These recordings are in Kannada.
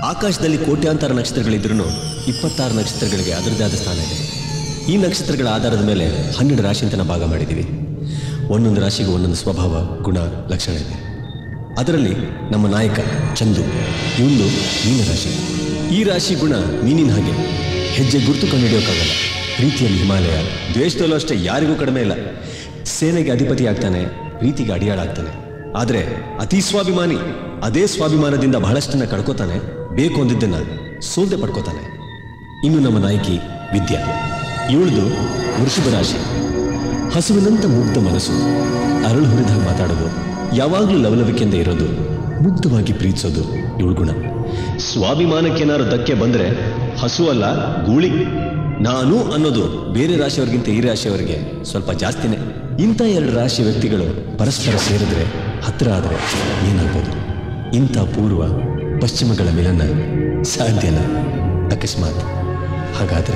ಆಕಾಶದಲ್ಲಿ ಕೋಟ್ಯಾಂತರ ನಕ್ಷತ್ರಗಳಿದ್ರೂ ಇಪ್ಪತ್ತಾರು ನಕ್ಷತ್ರಗಳಿಗೆ ಅದರದೇ ಆದ ಸ್ಥಾನ ಇದೆ ಈ ನಕ್ಷತ್ರಗಳ ಆಧಾರದ ಮೇಲೆ ಹನ್ನೆರಡು ರಾಶಿ ಅಂತ ನಾವು ಭಾಗ ಮಾಡಿದ್ದೀವಿ ಒಂದೊಂದು ರಾಶಿಗೂ ಒಂದೊಂದು ಸ್ವಭಾವ ಗುಣ ಲಕ್ಷಣ ಇದೆ ಅದರಲ್ಲಿ ನಮ್ಮ ನಾಯಕ ಚಂದು ಇವನು ಮೀನರಾಶಿ ಈ ರಾಶಿ ಗುಣ ಮೀನಿನ ಹಾಗೆ ಹೆಜ್ಜೆ ಗುರುತು ಕಂಡುಹಿಡಿಯೋಕ್ಕಾಗಲ್ಲ ಪ್ರೀತಿಯಲ್ಲಿ ಹಿಮಾಲಯ ದ್ವೇಷದಲ್ಲೂ ಅಷ್ಟೇ ಯಾರಿಗೂ ಕಡಿಮೆ ಇಲ್ಲ ಸೇನೆಗೆ ಅಧಿಪತಿ ಆಗ್ತಾನೆ ಪ್ರೀತಿಗೆ ಅಡಿಯಾಳಾಗ್ತಾನೆ ಆದರೆ ಅತಿ ಸ್ವಾಭಿಮಾನಿ ಅದೇ ಸ್ವಾಭಿಮಾನದಿಂದ ಬಹಳಷ್ಟನ್ನ ಕಳ್ಕೊತಾನೆ ಬೇಕು ಅಂದಿದ್ದನ್ನ ಸೋಲ್ದೆ ಪಡ್ಕೋತಾನೆ ಇನ್ನು ನಮ್ಮ ನಾಯಕಿ ವಿದ್ಯಾ ಇವಳದು ವೃಷಭ ರಾಶಿ ಹಸುವಿನಂತ ಮುಗ್ಧ ಮನಸ್ಸು ಅರಳು ಹುರಿದಾಗ ಮಾತಾಡೋದು ಯಾವಾಗಲೂ ಲವಲವಿಕೆಯಿಂದ ಇರೋದು ಮುಗ್ಧವಾಗಿ ಪ್ರೀತಿಸೋದು ಇವಳು ಗುಣ ಸ್ವಾಭಿಮಾನಕ್ಕೇನಾದ್ರು ಧಕ್ಕೆ ಬಂದ್ರೆ ಹಸು ಅಲ್ಲ ಗೂಳಿ ನಾನು ಅನ್ನೋದು ಬೇರೆ ರಾಶಿಯವರಿಗಿಂತ ಈ ರಾಶಿಯವರಿಗೆ ಸ್ವಲ್ಪ ಜಾಸ್ತಿನೇ ಇಂಥ ಎರಡು ರಾಶಿ ವ್ಯಕ್ತಿಗಳು ಪರಸ್ಪರ ಸೇರಿದ್ರೆ ಹತ್ರ ಆದ್ರೆ ಏನಾಗ್ಬೋದು ಇಂಥ ಪೂರ್ವ ಪಶ್ಚಿಮಗಳ ಮಿಲನ ಸಾಧ್ಯನ ಅಕಸ್ಮಾತ್ ಹಾಗಾದ್ರೆ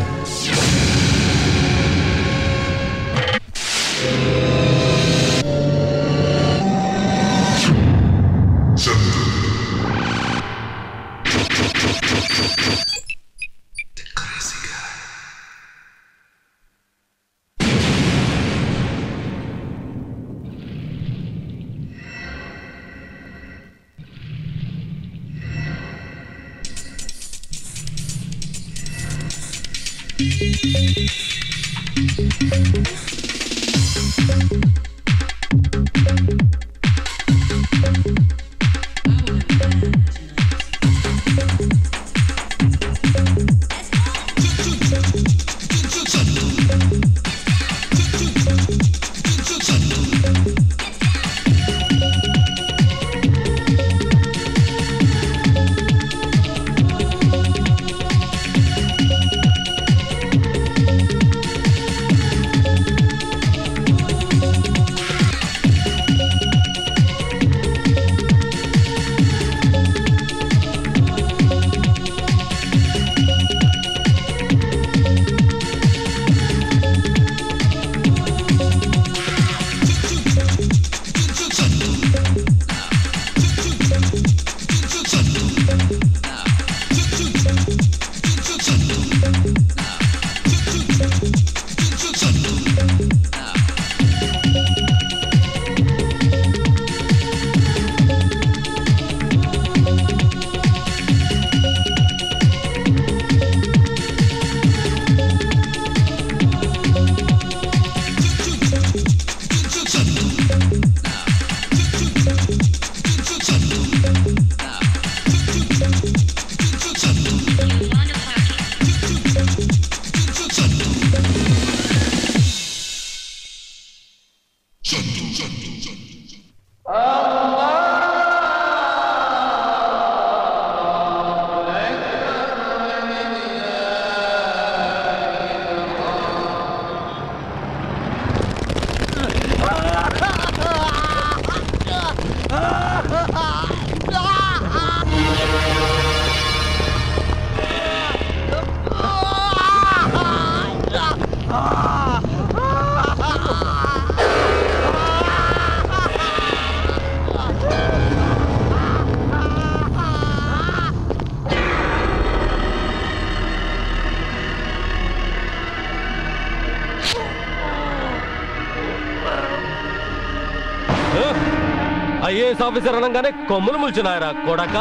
ఐఏఎస్ ఆఫీసర్ అనగానే కొమ్ములు ముల్చున్నాయరా కొడక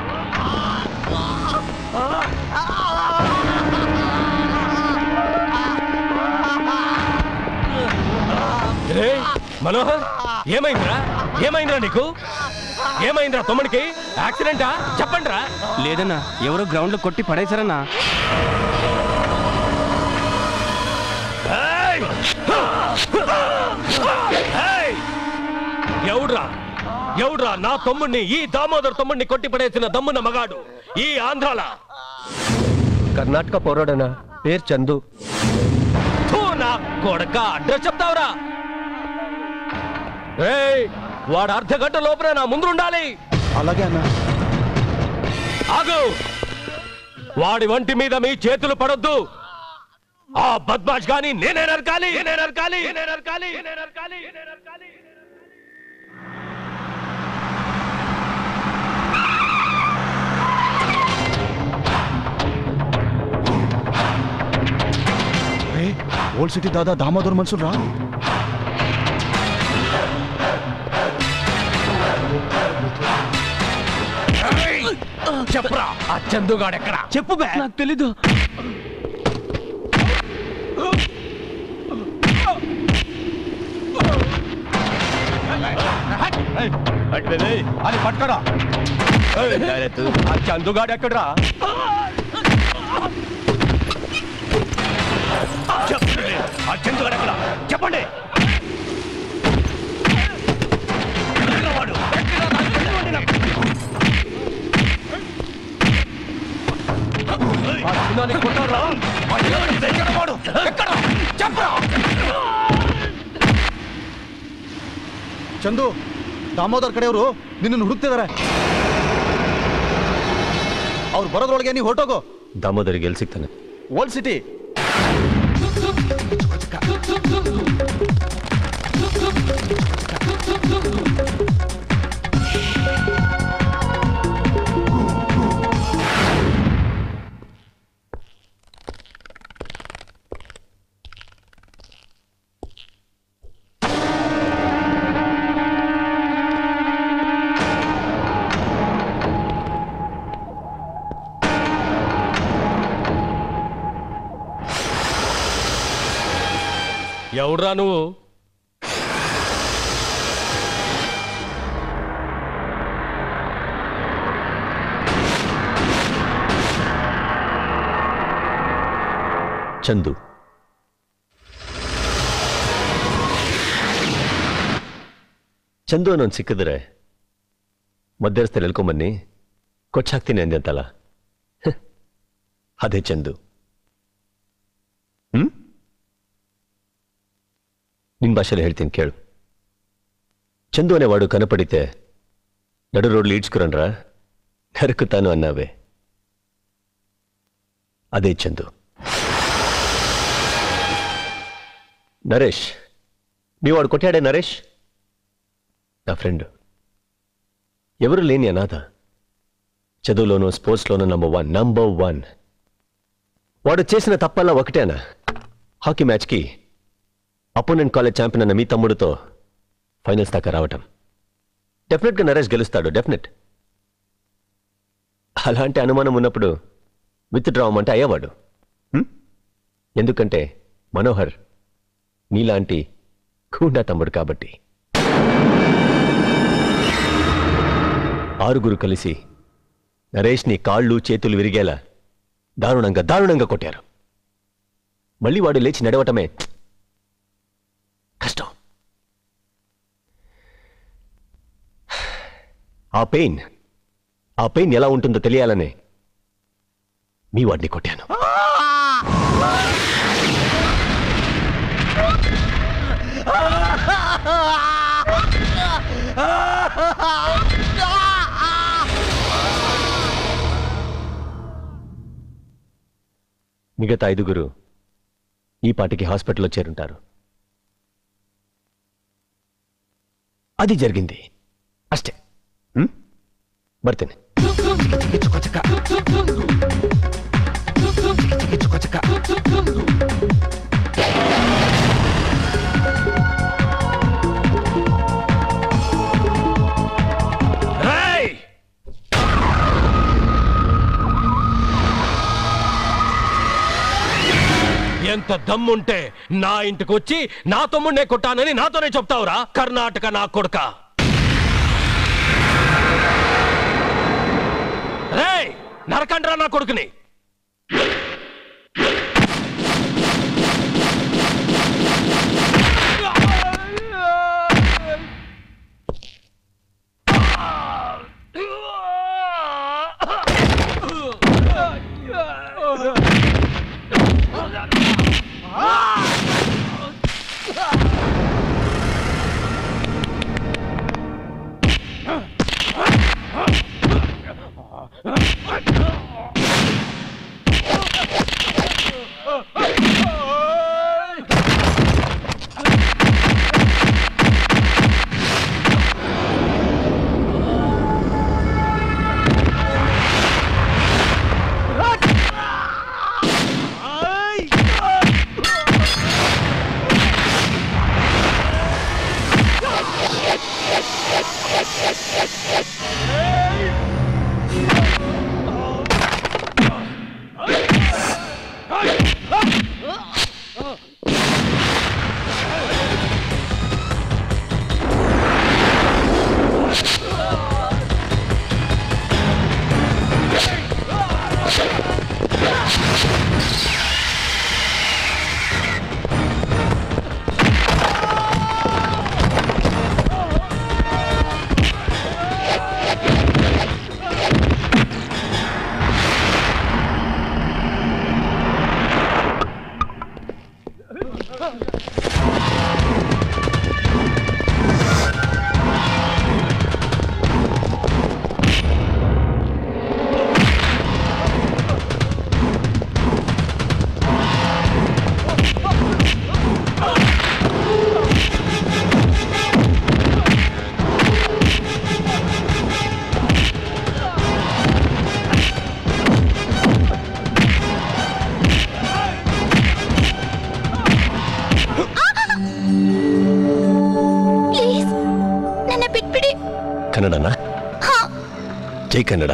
ఏయ్, మనోహర్ ఏమైందిరా ఏమైందిరా నీకు ఏమైందిరా తమ్ముడికి యాక్సిడెంటా చెప్పండిరా లేదన్నా ఎవరో గ్రౌండ్ లో కొట్టి పడేశారన్నా ఏయ్! ఏయ్! ఎవడ్రా ఎవడ్రా నా తమ్ముడిని ఈ దామోదర్ తమ్ముడిని కొట్టి పడేసిన దమ్మున మగాడు ఈ ఆంధ్రాల కర్ణాటక పౌరుడనా పేరు చందు థూ, నా కొడక అడ్రస్ చెప్తావురా ఏయ్ వాడు అర్ధ గంట లోపల నా ముందు ఉండాలి అలాగే అన్నా ఆగు వాడి వంటి మీద మీ చేతులు పడొద్దు ఆ బద్మాష్ గాని నేనే నరకాలి నేనే నరకాలి నేనే నరకాలి నేనే నరకాలి నేనే నరకాలి ఓల్డ్ సిటీ దాదా దామోదర్ మనుషులు రా చెప్పరా ఆ చందుగాడు ఎక్కడ చెప్పు బే నాకు తెలీదు అది పట్టుకరా ఆ చందుగాడు ఎక్కడరా చెప్పండి ఆ చందుగాడు ఎక్కడ చెప్పండి ఎక్కడ వాడు? ఎక్కడ రా? చెప్పండి నాకు. ఆ చిన్నాన్ని కొట్టారా? ఆ చిన్నాన్ని ఎక్కడ వాడు? ఎక్కడ? చెప్పరా ಚಂದು ದಾಮೋದರ್ ಕಡೆಯವರು ನಿನ್ನನ್ನು ಹುಡುಕ್ತಿದಾರೆ ಅವ್ರು ಬರೋದ್ರೊಳಗೆ ನೀ ಹೊರಟೋಗು ದಾಮೋದರಿಗೆ ಎಲ್ಲಿ ಸಿಗ್ತಾನೆ ಓಲ್ಡ್ ಸಿಟಿ ఎవడ్రా నువ్వు ಚಂದು ಚಂದು ಅನ್ನೋನ್ ಸಿಕ್ಕಿದ್ರೆ ಮಧ್ಯಸ್ಥಲ್ಲಿ ಎಲ್ಕೊಂಬನ್ನಿ ಕೊಚ್ಚಾಕ್ತೀನಿ ಅಂದೆ ಅಂತಲ್ಲ ಹ್, ಅದೇ ಚಂದು ಹ್ಮ್ ನಿನ್ ಭಾಷೆಯಲ್ಲಿ ಹೇಳ್ತೀನಿ ಕೇಳು ಚಂದು ಅనే వాడు కనపడితే నడు రోడ్లు ఈడ్చుకురండ్రా నరుకుతాను అన్నావే అదే చందు నరేష్ మీ వాడు కొట్టాడే నరేష్ నా ఫ్రెండ్ ఎవరు లేని అనాథ చదువులోనూ స్పోర్ట్స్లోనూ నంబర్ వన్ నంబర్ వన్ వాడు చేసిన తప్పల్లా ఒకటేనా హాకీ మ్యాచ్కి అపోనెంట్ కాలేజ్ ఛాంపియన్ అన్న మీ తమ్ముడితో ఫైనల్స్ దాకా రావటం డెఫినెట్గా నరేష్ గెలుస్తాడు డెఫినెట్ అలాంటి అనుమానం ఉన్నప్పుడు విత్ డ్రా అవ్వమంటే అయ్యేవాడు హ్మ్? ఎందుకంటే మనోహర్ నీలాంటి కూండా తమ్ముడు కాబట్టి ఆరుగురు కలిసి నరేష్ని కాళ్ళు చేతులు విరిగేలా దారుణంగా దారుణంగా కొట్టారు మళ్ళీ వాడు లేచి నడవటమే కష్టం ఆ పెయిన్ ఆ పెయిన్ ఎలా ఉంటుందో తెలియాలనే మీ వాడిని కొట్టాను మిగతా ఐదుగురు ఈ పాటికి హాస్పిటల్లో చేరుంటారు అది జరిగింది అಷ್ಟೇ ಹ್ಮ್ ಬರ್ತೇನೆ రేయ్! ఎంత దమ్ముంటే నా ఇంటికి వచ్చి నా తమ్ముడినే కొట్టానని నాతోనే చెప్తావురా కర్ణాటక నా కొడుక రేయ్ నరకండ్రా నా కొడుకుని ಜೈ ಕನ್ನಡ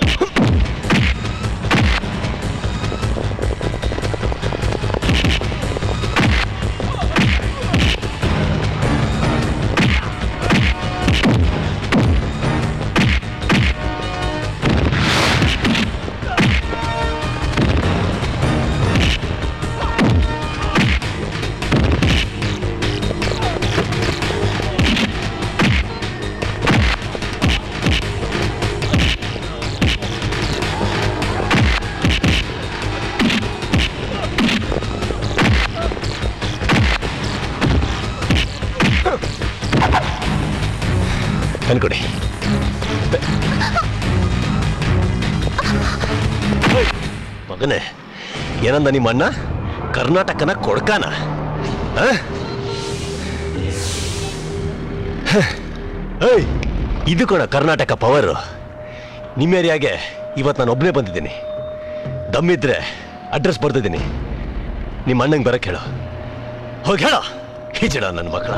ಅನ್ಕೊಡಿ ಮಗನೇ ಏನಂದ ನಿಮ್ಮ ಅಣ್ಣ ಕರ್ನಾಟಕನ ಕೊಡ್ಕಾನ ಆ? ಹ. ಏಯ್ ಇದು ಕೊಡ ಕರ್ನಾಟಕ ಪವರು ನಿಮ್ಮ ಏರಿಯಾಗೆ ಇವತ್ತು ನಾನು ಒಬ್ಬನೇ ಬಂದಿದ್ದೀನಿ ದಮ್ಮಿದ್ರೆ ಅಡ್ರೆಸ್ ಬರ್ದಿದ್ದೀನಿ ನಿಮ್ಮ ಅಣ್ಣಂಗೆ ಬರಕ್ಕೆ ಹೇಳು ಹೋಗಿ ಹೇಳ ಹಿಜಡ ನನ್ನ ಮಕ್ಕಳ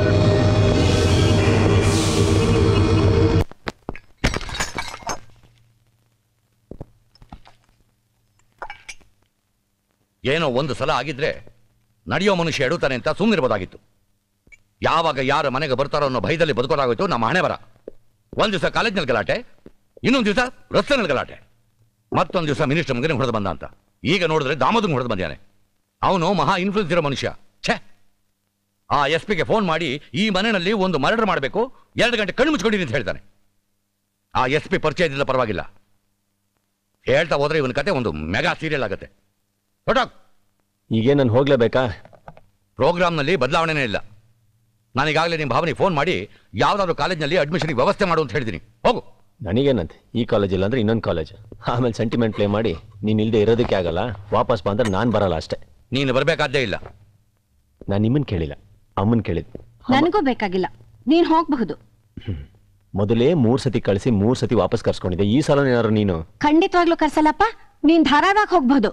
ಏನೋ ಒಂದು ಸಲ ಆಗಿದ್ರೆ ನಡೆಯೋ ಮನುಷ್ಯ ಎಡುತ್ತಾನೆ ಅಂತ ಸುಮ್ಮನಿರ್ಬೋದಾಗಿತ್ತು ಯಾವಾಗ ಯಾರ ಮನೆಗೆ ಬರ್ತಾರೋ ಅನ್ನೋ ಭಯದಲ್ಲಿ ಬದುಕೋದಾಗೋಯ್ತು ನಮ್ಮ ಹಣೆ ಬರ ಒಂದ್ ದಿವಸ ಕಾಲೇಜ್ನಲ್ಲಿ ಗಲಾಟೆ ಇನ್ನೊಂದು ದಿವಸ ರಸ್ತೆನಲ್ಲಿ ಗಲಾಟೆ ಮತ್ತೊಂದು ದಿವಸ ಮಿನಿಸ್ಟರ್ ಮಗನಿಗೆ ಹೊಡೆದು ಬಂದ ಅಂತ ಈಗ ನೋಡಿದ್ರೆ ದಾಮೋದಂಗ್ ಹೊಡೆದು ಬಂದಾನೆ ಅವನು ಮಹಾ ಇನ್ಫ್ಲೂಯೆನ್ಸ್ ಇರೋ ಮನುಷ್ಯ ಛೇ ಆ ಎಸ್ ಪಿಗೆ ಫೋನ್ ಮಾಡಿ ಈ ಮನೆಯಲ್ಲಿ ಒಂದು ಮರ್ಡರ್ ಮಾಡಬೇಕು ಎರಡು ಗಂಟೆ ಕಣ್ಣು ಮುಚ್ಕೊಂಡಿರಿ ಅಂತ ಹೇಳ್ತಾನೆ ಆ ಎಸ್ ಪಿ ಪರಿಚಯ ಇದ್ದಿಲ್ಲ ಪರವಾಗಿಲ್ಲ ಹೇಳ್ತಾ ಹೋದ್ರೆ ಇವನ ಕತೆ ಒಂದು ಮೆಗಾ ಸೀರಿಯಲ್ ಆಗುತ್ತೆ ಹೊರಟೋಗ್ ಈಗೇನು ನಾನು ಹೋಗ್ಲೇಬೇಕಾ ಪ್ರೋಗ್ರಾಮ್ನಲ್ಲಿ ಬದಲಾವಣೆನೇ ಇಲ್ಲ ನಾನೀಗಾಗಲೇ ನಿಮ್ಮ ಭಾವನೆಗೆ ಫೋನ್ ಮಾಡಿ ಯಾವ್ದಾದ್ರು ಕಾಲೇಜ್ನಲ್ಲಿ ಅಡ್ಮಿಷನ್ಗೆ ವ್ಯವಸ್ಥೆ ಮಾಡು ಅಂತ ಹೇಳಿದ್ದೀನಿ ಹೋಗು ನನಗೇನಂತೆ ಈ ಕಾಲೇಜ್ ಇಲ್ಲ ಅಂದ್ರೆ ಇನ್ನೊಂದು ಕಾಲೇಜ್ ಆಮೇಲೆ ಸೆಂಟಿಮೆಂಟ್ ಪ್ಲೇ ಮಾಡಿ ನೀನು ಇಲ್ಲದೆ ಇರೋದಕ್ಕೆ ಆಗಲ್ಲ ವಾಪಸ್ ಬಾ ಅಂದ್ರೆ ನಾನು ಬರಲ್ಲ ಅಷ್ಟೇ ನೀನು ಬರಬೇಕಾದ್ದೇ ಇಲ್ಲ ನಾನು ನಿಮ್ಮನ್ನು ಕೇಳಿಲ್ಲ ಅಮ್ಮನ್ ಕೇಳಿದ್ದು ನನಗೂ ಬೇಕಾಗಿಲ್ಲ ನೀನ್ ಹೋಗ್ಬಹುದು ಮೊದಲೇ ಮೂರ್ ಸತಿ ಕಳಿಸಿ ಮೂರ್ ಸತಿ ವಾಪಸ್ ಕರ್ಸ್ಕೊಂಡಿದ್ದೆ ಈ ಸಲ ಏನಾದ್ರು ನೀನು ಖಂಡಿತವಾಗ್ಲೂ ಕರ್ಸಲ್ಲಪ್ಪ ನೀನ್ ಧಾರಾಳವಾಗಿ ಹೋಗ್ಬಹುದು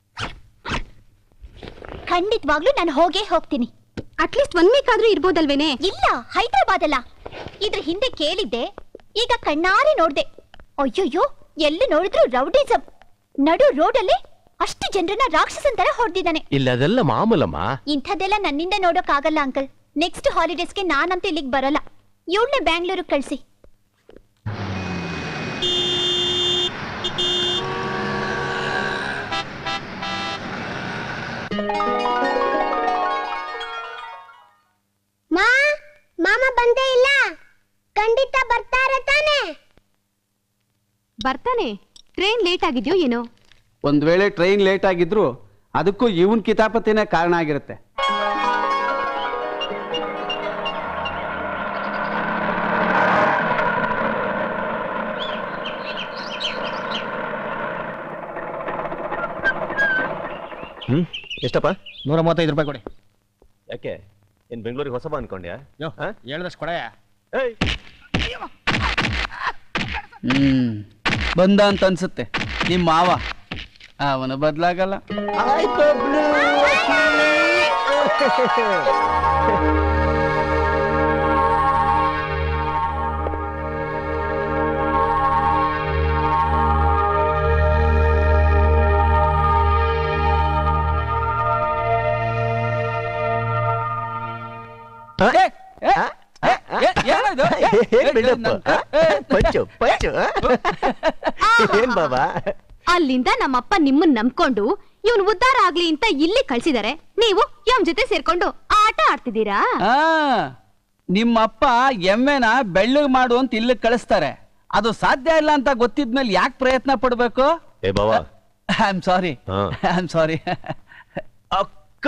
ಖಂಡಿತವಾಗ್ಲೂ ನಾನು ಹೋಗೇ ಹೋಗ್ತೀನಿ ಅಟ್ಲೀಸ್ಟ್ ಒಂದ್ ವೀಕ್ ಆದ್ರೂ ಇರ್ಬೋದಲ್ವೇನೆ ಇಲ್ಲ ಹೈದರಾಬಾದ್ ಅಲ್ಲ ಇದ್ರ ಹಿಂದೆ ಕೇಳಿದ್ದೆ ಈಗ ಕಣ್ಣಾರೆ ನೋಡ್ದೆ ಅಯ್ಯೋಯ್ಯೋ ಎಲ್ಲಿ ನೋಡಿದ್ರು ರೌಡಿಸಂ ನಡು ರೋಡಲ್ಲೇ ಅಷ್ಟು ಜನರನ್ನ ರಾಕ್ಷಸನ್ ತರ ಹೊಡೆದಿದ್ದಾನೆ ಇಲ್ಲ ಅದೆಲ್ಲ ಮಾಮೂಲಮ್ಮ ಇಂಥದ್ದೆಲ್ಲ ನನ್ನಿಂದ ನೋಡೋಕ್ಕಾಗಲ್ಲ ಅಂಕಲ್ ನೆಕ್ಸ್ಟ್ ಹಾಲಿಡೇಸ್ಗೆ ನಾನಂತೂ ಇಲ್ಲಿಗೆ ಬರಲ್ಲ ಇವಳನ್ನೇ ಬ್ಯಾಂಗ್ಳೂರಿಗೆ ಕಳಿಸಿ ಮಾ ಮಾಮ ಬಂದೇ ಇಲ್ಲ ಖಂಡಿತ ಬರ್ತಾರೆ ತಾನೆ ಬರ್ತಾನೆ ಟ್ರೈನ್ ಲೇಟ್ ಆಗಿದ್ಯೋ ಏನೋ ಒಂದ್ ವೇಳೆ ಟ್ರೈನ್ ಲೇಟ್ ಆಗಿದ್ರು ಅದಕ್ಕೂ ಇವನ್ ಕಿತಾಪತಿನೇ ಕಾರಣ ಆಗಿರುತ್ತೆ ಹ್ಮ್ ಎಷ್ಟಪ್ಪ ನೂರ ಮೂವತ್ತೈದು ರೂಪಾಯಿ ಕೊಡಿ ಯಾಕೆ ಏನ್ ಬೆಂಗಳೂರಿಗೆ ಹೊಸಬ ಅನ್ಕೊಂಡ್ಯಾ ಯೋ ಆ? ಹೇಳಿದಷ್ಟು ಕೊಡೆ ಏಯ್ ಹ್ಮ್ ಬಂದ ಅಂತ ಅನ್ಸುತ್ತೆ ನಿಮ್ ಮಾವ ಅವನು ಬದ್ಲಾಗಲ್ಲ ಏ, ಏ, ಏ, ಏ, ಏನಿದು? ಏ, ಏನ್ ಏ, ಬಿಡಪ್ಪ? ನನ್- ಆ? ಏ, ಪಂಚು ಪಂಚು ಆ? ಏನ್ ಬಾಬಾ ಅಲ್ಲಿಂದ ನಮ್ಮಪ್ಪ ನಿಮ್ಮನ್ ನಂಬ್ಕೊಂಡು ಇವನ್ ಉದ್ಧಾರ ಆಗ್ಲಿ ಅಂತ ಇಲ್ಲಿ ಕಳ್ಸಿದಾರೆ ನೀವು ಇವನ್ ಜೊತೆ ಸೇರ್ಕೊಂಡು ಆಟ ಆಡ್ತಿದ್ದೀರಾ ಆ, ನಿಮ್ಮಪ್ಪ ಎಮ್ಮೆನ ಬೆಳ್ಳಗ್ ಮಾಡು ಅಂತ ಇಲ್ಲಿ ಕಳಿಸ್ತಾರೆ ಅದು ಸಾಧ್ಯ ಇಲ್ಲ ಅಂತ ಗೊತ್ತಿದ್ಮೇಲೆ ಯಾಕೆ ಪ್ರಯತ್ನ ಪಡ್ಬೇಕು ಏ ಬಾವಾ ಐ ಆಮ್ ಸಾರಿ ಹಾ. ಐ ಆಮ್ ಸಾರಿ ಅಕ್ಕ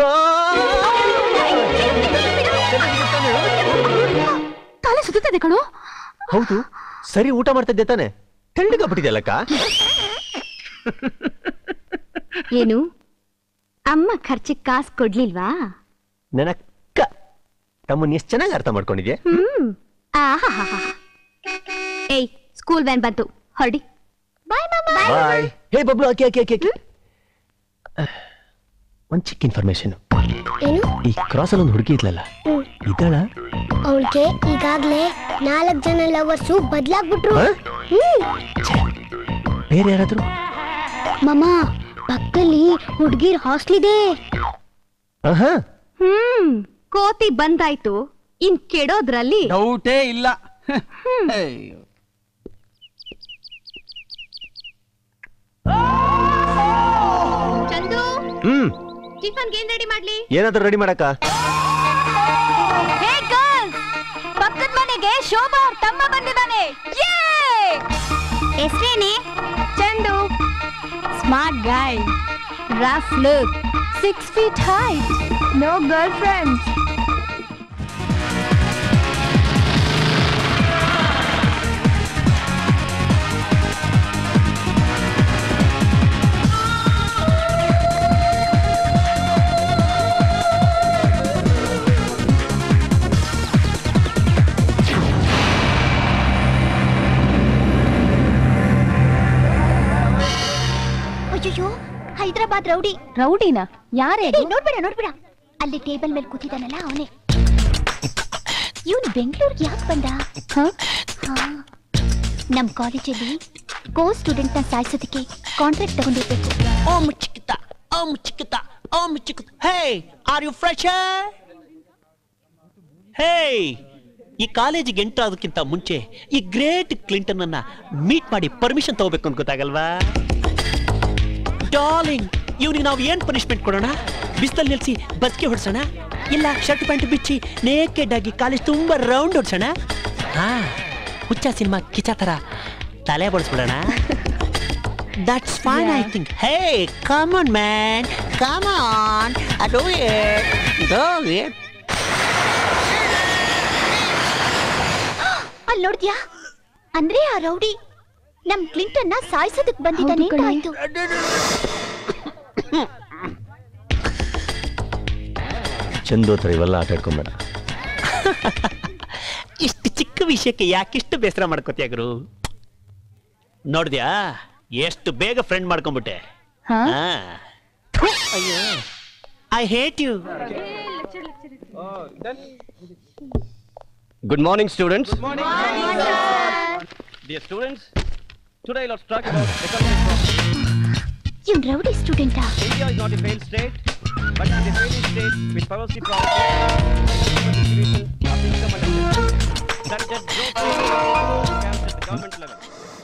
ತಲೆ ಸುತ್ತದೆ ಕಣೋ ಹೌದು ಸರಿ ಊಟ ಮಾಡ್ತಿದ್ದೆ ತಾನೆ ತೆಳ್ಳಗಾಗ್ಬಿಟ್ಟಿದ್ಯಲ್ಲಕ್ಕ ಏನು ಅಮ್ಮ ಖರ್ಚಿಗೆ ಕಾಸು ಕೊಡ್ಲಿಲ್ವಾ ನನಕ್ಕ ತಮ್ಮನ್ ಎಷ್ಟು ಚೆನ್ನಾಗಿ ಅರ್ಥ ಮಾಡ್ಕೊಂಡಿದ್ಯೆ ಹ್ಮ್ ಆಹಾಹಾಹಾ. ಏಯ್ ಸ್ಕೂಲ್ ವ್ಯಾನ್ ಬಂತು ಹೊರಡಿ ಬಾಯ್ ಮಾಮ ಬಾಯ್ ಹೇ ಬಬ್ಲು ಆಕಿ ಆಕಿ ಆಕಿ ಆಕಿ ಒಂದ್ ಚಿಕ್ಕ ಇನ್ಫಾರ್ಮೇಶನ್ ಏನು ಈ ಕ್ರಾಸಲ್ಲಿ ಒಂದು ಹುಡುಗಿ ಇದ್ಲಲ್ಲ ಇದ್ದಾಳ ಅವಳಿಗೆ ಈಗಾಗ್ಲೇ ನಾಲ್ಕು ಜನ ಲವರ್ಸು ಬದ್ಲಾಗ್ಬಿಟ್ರು ಹ? ಹ್ಮ್ ಬೇರೆ ಯಾರಾದ್ರು ಮಮ್ಮ ಪಕ್ಕದಲ್ಲಿ ಹುಡ್ಗಿರ್ ಹಾಸ್ಟೆಲ್ ಇದೆ ಆಹಾ ಹ್ಮ್ ಕೋತಿ ಬಂದಾಯ್ತು ಇನ್ ಕೆಡೋದ್ರಲ್ಲಿ ಡೌಟೇ ಇಲ್ಲ ಅಯ್ಯೋ. ಚಂದು ಹ್ಮ್ ಟಿಫನ್ಗೆ ಏನ್ ರೆಡಿ ಮಾಡ್ಲಿ ಏನಾದ್ರೂ ರೆಡಿ ಮಾಡಕ್ಕ ಹೇ ಗರ್ಲ್ಸ್ ಪಕ್ಕದ ಮನೆಗೆ ಶೋಭಾ ಅವ್ರ ತಮ್ಮ ಬಂದಿದ್ದಾನೆ ಹೆಸ್ರೇನೆ Chandu smart guy rough look six feet height no girlfriends ಅಯ್ಯೋ ಹೈದರಾಬಾದ್ ರೌಡಿ ರೌಡಿನ ಯಾರೇ ನೋಡ್ಬೇಡ ನೋಡ್ಬೇಡ ಅಲ್ಲಿ ಟೇಬಲ್ ಮೇಲೆ ಕೂತಿದ್ದಾನಲ್ಲ ಅವನೇ ಇವನು ಬೆಂಗಳೂರಿಗೆ ಯಾಕೆ ಬಂದ ಹಾ. ನಮ್ ಕಾಲೇಜಲ್ಲಿ ಕೋ ಸ್ಟೂಡೆಂಟ್ ನ ಸಾಯಿಸೋದಕ್ಕೆ ಕಾಂಟ್ರಾಕ್ಟ್ ತಗೊಂಡಿರ್ಬೇಕು Oh, Muchikita. Oh, Muchikita. Oh, Muchikita. Hey, are you fresher? Hey, ಈ ಕಾಲೇಜಿಗೆ ಎಂಟರ್ ಆಗೋದಕ್ಕಿಂತ ಮುಂಚೆ ಈ ಗ್ರೇಟ್ ಕ್ಲಿಂಟನ್ ಅನ್ನ ಮೀಟ್ ಮಾಡಿ ಪರ್ಮಿಷನ್ ತಗೋಬೇಕು ಅಂತ ಗೊತ್ತಾಗಲ್ವಾ ಡಾರ್ಲಿಂಗ್ ಇವನಿಗೆ ನಾವು ಏನ್ ಪನಿಷ್ಮೆಂಟ್ ಕೊಡೋಣ ಬಿಸಿಲಲ್ಲಿ ನಿಲ್ಸಿ ಬಸ್ಗೆ ಹೊಡ್ಸೋಣ ಇಲ್ಲ ಶರ್ಟ್ ಪ್ಯಾಂಟ್ ಬಿಚ್ಚಿ ನೇಕೆಡ್ ಆಗಿ ಕಾಲೇಜ್ ತುಂಬಾ ರೌಂಡ್ ಹೊಡ್ಸೋಣ ಹಾ ಹುಚ್ಚ ಸಿನಿಮಾ ಕಿಚ ತರ ತಲೆ ಬಡಿಸ್ಬಿಡೋಣ That's fine, I think. Hey, come on, man. Come on. I do it. Do it. ಅಲ್ಲಿ ನೋಡ್ದ್ಯಾ ಅಂದ್ರೆ ಆ ರೌಡಿ ನಮ್ ಕ್ಲಿಂಟನ್ ನ ಸಾಯಿಸೋದಕ್ ಬಂದಿದ್ದಾನೆ ಅಂತ ಆಯ್ತು ಚಂದು ಹತ್ರ ಇವೆಲ್ಲ ಆಟ ಆಡ್ಕೊಂಬೇಡ ಇಷ್ಟು ಚಿಕ್ಕ ವಿಷಯಕ್ಕೆ ಯಾಕಿಷ್ಟು ಬೇಸರ ಮಾಡ್ಕೋತೀಯ ಗುರು ನೋಡ್ದ್ಯಾ ಎಷ್ಟು ಬೇಗ ಫ್ರೆಂಡ್ ಮಾಡ್ಕೊಂಡ್ಬಿಟ್ಟೆ ಅಯ್ಯೋ I hate you good morning students dear students today let's talk about ಇವ್ನ್ ರೌಡಿ ಸ್ಟೂಡೆಂಟಾ India is not a failed state, but it is a failing state with policy problems, distribution of income and assets. That that growth rate comes at the government level.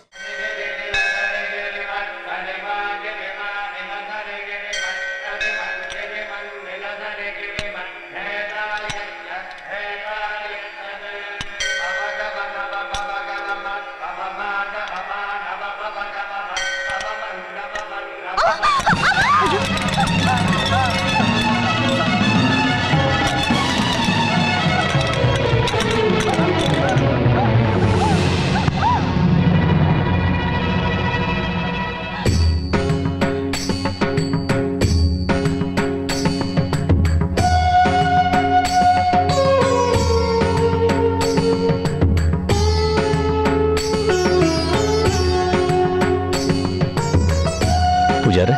ಪೂಜಾರ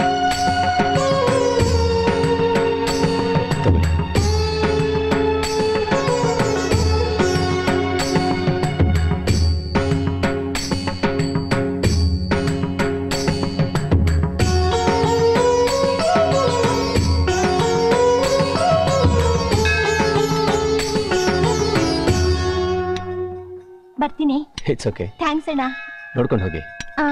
ತಗೊಳ್ಳಿ ಬರ್ತೀನಿ ಇಟ್ಸ್ ಓಕೆ ಥ್ಯಾಂಕ್ಸ್ ಅಣ್ಣ ನೋಡ್ಕೊಂಡು ಹೋಗಿ ಆ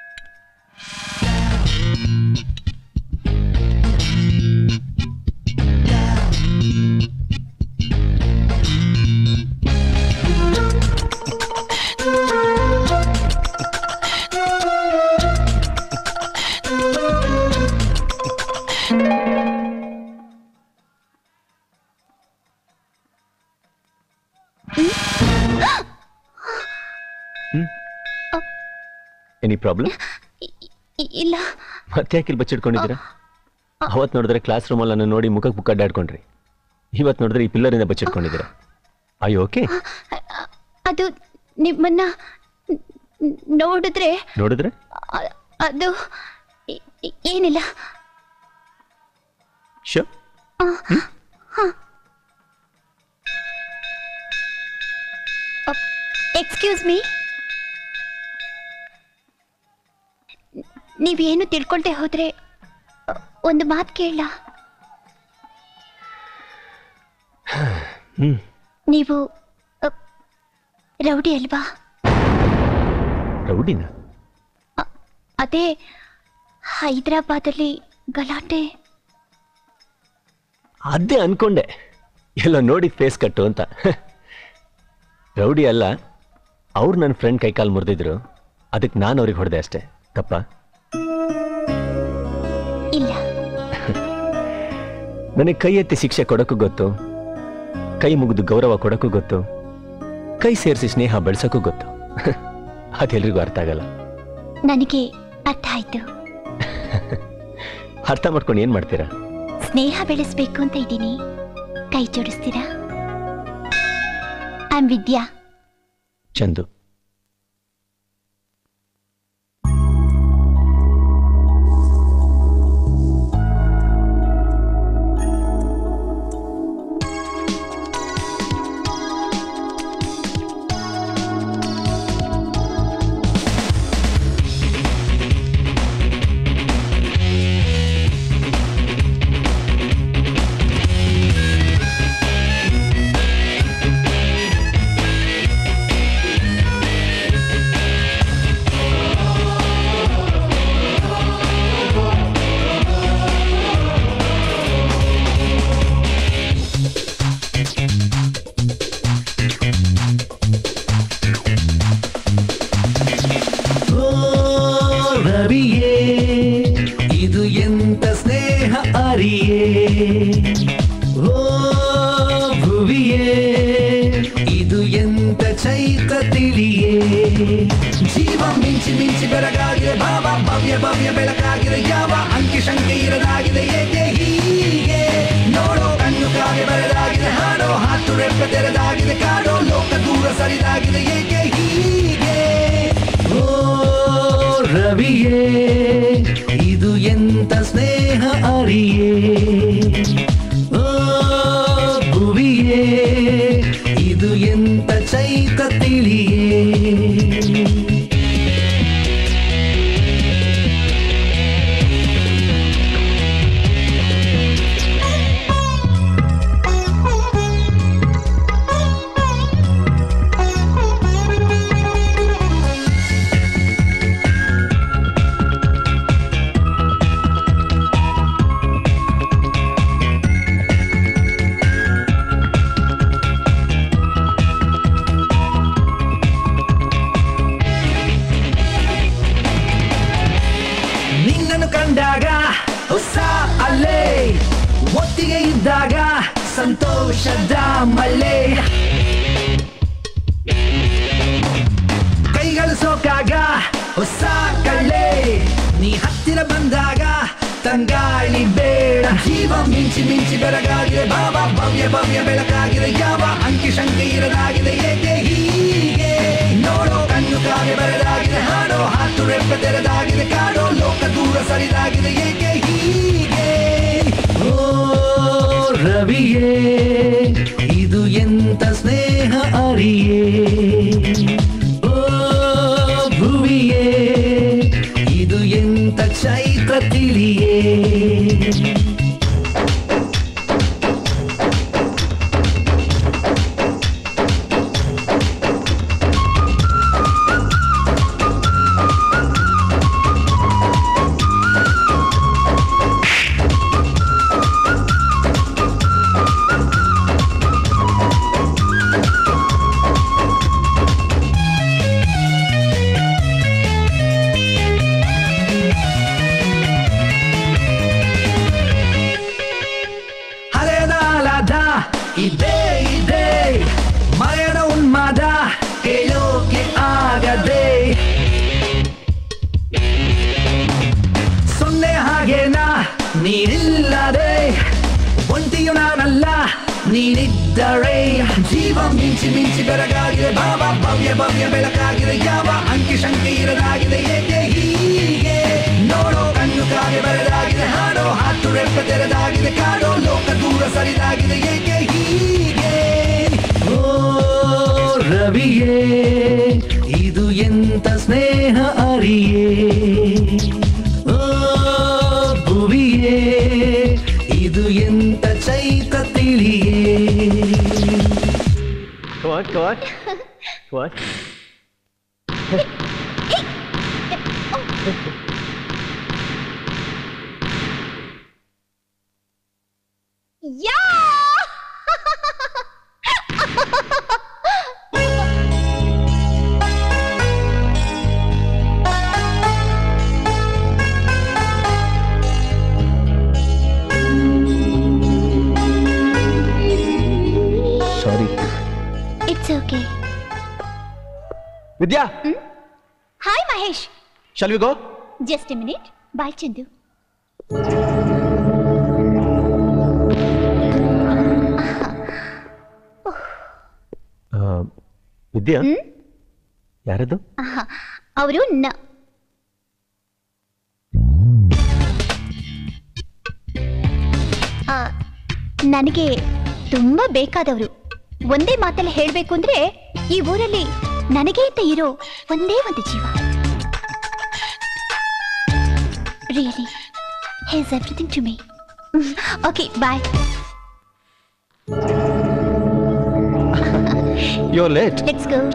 ಎನಿ ಪ್ರಾಬ್ಲಮ್ ಇ- ಇ- ಇಲ್ಲ ಮತ್ತೆ ಯಾಕೆ ಇಲ್ಲಿ ಬಚ್ಚಿಟ್ಕೊಂಡಿದ್ದೀರಾ ಅವತ್ತು ನೋಡಿದ್ರೆ ಕ್ಲಾಸ್ ರೂಮಲ್ಲಿ ನನ್ನ ನೋಡಿ ಮುಖಕ್ಕೆ ಬುಕ್ ಅಡ್ಡಾಡ್ಕೊಂಡ್ರಿ ಇವತ್ತು ನೋಡಿದ್ರೆ ಈ ಪಿಲ್ಲರಿಂದ ಬಚ್ಚಿಟ್ಕೊಂಡಿದ್ದೀರಾ ಅಯ್ಯೋ ಓಕೆ ಅದು ನಿಮ್ಮನ್ನ ನ್- ನ್- ನೋಡಿದ್ರೆ ನೋಡಿದ್ರೆ ಅ- ಅದು ಇ- ಇ- ಏನಿಲ್ಲ ಶೋ ಎಕ್ಸ್ಕ್ಯೂಸ್ ಮೀ ನೀವೇನು ತಿಳ್ಕೊಳ್ದೆ ಹೋದ್ರೆ ಅ, ಒಂದು ಮಾತು ಕೇಳ ಹ್ಮ್ ನೀವು ಅ, ರೌಡಿ ಅಲ್ವಾ ರೌಡಿನ ಅದೇ ಹೈದರಾಬಾದಲ್ಲಿ ಗಲಾಟೆ ಅದೇ ಅನ್ಕೊಂಡೆ ಎಲ್ಲ ನೋಡಿ ಫೇಸ್ ಕಟ್ಟು ಅಂತ ರೌಡಿ ಅಲ್ಲ ಅವ್ರು ನನ್ನ ಫ್ರೆಂಡ್ ಕೈಕಾಲು ಮುರಿದಿದ್ರು ಅದಕ್ಕೆ ನಾನು ಅವ್ರಿಗೆ ಹೊಡೆದೆ ಅಷ್ಟೇ ತಪ್ಪ ಇಲ್ಲ ನನಗೆ ಕೈ ಎತ್ತಿ ಶಿಕ್ಷೆ ಕೊಡೋಕ್ಕೂ ಗೊತ್ತು ಕೈ ಮುಗಿದು ಗೌರವ ಕೊಡೋಕ್ಕೂ ಗೊತ್ತು ಕೈ ಸೇರಿಸಿ ಸ್ನೇಹ ಬೆಳೆಸೋಕ್ಕೂ ಗೊತ್ತು ಅದೆಲ್ರಿಗೂ ಅರ್ಥ ಆಗಲ್ಲ ನನಗೆ ಅರ್ಥ ಆಯ್ತು ಅರ್ಥ ಮಾಡ್ಕೊಂಡು ಏನು ಮಾಡ್ತೀರಾ ಸ್ನೇಹ ಬೆಳೆಸ್ಬೇಕು ಅಂತ ಇದ್ದೀನಿ ಕೈ ಜೋಡಿಸ್ತೀರಾ ಐ ಆಮ್ ವಿದ್ಯಾ ಚಂದು ರವಿಯೇ ಇದು ಎಂತ ಸ್ನೇಹ ಅರಿಯೇ ಓ ಭುವಿಯೇ ಇದು ಎಂತ ಚೈತ ತಿಳಿಯೇ ಜೀವ ಮಿಂಚಿ ಮಿಂಚಿ ಬೆರಗಾಗಿದೆ ಭಾವ ಭವ್ಯ ಭವ್ಯ ಬೆಳಕಾಗಿದೆ ಯಾವ ಅಂಕಿ ಶಂಕೆ ಇರದಾಗಿದೆ ಏಕೆ ಹೀಗೆ ನೋಡೋ ಕಣ್ಣು ಕಾಗೆ ಬರೆದಾಗಿದೆ ಹಾಡೋ ಹಾತು ರೆಪ್ಪೆ ತೆರೆದಾಗಿದೆ ಕಾಡೋ ಲೋಕ ದೂರ ಸರಿದಾಗಿದೆ ಏಕೆ ಹೀಗೆ ಓ ರವಿಯೇ ಇದು ಎಂತ ಸ್ನೇಹ ಅರಿಯೇ ಓ ಭುವಿಯೇ ಇದು ಎಂತ ಚೈತ ತಿಳಿಯೇ ನಿನ್ನನ್ನು ಕಂಡಾಗ ಹೊಸ ಅಲ್ಲೇ ಒತ್ತಿಗೆ ಇದ್ದಾಗ ಸಂತೋಷದ ಮಳೆ ಕೈಗಳು ಸೋಕಾಗ ಹೊಸ ಕಳ್ಳೆ ನೀ ಹತ್ತಿರ ಬಂದಾಗ ತಂಗಾಳಿ ಬೇಡ ಜೀವ ಮಿಂಚಿ ಮಿಂಚಿ ಬೆರಗಾಗಿದೆ ಭಾವ ಭವ್ಯ ಭವ್ಯ ಬೆಳಕಾಗಿದೆ ಯಾವ ಅಂಕಿ ಶಂಕೆ ಇರದಾಗಿದೆ ಏಕೆ ಹೀಗೆ ನೋಡೋ ಕಣ್ಣು ಕಾಗೆ ಬರೆದಾಗಿದೆ ಹಾಡೋ ಹಾತು ರೆಪ್ಪೆ ತೆರೆದಾಗಿದೆ ಕಾಡೋ ಲೋಕ ದೂರ ಸರಿದಾಗಿದೆ ಏಕೆ ಹೀಗೆ ಓ ರವಿಯೇ ಇದು ಎಂತ ಸ್ನೇಹ ಅರಿಯೇ ಓ ಭುವಿಯೇ ಇದು ಎಂತ ಚೈತ್ರ ತಿಳಿಯೇ ಹಳೆದಾಲದ ಇದೇ ಇದೆ ಮರೆಯದ ಉನ್ಮಾದ ಹೇಳೋಕೆ ಆಗದೆ ಸೊನ್ನೆ ಹಾಗೇನ ನೀನಿಲ್ಲದೆ ಒಂಟಿಯು ನಾನಲ್ಲ ನೀನಿದ್ದರೆ ಜೀವ ಮಿಂಚಿ ಮಿಂಚಿ ಬೆರಗಾಗಿದೆ ಭಾವ ಭವ್ಯ ಭವ್ಯ ಬೆಳಕಾಗಿದೆ ಯಾವ ಅಂಕಿ ಶಂಕೆ ಇರದಾಗಿದೆ ಏಕೆ ಹೀಗೆ ನೋಡೋ ಕಣ್ಣು ಕಾಗೆ ಬರೆದಾಗಿದೆ ಹಾಡೋ ಹಾತು ರೆಪ್ಪೆ ತೆರೆದಾಗಿದೆ ಕಾಡೋ on, come on. Come on. Yeah sorry it's okay Vidya hi Mahesh shall we go just a minute bye Chandu Vidya ಯಾರದು ಅವರು ನ ಆ, ನನಗೆ ತುಂಬಾ ಬೇಕಾದವರು ಒಂದೇ ಮಾತಲ್ಲಿ ಹೇಳ್ಬೇಕು ಅಂದ್ರೆ ಈ ಊರಲ್ಲಿ ನನಗೆ ಅಂತ ಇರೋ ಒಂದೇ ಒಂದು ಜೀವ really has everything to me okay bye you late let's go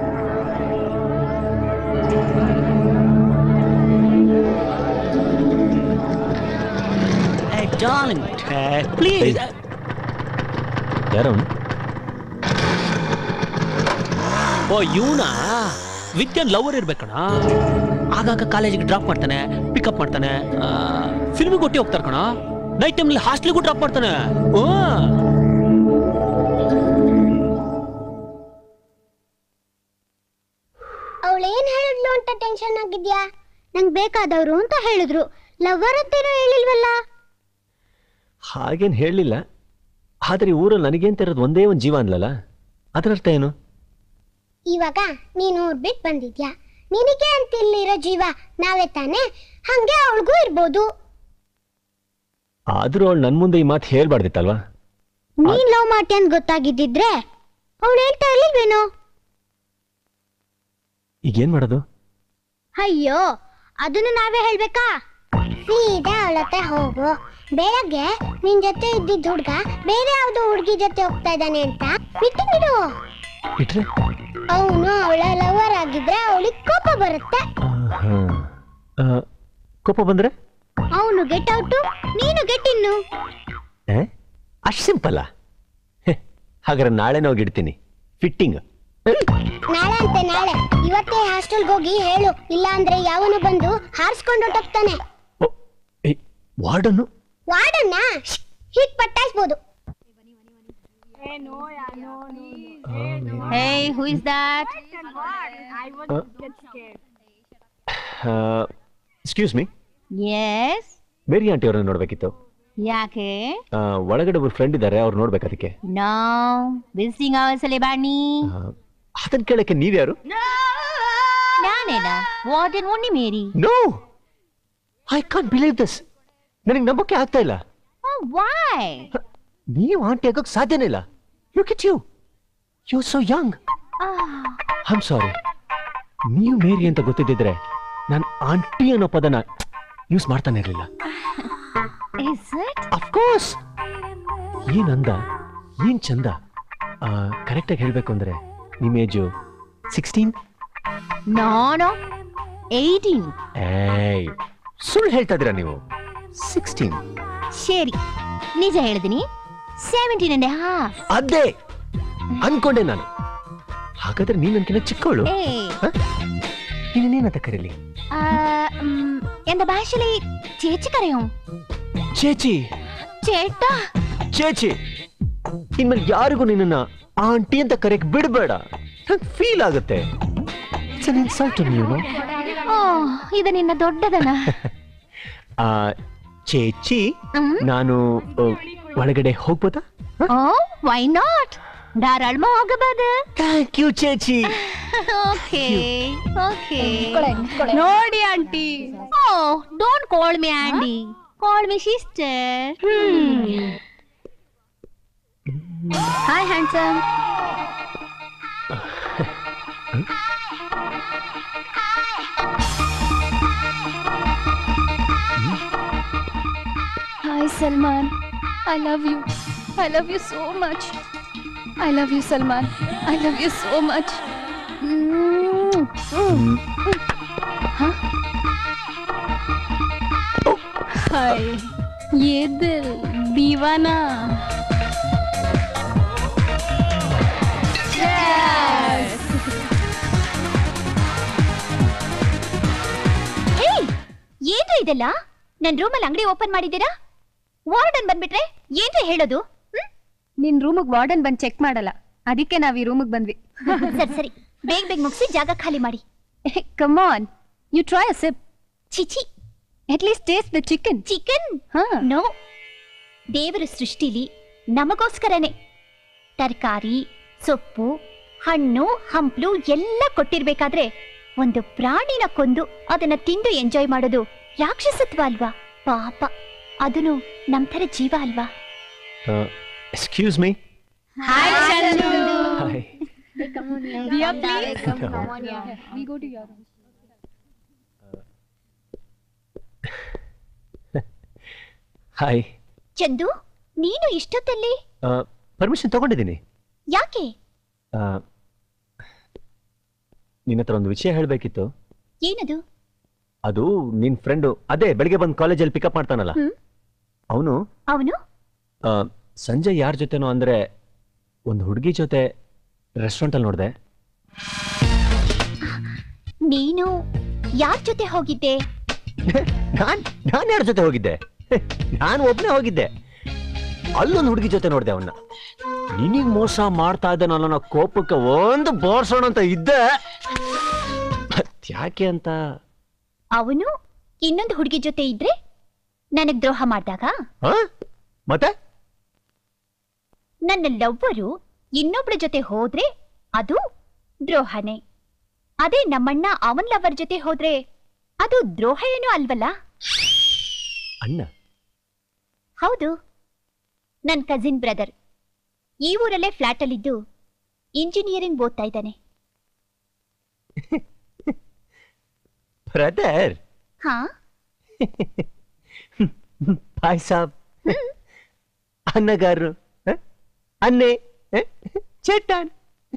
darling please ಯಾರವನು ಓ ಇವನಾ ವಿದ್ಯಾನ್ ಲವರ್ ಇರ್ಬೇಕಣ ಆಗಾಗ ಕಾಲೇಜಿಗೆ ಡ್ರಾಪ್ ಮಾಡ್ತಾನೆ ಪಿಕಪ್ ಮಾಡ್ತಾನೆ ಫಿಲ್ಮಿಗೆ ಒಟ್ಟಿ ಹೋಗ್ತಾರೆ ಕಣ ನೈಟ್ ಟೈಮ್ಲಿ ಹಾಸ್ಟೆಲ್ಗೂ ಡ್ರಾಪ್ ಮಾಡ್ತಾನೆ ಓ ಅವಳು ಏನ್ ಹೇಳಿದ್ಲು ಅಂತ ಟೆನ್ಷನ್ ಆಗಿದ್ಯಾ ನಂಗ್ ಬೇಕಾದವ್ರು ಅಂತ ಹೇಳಿದ್ರು ಲವರ್ ಅಂತೇನೋ ಹೇಳಿಲ್ವಲ್ಲ ಹಾಗೇನು ಹೇಳಲಿಲ್ಲ ಆದರೆ ಈ ಊರಲ್ಲಿ ನನಗೆ ಅಂತ ಇರೋದು ಒಂದೇ ಒಂದು ಜೀವ ಅನ್ಲಲ್ಲ ಅದರ ಅರ್ಥ ಏನು ಇವಾಗ ನೀನು ಊರ್ ಬಿಟ್ ಬಂದಿದ್ಯಾ ನಿನಗೆ ಅಂತ ಇಲ್ಲಿರೋ ಜೀವ ನಾವೇ ತಾನೇ ಹಂಗೆ ಅವಳಿಗೂ ಇರ್ಬೋದು ಆದರೂ ಅವಳು ನನ್ನ ಮುಂದೆ ಈ ಮಾತು ಹೇಳ್ಬಾರ್ದಿತ್ತಲ್ವಾ ನೀನ್ ಲವ್ ಮಾಡ್ತಿ ಅಂತ ಗೊತ್ತಾಗಿದ್ದಿದ್ರೆ ಅವಳು ಹೇಳ್ತಾ ಇರ್ಲಿಲ್ವೇನೋ ಈಗ ಏನು ಮಾಡೋದು ಅಯ್ಯೋ ಅದನ್ನು ನಾವೇ ಹೇಳ್ಬೇಕಾ ಸೀದಾ ಅವಳ ಹತ್ರ ಹೋಗು ಬೆಳಗ್ಗೆ ನಿನ್ ಜೊತೆ ಇದ್ದಿದ್ದ ಹುಡ್ಗ ಬೇರೆ ಯಾವ್ದೋ ಹುಡ್ಗಿ ಜೊತೆ ಹೋಗ್ತಾ ಇದ್ದಾನೆ ಅಂತ ಬಿಟ್ಟು ಬಿಡು ಬಿಟ್ರೆ ಅವನು ಅವಳ ಲವರ್ ಆಗಿದ್ರೆ ಅವಳಿಗೆ ಕೋಪ ಬರುತ್ತೆ ಹಾಂ ಕೋಪ ಬಂದರೆ ಅವನು ಗೆಟ್ ಔಟು ನೀನು ಗೆಟ್ ಇನ್ನು ಅಷ್ಟು ಸಿಂಪಲ್ಲ ಹಾಗಾದ್ರೆ ನಾಳೆನೇ ಹೋಗಿಡ್ತೀನಿ ಫಿಟ್ಟಿಂಗ್ ನಾಳೆ ಅಂತೆ ನಾಳೆ ಇವತ್ತೇ ಹಾಸ್ಟೆಲ್ಗೆ ಹೋಗಿ ಹೇಳು ಇಲ್ಲ ಅಂದ್ರೆ ಯಾವನು ಬಂದು ಹಾರಿಸ್ಕೊಂಡು ಹೊಟ್ಟೋಗ್ತಾನೆ ವಾರ್ಡನ್ನು ವಾರ್ಡನ್ನ ಹೀಟ್ ಪಟ್ಟಾಯಿಸ್ಬೋದು Hey, who is that? Excuse me Yes. Mary aunty ಅವ್ರನ್ನ ನೋಡ್ಬೇಕಿತ್ತು ಯಾಕೆ ಆ, ಒಳಗಡೆ ಒಬ್ರು ಫ್ರೆಂಡ್ ಇದ್ದಾರೆ ಅವ್ರು ನೋಡ್ಬೇಕು ಅದಕ್ಕೆ ನೋ ವಿಸಿಟಿಂಗ್ ಅವರ್ಸ್ ಅಲ್ಲಿ ಬಾಣಿ ಅದನ್ನ ಕೇಳಕ್ಕೆ ನೀವ್ಯಾರು ನಾನೇನಾ what and only Mary no I can't believe this ನನಗೆ ನಂಬಕ್ಕೆ ಆಗ್ತಾ ಇಲ್ಲ ವೈ ನೀವು ಆಂಟಿ ಆಗೋಕ್ ಸಾಧ್ಯನೇ ಇಲ್ಲ look at you you so young I'm sorry ನೀವು ಮೇರಿ ಅಂತ ಗೊತ್ತಿದ್ದಿದ್ರೆ ನಾನು ಆಂಟಿ ಅನ್ನೋ ಪದನ ಯೂಸ್ ಮಾಡ್ತಾನೆ ಇರಲಿಲ್ಲ ಇಸ್ ಇಟ್ ಅಫ್ಕೋರ್ಸ್ ಏನ್ ಅಂದ ಏನ್ ಚಂದ ಕರೆಕ್ಟಾಗಿ ಹೇಳ್ಬೇಕು ಅಂದ್ರೆ ನಿಮ್ಮ age sixteen no no eighteen ಏಯ್ ಸುಳ್ಳು ಹೇಳ್ತಾ ಇದೀರಾ ನೀವು ಸಿಕ್ಸ್ಟೀನ್ ಸರಿ ನಿಜ ಹೇಳಿದಿನಿ ಸೆವೆಂಟೀನ್ ಅಂಡ್ ಹಾಫ್ ಅದೇ ಅನ್ಕೊಂಡೆ ನಾನು ಹಾಗಾದ್ರೆ ನೀನ್ ನನ್ಕಿನ್ನ ಚಿಕ್ಕವಳು ಏ ನೀನೇನಂತ ಕರೀಲಿ ആ, ഉം, എന്റെ ഭാഷയില് ചേച്ചി കരയോ ಚೇಚಿ ചേട്ടാ ಚೇಚಿ ಇನ್ಮೇಲೆ ಯಾರಿಗೂ ನಿನ್ನ ಆಂಟಿ ಅಂತ ಕರೆಯಕ್ ಬಿಡಬೇಡ ನಂಗೆ ಫೀಲ್ ಆಗುತ್ತೆ ಇಟ್ಸ್ ಅನ್ ಇನ್ಸಲ್ಟ್ ನೀವು ಓ ಇದು ನಿನ್ನ ದೊಡ್ಡದನ ಚೇಚಿ ನಾನು ಆ, ಒಳಗಡೆ ಹೋಗ್ಬೋದಾ ಓ ವೈ ನಾಟ್ ಧಾರಾಳಮ ಹೋಗಬಹುದು ಥ್ಯಾಂಕ್ ಯು ಚೇಚಿ ಓಕೆ ಓಕೆ ನೋಡಿ aunty oh don't call me aunty call me sister hi handsome Hi, Salman. I love you. I love you so much. I love you Salman I love you so much हाय ये दिल दीवाना ಹೇಯ್ ಏನ್ರಿ ಇದೆಲ್ಲ ನನ್ ರೂಮಲ್ಲಿ ಅಂಗಡಿ ಓಪನ್ ಮಾಡಿದ್ದೀರಾ ವಾರ್ಡನ್ ಬಂದ್ಬಿಟ್ರೆ ಏನ್ರಿ ಹೇಳೋದು ನಿನ್ ರೂಮಿಗೆ ವಾರ್ಡನ್ ಬಂದ್ ಚೆಕ್ ಮಾಡಲ್ಲ ಅದಕ್ಕೆ ನಾವ್ ಈ ರೂಮಿಗೆ ಬಂದ್ವಿ ಸರಿ ಸರಿ ಬೇಗ ಬೇಗ ಮುಗಿಸಿ ಜಾಗ ಖಾಲಿ ಮಾಡಿ come on you try a sip ಚಿಚಿ at least taste the chicken chicken ಹಾ ನೋ ದೇವರ ಸೃಷ್ಟಿಲಿ ನಮಗೋಸ್ಕರನೇ ತರಕಾರಿ ಸೊಪ್ಪು ಹಣ್ಣು ಹಂಪ್ಲು ಎಲ್ಲ ಕೊಟ್ಟಿರ್ಬೇಕಾದ್ರೆ ಒಂದು ಪ್ರಾಣಿನ ಕೊಂದು ಅದನ್ನ ತಿಂದು ಎಂಜಾಯ್ ಮಾಡೋದು ರಾಕ್ಷಸತ್ವ ಅಲ್ವಾ ಪಾಪ ಅದನ್ನು ನಮ್ ಥರ ಜೀವ ಅಲ್ವಾ excuse me hi hi Diya, please. Come on, yeah. We go to your room. Hi Chandu ನೀನು ಇಷ್ಟೊತ್ತಲ್ಲಿ ಪರ್ಮಿಷನ್ ತಗೊಂಡಿದ್ದೀನಿ ಯಾಕೆ ನಿನ್ನ ಹತ್ರ ಒಂದು ವಿಷಯ ಹೇಳಬೇಕಿತ್ತು ಏನದು ಅದು ನಿನ್ ಫ್ರೆಂಡು ಅದೇ ಬೆಳಿಗ್ಗೆ ಬಂದು ಕಾಲೇಜಲ್ಲಿ ಪಿಕಪ್ ಮಾಡ್ತಾನಲ್ಲ ಹ್ಮ್. ಅವನು ಅವನು ಸಂಜೆ ಯಾರ ಜೊತೆನೋ ಅಂದ್ರೆ ಒಂದು ಹುಡುಗಿ ಜೊತೆ ರೆಸ್ಟೋರೆಂಟ್ ಅಲ್ಲಿ ನೋಡಿದೆ ನೀನು ಯಾರ್ ಜೊತೆ ಹೋಗಿದ್ದೆ ನಾನ್ ನಾನ್ ಯಾರ ಜೊತೆ ಹೋಗಿದ್ದೆ ನಾನು ಒಬ್ನೇ ಹೋಗಿದ್ದೆ ಅಲ್ಲೊಂದು ಹುಡುಗಿ ಜೊತೆ ನೋಡಿದೆ ಅವನ್ನ ನಿನಗ್ ಮೋಸ ಮಾಡ್ತಾ ಇದ್ದಾನಲ್ಲ ಅನ್ನೋ ಕೋಪಕ್ಕೆ ಒಂದು ಬೋರ್ಸೋಣ ಅಂತ ಇದ್ದೆ ಯಾಕೆ ಅಂತ ಅವನು ಇನ್ನೊಂದು ಹುಡುಗಿ ಜೊತೆ ಇದ್ರೆ ನನಗ್ ದ್ರೋಹ ಮಾಡಿದಾಗ ಹ? ಮತ್ತೆ ನನ್ನ ಲವ್ವರು ಇನ್ನೊಬ್ಳ ಜೊತೆ ಹೋದ್ರೆ ಅದು ದ್ರೋಹನೇ ಅದೇ ನಮ್ಮಣ್ಣ ಅವನ್ ಲವರ್ ಜೊತೆ ಹೋದ್ರೆ ಅದು ದ್ರೋಹ ಏನೂ ಅಲ್ವಲ್ಲ ಅಣ್ಣ ಹೌದು ನನ್ ಕಸಿನ್ ಬ್ರದರ್ ಈ ಊರಲ್ಲೇ ಫ್ಲಾಟ್ ಅಲ್ಲಿದ್ದು ಇಂಜಿನಿಯರಿಂಗ್ ಓದ್ತಾ ಇದ್ದಾನೆ ಬ್ರದರ್ ಹಾ ಬಾಯ್ ಸಾಬ್ ಅನ್ನಗಾರರು ಹ? ಅನ್ನೆ ಹ? ಚಟ್ಟಾನ್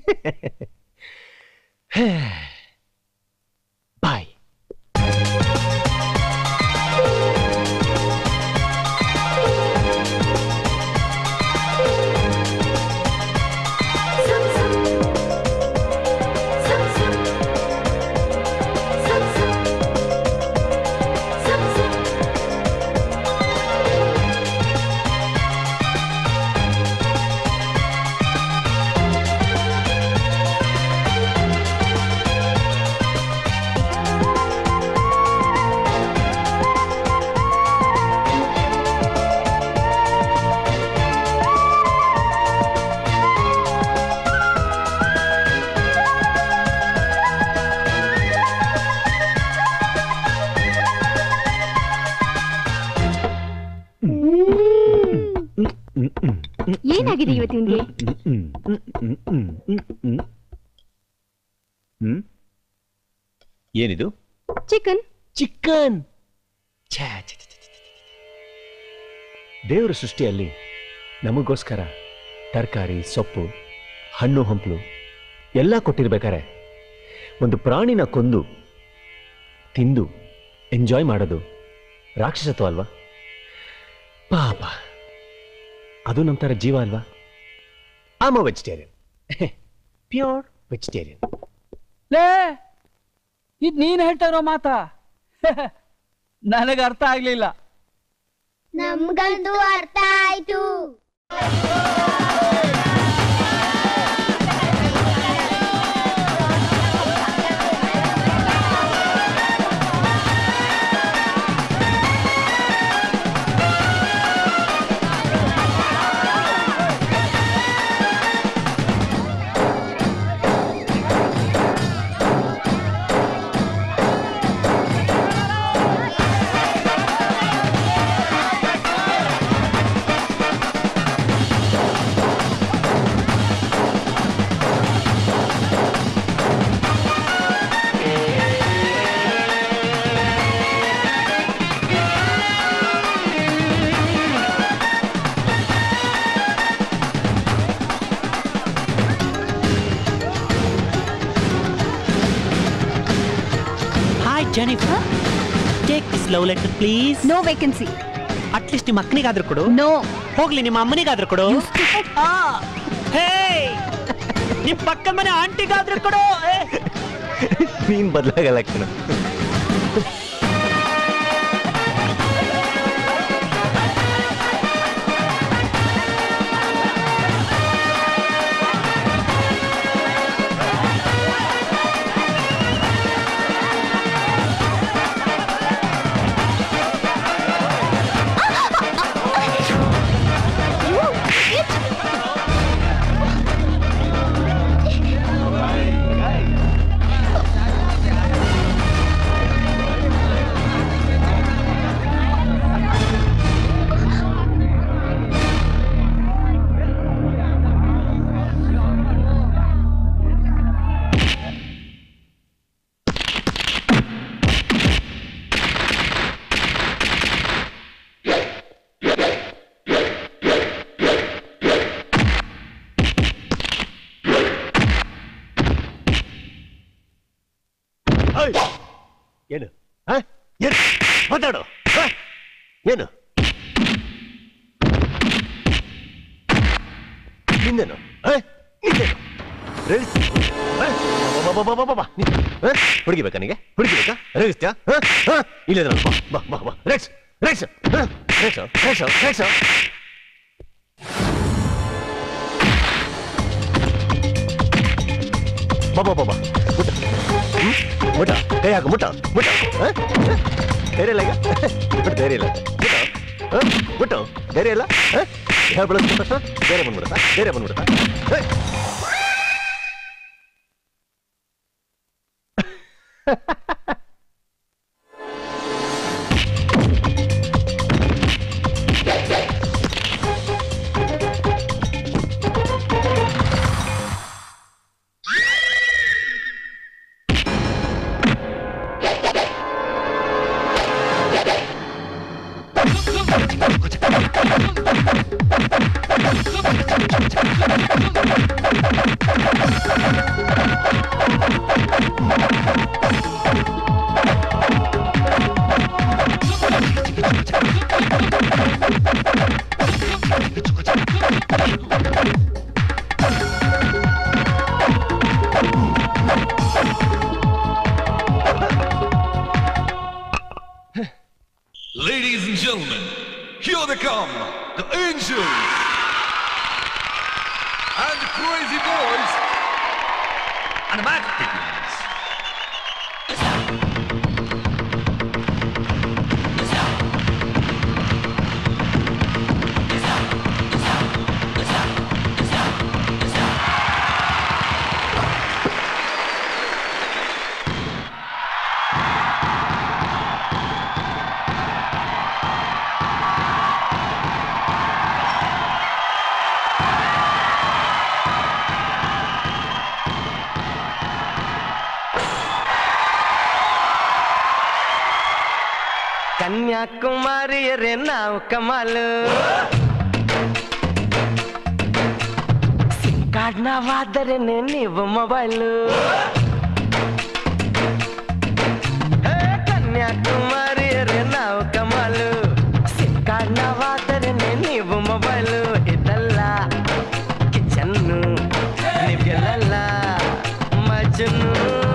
ಬಾಯ್ ಏನಾಗಿದೆ ಇವತ್ತಿನ್ಗೆ ಹ್ಮ್ ಏನಿದು ಚಿಕನ್ ಚಿಕನ್ ದೇವರ ಸೃಷ್ಟಿಯಲ್ಲಿ ನಮಗೋಸ್ಕರ ತರಕಾರಿ ಸೊಪ್ಪು ಹಣ್ಣು ಹಂಪಲು ಎಲ್ಲ ಕೊಟ್ಟಿರ್ಬೇಕಾರೆ ಒಂದು ಪ್ರಾಣಿನ ಕೊಂದು ತಿಂದು ಎಂಜಾಯ್ ಮಾಡೋದು ರಾಕ್ಷಸತ್ವ ಅಲ್ವಾ ಪಾಪ ಅದು ನಮ್ಮ ಥರ ಜೀವ ಅಲ್ವಾ ಆಮ್ ವೆಜಿಟೇರಿಯನ್ ಪ್ಯೂರ್ ವೆಜಿಟೇರಿಯನ್ ಲೇ ಇದ್ ನೀನ್ ಹೇಳ್ತಾ ಇರೋ ಮಾತಾ ನನಗೆ ಅರ್ಥ ಆಗ್ಲಿಲ್ಲ ನಮ್ಗಂತೂ ಅರ್ಥ ಆಯ್ತು ¡Vamos! Jennifer take this love letter please no vacancy at least ನಿಮ್ಮ ಅಕ್ಕನಿಗಾದ್ರೂ ಕೊಡು ನೋ ಹೋಗ್ಲಿ ನಿಮ್ಮ ಅಮ್ಮನಿಗಾದ್ರೂ ಕೊಡು ಆ, ಹೇ ನಿಮ್ ಪಕ್ಕದ ಮನೆ ಆಂಟಿಗಾದ್ರೂ ಕೊಡು ಏ. ನೀನ್ ಬದಲಾಗಲ್ಲ ಕಣ ಏನು ಆ? ಏನು ಮಾತಾಡು ಆ? ಏನು ನಿಂದೇನು ಆ? ನಿಂದೇನು ರೇಗಿಸ್ತಿ? ಆ? ಬಾ, ಬಾ, ಬಾ, ಬಾ, ಬಾ, ಬಾ. ನೀ- ಆ? ಹುಡುಗಿಬೇಕಾ ನಿಗೆ ಹುಡುಗಿಬೇಕಾ ರೇಗಿಸ್ತ್ಯಾ ಆ? ಆ? ಇಲ್ಲೇ ಇದ್ದಾನಲ್ಲ, ಬಾ ಬಾ ಬಾ ಬಾ ರೇಗ್ಸ್ ರೇಗ್ಸ್ ಆ? ರೇಗ್ಸು ರೇಗ್ಸು ರೇಗ್ಸು ಬಾ ಬಾ ಬಾ ಬಾ ಮುಟ್ಟ ಹ್ಮ್? ಮುಟ್ಟ ಕೈ ಹಾಕು ಮುಟ್ಟ ಮುಟ್ಟ ಆ? ಆ? ಧೈರ್ಯ ಇಲ್ಲ ಈಗ ಮುಟ್ಟ ಧೈರ್ಯ ಇಲ್ಲ ಮುಟ್ಟ ಆ? ಮುಟ್ಟು ಧೈರ್ಯ ಇಲ್ಲ ಆ? ಹೇಳ್ ಬೆಳೆಸ್ಕೊಂಡ ತಕ್ಷಣ ಧೈರ್ಯ ಬಂದ್ಬಿಡುತ್ತಾ ಧೈರ್ಯ ಬಂದ್ಬಿಡುತ್ತಾ ಏ? Ladies and gentlemen, here they come, the Angels and the Crazy Boys and the Magic Figures. ಕನ್ಯಾಕುಮಾರಿಯರೇ ನಾವು ಕಮಾಲು ಸಿಮ್ ಕಾರ್ಡ್ ನಾವಾದರೆ ನೀವು ಮೊಬೈಲು ಹೇ, ಕನ್ಯಾಕುಮಾರಿಯರೇ ನಾವು ಕಮಾಲು ಸಿಮ್ ಕಾರ್ಡ್ ನಾವಾದರೆ ನೀವು ಮೊಬೈಲು ಇದಲ್ಲ ಕಿಚನ್ನು ನೀವೆಲ್ಲ ಮಜನು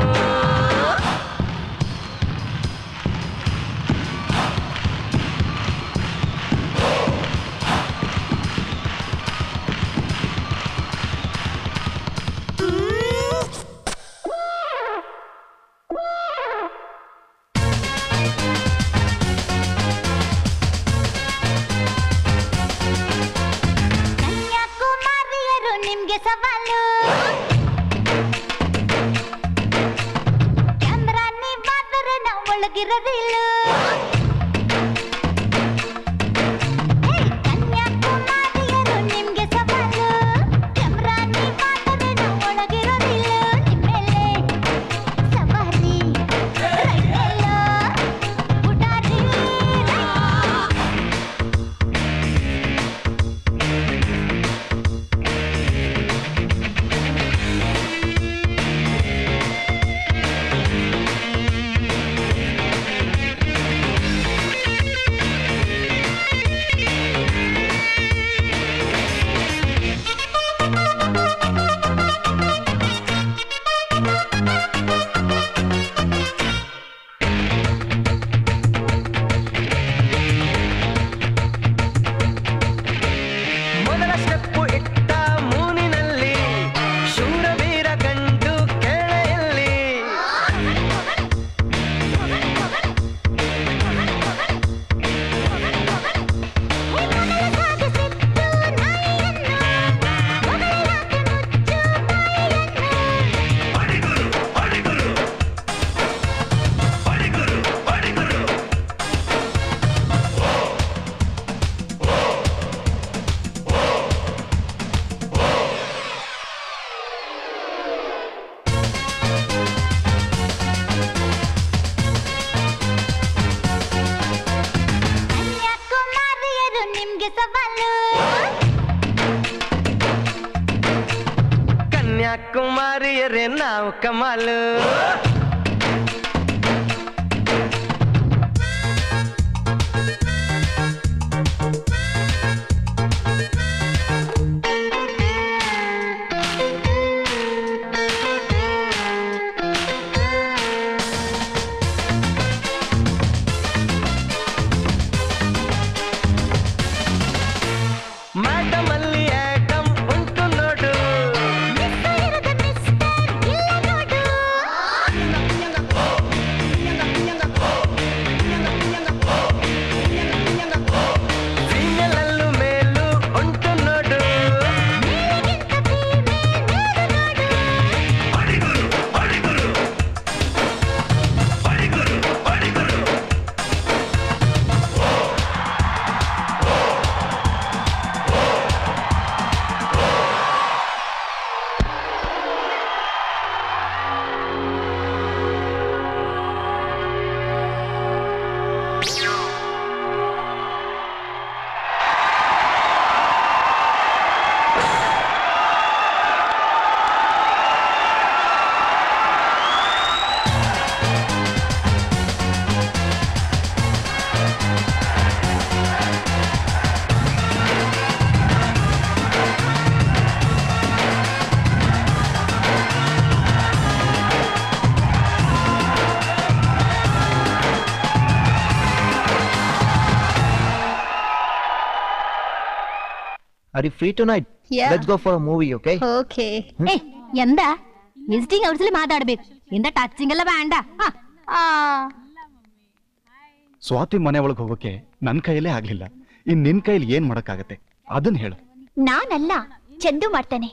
ಕನ್ಯಾಕುಮಾರಿಯರು ನಿಮ್ಗೆ ಸವಾಲು ಕ್ಯಾಮ್ರಾ ನೀವಾದರೆ ನಾವು ಒಳಗಿರೋದಿಲ್ಲ ಹೇ, ಕನ್ಯಾಕುಮಾರಿಯರು ನಿಮ್ಗೆ ಸವಾಲು ಕ್ಯಾಮ್ರಾ ನೀವಾದರೆ ನಾವು ಒಳಗಿರೋದಿಲ್ಲ ನಿಮ್ಮೇಲೆ ಸವಾರಿ ರೈಲೆಲ್ಲ ಪುಟಾರಿ ರೈ. ಸವಾಲು ಕನ್ಯಾಕುಮಾರಿಯರೇ ನಾವು ಕಮಾಲು ಮೇಡಮ್ ಅಲ್ಲಿ ಆಟಮ್ ಉಂಟು ನೋಡು ಫೀಮೇಲ್ ಅಲ್ಲೂ ಮೇಲೂ ಉಂಟು ನೋಡು Are you free tonight? Yeah. Let's go for a movie, okay? Okay ఏ ఎంత విజిటింగ్ అవర్స్లో మాట్లాడಬೇಕು ఇంత టచింగ్ ಎಲ್ಲ ಬೇಡ ಆ ಸ್ವಾತಿ ಮನೆ ಒಳಗೆ ಹೋಗೋಕೆ ನನ್ನ ಕೈಯಲ್ಲೇ ಆಗ್ಲಿಲ್ಲ ಇನ್ ನಿನ್ ಕೈಲಿ ಏನ್ ಮಾಡಕ್ಕಾಗತ್ತೆ ಅದನ್ನ ಹೇಳು ನಾನಲ್ಲ ಚಂದು ಮಾಡ್ತಾನೆ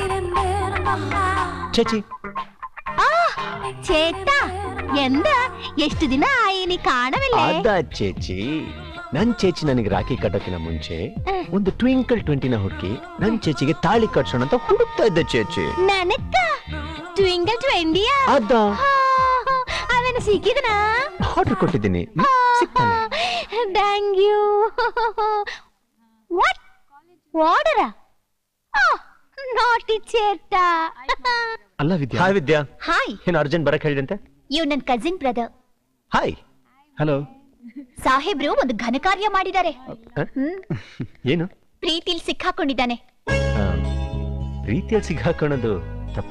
ಚೇಚಿ ಆ ಚೇತ ಎಂದ ಎಷ್ಟು ದಿನ ಆಯಿನಿ ಕಾಣವಿಲ್ಲ ಅದ ಚೇಚಿ ನನ್ ಚೇಚಿ ನನಗೆ ರಾಖಿ ಕಟ್ಟೋಕಿನ ಮುಂಚೆ ಒಂದು ಟ್ವಿಂಕಲ್ ಟ್ವೆಂಟಿನ ಹುಡುಕಿ ನನ್ ಚೇಚಿಗೆ ತಾಳಿ ಕಟ್ಸೋಣ ಅಂತ ಹುಡುಕ್ತಾ ಇದ್ದೆ ಚೇಚಿ ನನಕ್ಕ ಟ್ವಿಂಗಲ್ ಟ್ವೆಂಡಿಯಾ ಅದ ಅವನ ಸಿಕ್ಕಿದನಾ ಆರ್ಡರ್ ಕೊಟ್ಟಿದ್ದೀನಿ ಥ್ಯಾಂಕ್ ಯು ವಾಟ್ ವಾಡರ ನಾಟಿ ಚೇತ ಅಲ್ಲ ವಿದ್ಯಾ ಹಾಯ್ ವಿದ್ಯಾ ಹಾಯ್ ಏನ್ ಅರ್ಜೆಂಟ್ ಬರಕ್ ಹೇಳಿದಂತೆ ಇವ್ ನನ್ ಕಸಿನ್ ಬ್ರದರ್ ಹಾಯ್ ಹಲೋ ಸಾಹೇಬ್ರು ಒಂದು ಘನ ಕಾರ್ಯ ಮಾಡಿದ್ದಾರೆ ಹ್ಮ್ ಏನು ಪ್ರೀತಿಲ್ ಸಿಕ್ಕಾಕೊಂಡಿದ್ದಾನೆ ಪ್ರೀತಿಯಲ್ಲಿ ಸಿಗಾಕೊಳ್ಳೋದು ತಪ್ಪ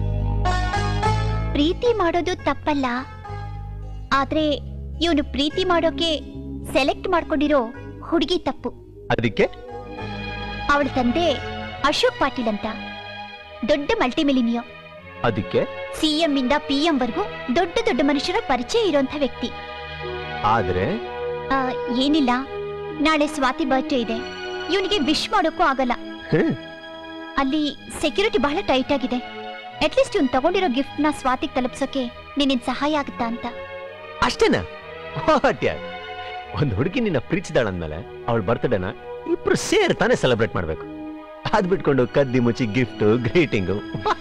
ಪ್ರೀತಿ ಮಾಡೋದು ತಪ್ಪಲ್ಲ ಆದ್ರೆ ಇವನು ಪ್ರೀತಿ ಮಾಡೋಕೆ ಸೆಲೆಕ್ಟ್ ಮಾಡ್ಕೊಂಡಿರೋ ಹುಡುಗಿ ತಪ್ಪು ಅದಕ್ಕೆ ಅವಳ ತಂದೆ ಅಶೋಕ್ ಪಾಟೀಲ್ ಅಂತ ದೊಡ್ಡ ಮಲ್ಟಿಮಿಲಿನಿಯೋ ಅದಕ್ಕೆ ಸಿಎಂ ಇಂದ ಪಿಎಂ ವರ್ಗೂ ದೊಡ್ಡ ದೊಡ್ಡ ಮನುಷ್ಯರ ಪರಿಚಯ ಇರುವಂತ ವ್ಯಕ್ತಿ ಆದ್ರೆ ಆ, ಏನಿಲ್ಲ ನಾಳೆ ಸ್ವಾತಿ ಬರ್ತ್ಡೇ ಇದೆ ಇವನಿಗೆ ವಿಶ್ ಮಾಡೋಕ್ಕೂ ಆಗಲ್ಲ ಹ್ಮ್, ಅಲ್ಲಿ ಸೆಕ್ಯೂರಿಟಿ ಬಹಳ ಟೈಟ್ ಆಗಿದೆ ಅಟ್ಲೀಸ್ಟ್ ಇವ್ನು ತಗೊಂಡಿರೋ ಗಿಫ್ಟ್ ನ ಸ್ವಾತಿಗೆ ತಲುಪ್ಸೋಕೆ ನಿನ್ನಿಂದ ಸಹಾಯ ಆಗುತ್ತಾ ಅಂತ ಅಷ್ಟೇನಾ ವಾಟ್ ಯಾರ್? ಒಂದ್ ಹುಡುಗಿ ನಿನ್ನ ಪ್ರೀತಿಸಿದಾಳಂದ್ಮೇಲೆ ಅವಳ ಬರ್ತ್ಡೇನ ಇಬ್ರು ಸೇರ್ ತಾನೇ ಸೆಲೆಬ್ರೇಟ್ ಮಾಡ್ಬೇಕು ಅದ್ ಬಿಟ್ಕೊಂಡು ಕದ್ದಿ ಮುಚ್ಚಿ ಗಿಫ್ಟ್ ಗ್ರೀಟಿಂಗು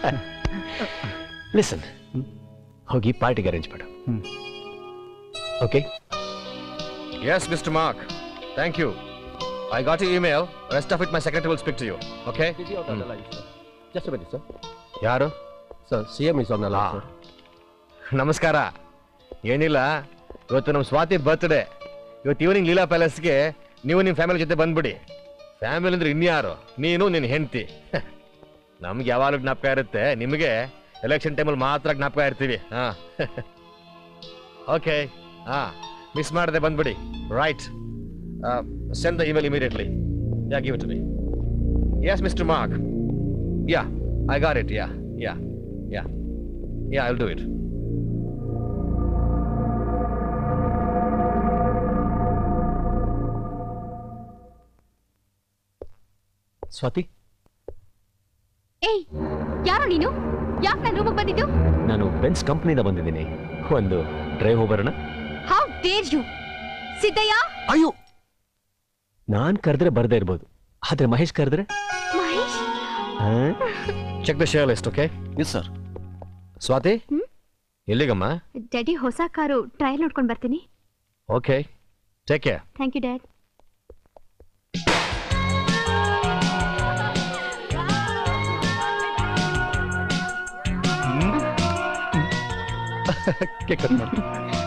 ಲಿಸನ್ ಹೋಗಿ ಪಾರ್ಟಿಗೆ ಅರೇಂಜ್ ಮಾಡು okay Yes, Mr. Mark. Thank you. I got your email. Rest of it, my secretary will speak to you. Okay? Just ಬನ್ನಿ ಸರ್ ಯಾರು ಸರ್ ಸಿ ಎಂ ಇಸ್ ಆ. ನಮಸ್ಕಾರ ಏನಿಲ್ಲ ಇವತ್ತು ನಮ್ಮ ಸ್ವಾತಿ ಬರ್ತ್ಡೇ ಇವತ್ತು ಈವ್ನಿಂಗ್ ಲೀಲಾ ಪ್ಯಾಲೇಸ್ಗೆ ನೀವು ನಿಮ್ಮ ಫ್ಯಾಮಿಲಿ ಜೊತೆ ಬಂದ್ಬಿಡಿ ಫ್ಯಾಮಿಲಿ ಅಂದ್ರೆ ಇನ್ಯಾರು ನೀನು ನಿನ್ನ ಹೆಂಡತಿ ನಮ್ಗೆ ಯಾವಾಗಲೂ ಜ್ಞಾಪಕ ಇರುತ್ತೆ ನಿಮಗೆ ಎಲೆಕ್ಷನ್ ಟೈಮಲ್ಲಿ ಮಾತ್ರ ಜ್ಞಾಪಕ ಇರ್ತೀವಿ ಹಾ ಓಕೆ ಹಾ ಮಿಸ್ ಮಾಡದೆ ಬಂದ್ಬಿಡಿ right send the email immediately yeah give it me yes mister Mark yeah I got it yeah yeah yeah yeah I'll do it Swathi ಏಯ್ ಯಾರು ನೀನು ಯಾಕೆ ನನ್ನ ರೂಮಿಗೆ ಬಂದಿದ್ದು ನಾನು ಬೆನ್ಸ್ ಕಂಪ್ನಿಯಿಂದ ಬಂದಿದ್ದೀನಿ ಒಂದು ಡ್ರೈವ್ ಹೋಗ್ಬರೋಣ ಹೌ ಡೇರ್ ಯು ಸಿದ್ದಯ್ಯ ಅಯ್ಯೋ ನಾನ್ ಕರೆದ್ರೆ ಬರ್ದೇ ಇರ್ಬೋದು ಆದ್ರೆ ಮಹೇಶ್ ಕರೆದ್ರೆ Mahesh check the share list okay yes sir Swathi ಎಲ್ಲಿಗಮ್ಮ ಡ್ಯಾಡಿ ಹೊಸ ಕಾರು ಟ್ರಯಲ್ ನೋಡ್ಕೊಂಡು ಬರ್ತೀನಿ okay take care thank you dad cake cut ಮಾಡು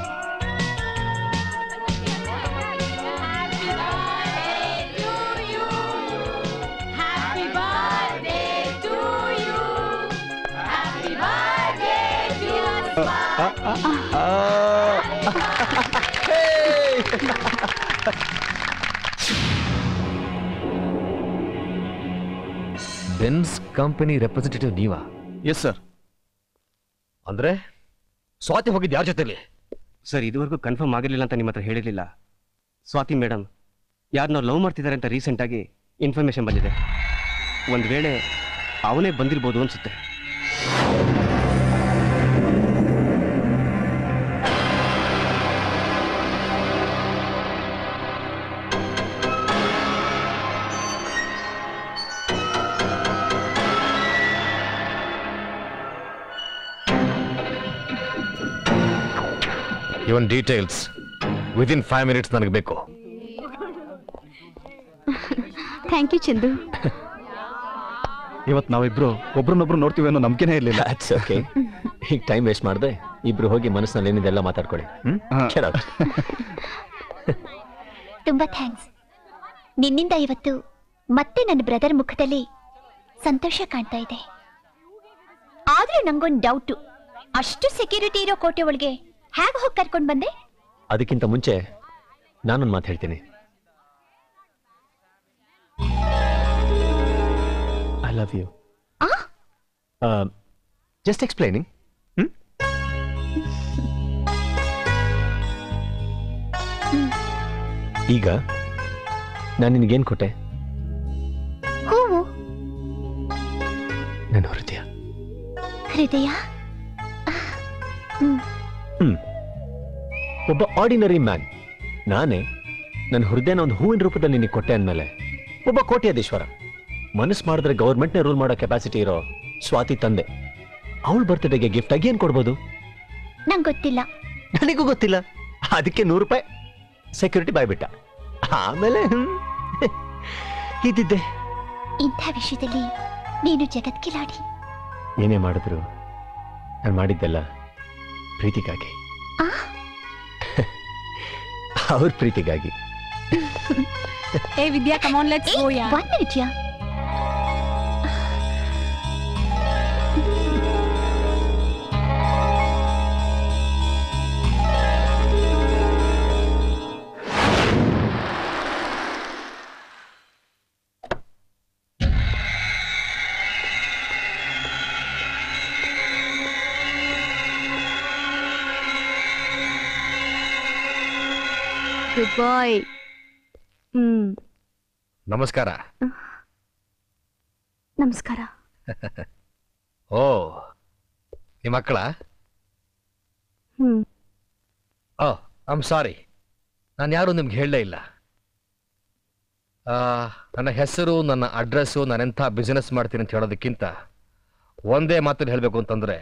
ಬೆನ್ಸ್ ಕಂಪನಿ ರೆಪ್ರೆಸೆಂಟೇಟಿವ್ ನೀವಾ ಎಸ್ ಸರ್ ಅಂದ್ರೆ ಸ್ವಾತಿ ಹೋಗಿದ್ದು ಯಾರ ಜೊತೆಲಿ ಸರ್ ಇದುವರೆಗೂ ಕನ್ಫರ್ಮ್ ಆಗಿರಲಿಲ್ಲ ಅಂತ ನಿಮ್ಮ ಹತ್ರ ಹೇಳಿರಲಿಲ್ಲ ಸ್ವಾತಿ ಮೇಡಮ್ ಯಾರನ್ನೋ ಲವ್ ಮಾಡ್ತಿದ್ದಾರೆ ಅಂತ ರೀಸೆಂಟಾಗಿ ಇನ್ಫಾರ್ಮೇಶನ್ ಬಂದಿದೆ ಒಂದು ವೇಳೆ ಅವನೇ ಬಂದಿರ್ಬೋದು ಅನ್ಸುತ್ತೆ ಇವನ್ ಡೀಟೇಲ್ಸ್ ವಿದಿನ್ ಫೈವ್ ಮಿನಿಟ್ಸ್ ನನಗೆ ಬೇಕು ಥ್ಯಾಂಕ್ ಯು ಚಂದು ಇವತ್ತು ನಾವಿಬ್ರು ಒಬ್ರನ್ನೊಬ್ರು ನೋಡ್ತೀವಿ ಅನ್ನೋ ನಂಬಿಕೆನೇ ಇರಲಿಲ್ಲ ಓಕೆ ಈಗ ಟೈಮ್ ವೇಸ್ಟ್ ಮಾಡಿದೆ ಇಬ್ರು ಹೋಗಿ ಮನಸ್ಸಿನಲ್ಲಿ ಏನಿದೆ ಎಲ್ಲ ಮಾತಾಡ್ಕೊಳ್ಳಿ ಹ್ಮ್ Get out. ತುಂಬಾ ಥ್ಯಾಂಕ್ಸ್ ನಿನ್ನಿಂದ ಇವತ್ತು ಮತ್ತೆ ನನ್ನ ಬ್ರದರ್ ಮುಖದಲ್ಲಿ ಸಂತೋಷ ಕಾಣ್ತಾ ಇದೆ ಆದ್ರೆ ನಂಗೊಂದು ಡೌಟು ಅಷ್ಟು ಸೆಕ್ಯೂರಿಟಿ ಇರೋ ಕೋಟೆ ಒಳಗೆ ಹೇಗೆ ಹೋಗಿ ಕರ್ಕೊಂಡು ಬಂದೆ ಅದಕ್ಕಿಂತ ಮುಂಚೆ ನಾನೊಂದು ಮಾತು ಹೇಳ್ತೀನಿ I love you just explaining ಈಗ ನಾನು ನಿನಗೇನು ಕೊಟ್ಟೆ ಹೂವು ನನ್ನ ಹೃದಯ ಹೃದಯ ಹ್ಮ್ ಒಬ್ಬ ಆರ್ಡಿನರಿ ಮ್ಯಾನ್ ನಾನೇ ನನ್ನ ಹೃದಯನ ಒಂದು ಹೂವಿನ ರೂಪದಲ್ಲಿ ನಿನಗೆ ಕೊಟ್ಟೆ ಅಂದಮೇಲೆ ಒಬ್ಬ ಕೋಟ್ಯಾಧೀಶ್ವರ ಮನಸ್ಸು ಮಾಡಿದ್ರೆ ಗೌರ್ಮೆಂಟ್ನೇ ರೂಲ್ ಮಾಡೋ ಕೆಪಾಸಿಟಿ ಇರೋ ಸ್ವಾತಿ ತಂದೆ ಅವಳ ಬರ್ತ್ಡೇಗೆ ಗಿಫ್ಟ್ ಆಗಿ ಏನು ಕೊಡ್ಬೋದು ನಂಗೆ ಗೊತ್ತಿಲ್ಲ ನನಗೂ ಗೊತ್ತಿಲ್ಲ ಅದಕ್ಕೆ ನೂರು ರೂಪಾಯಿ ಸೆಕ್ಯೂರಿಟಿ ಬಾಯ್ಬಿಟ್ಟ ಆಮೇಲೆ ಹ್ಮ್, ಇದ್ದಿದ್ದೆ ಇಂಥ ವಿಷಯದಲ್ಲಿ ನೀನು ಜಗತ್ಕಿಲಾಡಿ ಏನೇ ಮಾಡಿದ್ರು ನಾನು ಮಾಡಿದ್ದೆಲ್ಲ ಪ್ರೀತಿಗಾಗಿ ಆ? ಅವ್ರ ಪ್ರೀತಿಗಾಗಿ ಏ Vidya come on let's go yeah one minute yeah goodbye ಹ್ಮ್ ನಮಸ್ಕಾರ ನಮಸ್ಕಾರ ಓ ನಿಮ್ಮ ಮಕ್ಕಳ ಹ್ಮ್ ಓ ಐಮ್ ಸಾರಿ ನಾನು ಯಾರು ನಿಮ್ಗೆ ಹೇಳಲೇ ಇಲ್ಲ ಆ, ನನ್ನ ಹೆಸರು ನನ್ನ ಅಡ್ರೆಸ್ಸು ನಾನೆಂಥ ಬಿಸ್ನೆಸ್ ಮಾಡ್ತೀನಿ ಅಂತ ಹೇಳೋದಕ್ಕಿಂತ ಒಂದೇ ಮಾತಲ್ಲಿ ಹೇಳಬೇಕು ಅಂತಂದ್ರೆ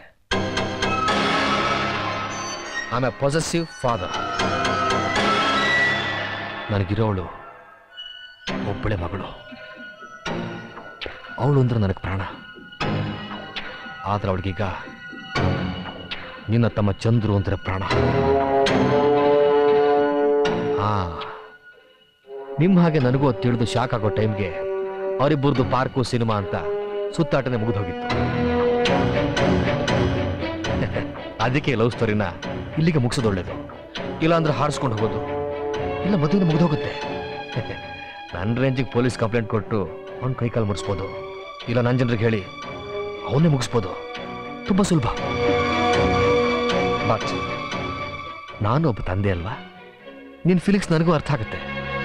ಆಮ್ ಎ ಪೊಸೆಸಿವ್ ಫಾದರ್ ನನಗಿರೋವಳು ಒಬ್ಬಳೆ ಮಗಳು ಅವಳು ಅಂದ್ರೆ ನನಗೆ ಪ್ರಾಣ ಆದ್ರೆ ಅವಳಿಗೀಗ ನಿನ್ನ ತಮ್ಮ ಚಂದ್ರು ಅಂದ್ರೆ ಪ್ರಾಣ ಆ ನಿಮ್ಮ ಹಾಗೆ ನನಗೂ ಅದು ತಿಳಿದು ಶಾಕ್ ಆಗೋ ಟೈಮ್ಗೆ ಅವರಿಬ್ಬರದು ಪಾರ್ಕು ಸಿನಿಮಾ ಅಂತ ಸುತ್ತಾಟನೆ ಮುಗಿದು ಹೋಗಿತ್ತು ಅದಕ್ಕೆ ಲವ್ ಸ್ಟೋರಿನ ಇಲ್ಲಿಗೆ ಮುಗಿಸೋದು ಒಳ್ಳೇದು ಇಲ್ಲಾಂದ್ರೆ ಹಾರಿಸ್ಕೊಂಡು ಹೋಗೋದು ಇಲ್ಲ ಮದುವೆ ಮುಗಿದು ಹೋಗುತ್ತೆ ನನ್ನ ರೇಂಜಿಗೆ ಪೊಲೀಸ್ ಕಂಪ್ಲೇಂಟ್ ಕೊಟ್ಟು ಅವ್ನ ಕೈ ಕಾಲು ಮುಡಿಸ್ಬೋದು ಇಲ್ಲ ನನ್ನ ಜನರಿಗೆ ಹೇಳಿ ಅವನ್ನೇ ಮುಗಿಸ್ಬೋದು ತುಂಬ ಸುಲಭ ಬಟ್ ನಾನು ಒಬ್ಬ ತಂದೆ ಅಲ್ವಾ ನಿನ್ನ ಫೀಲಿಂಗ್ಸ್ ನನಗೂ ಅರ್ಥ ಆಗುತ್ತೆ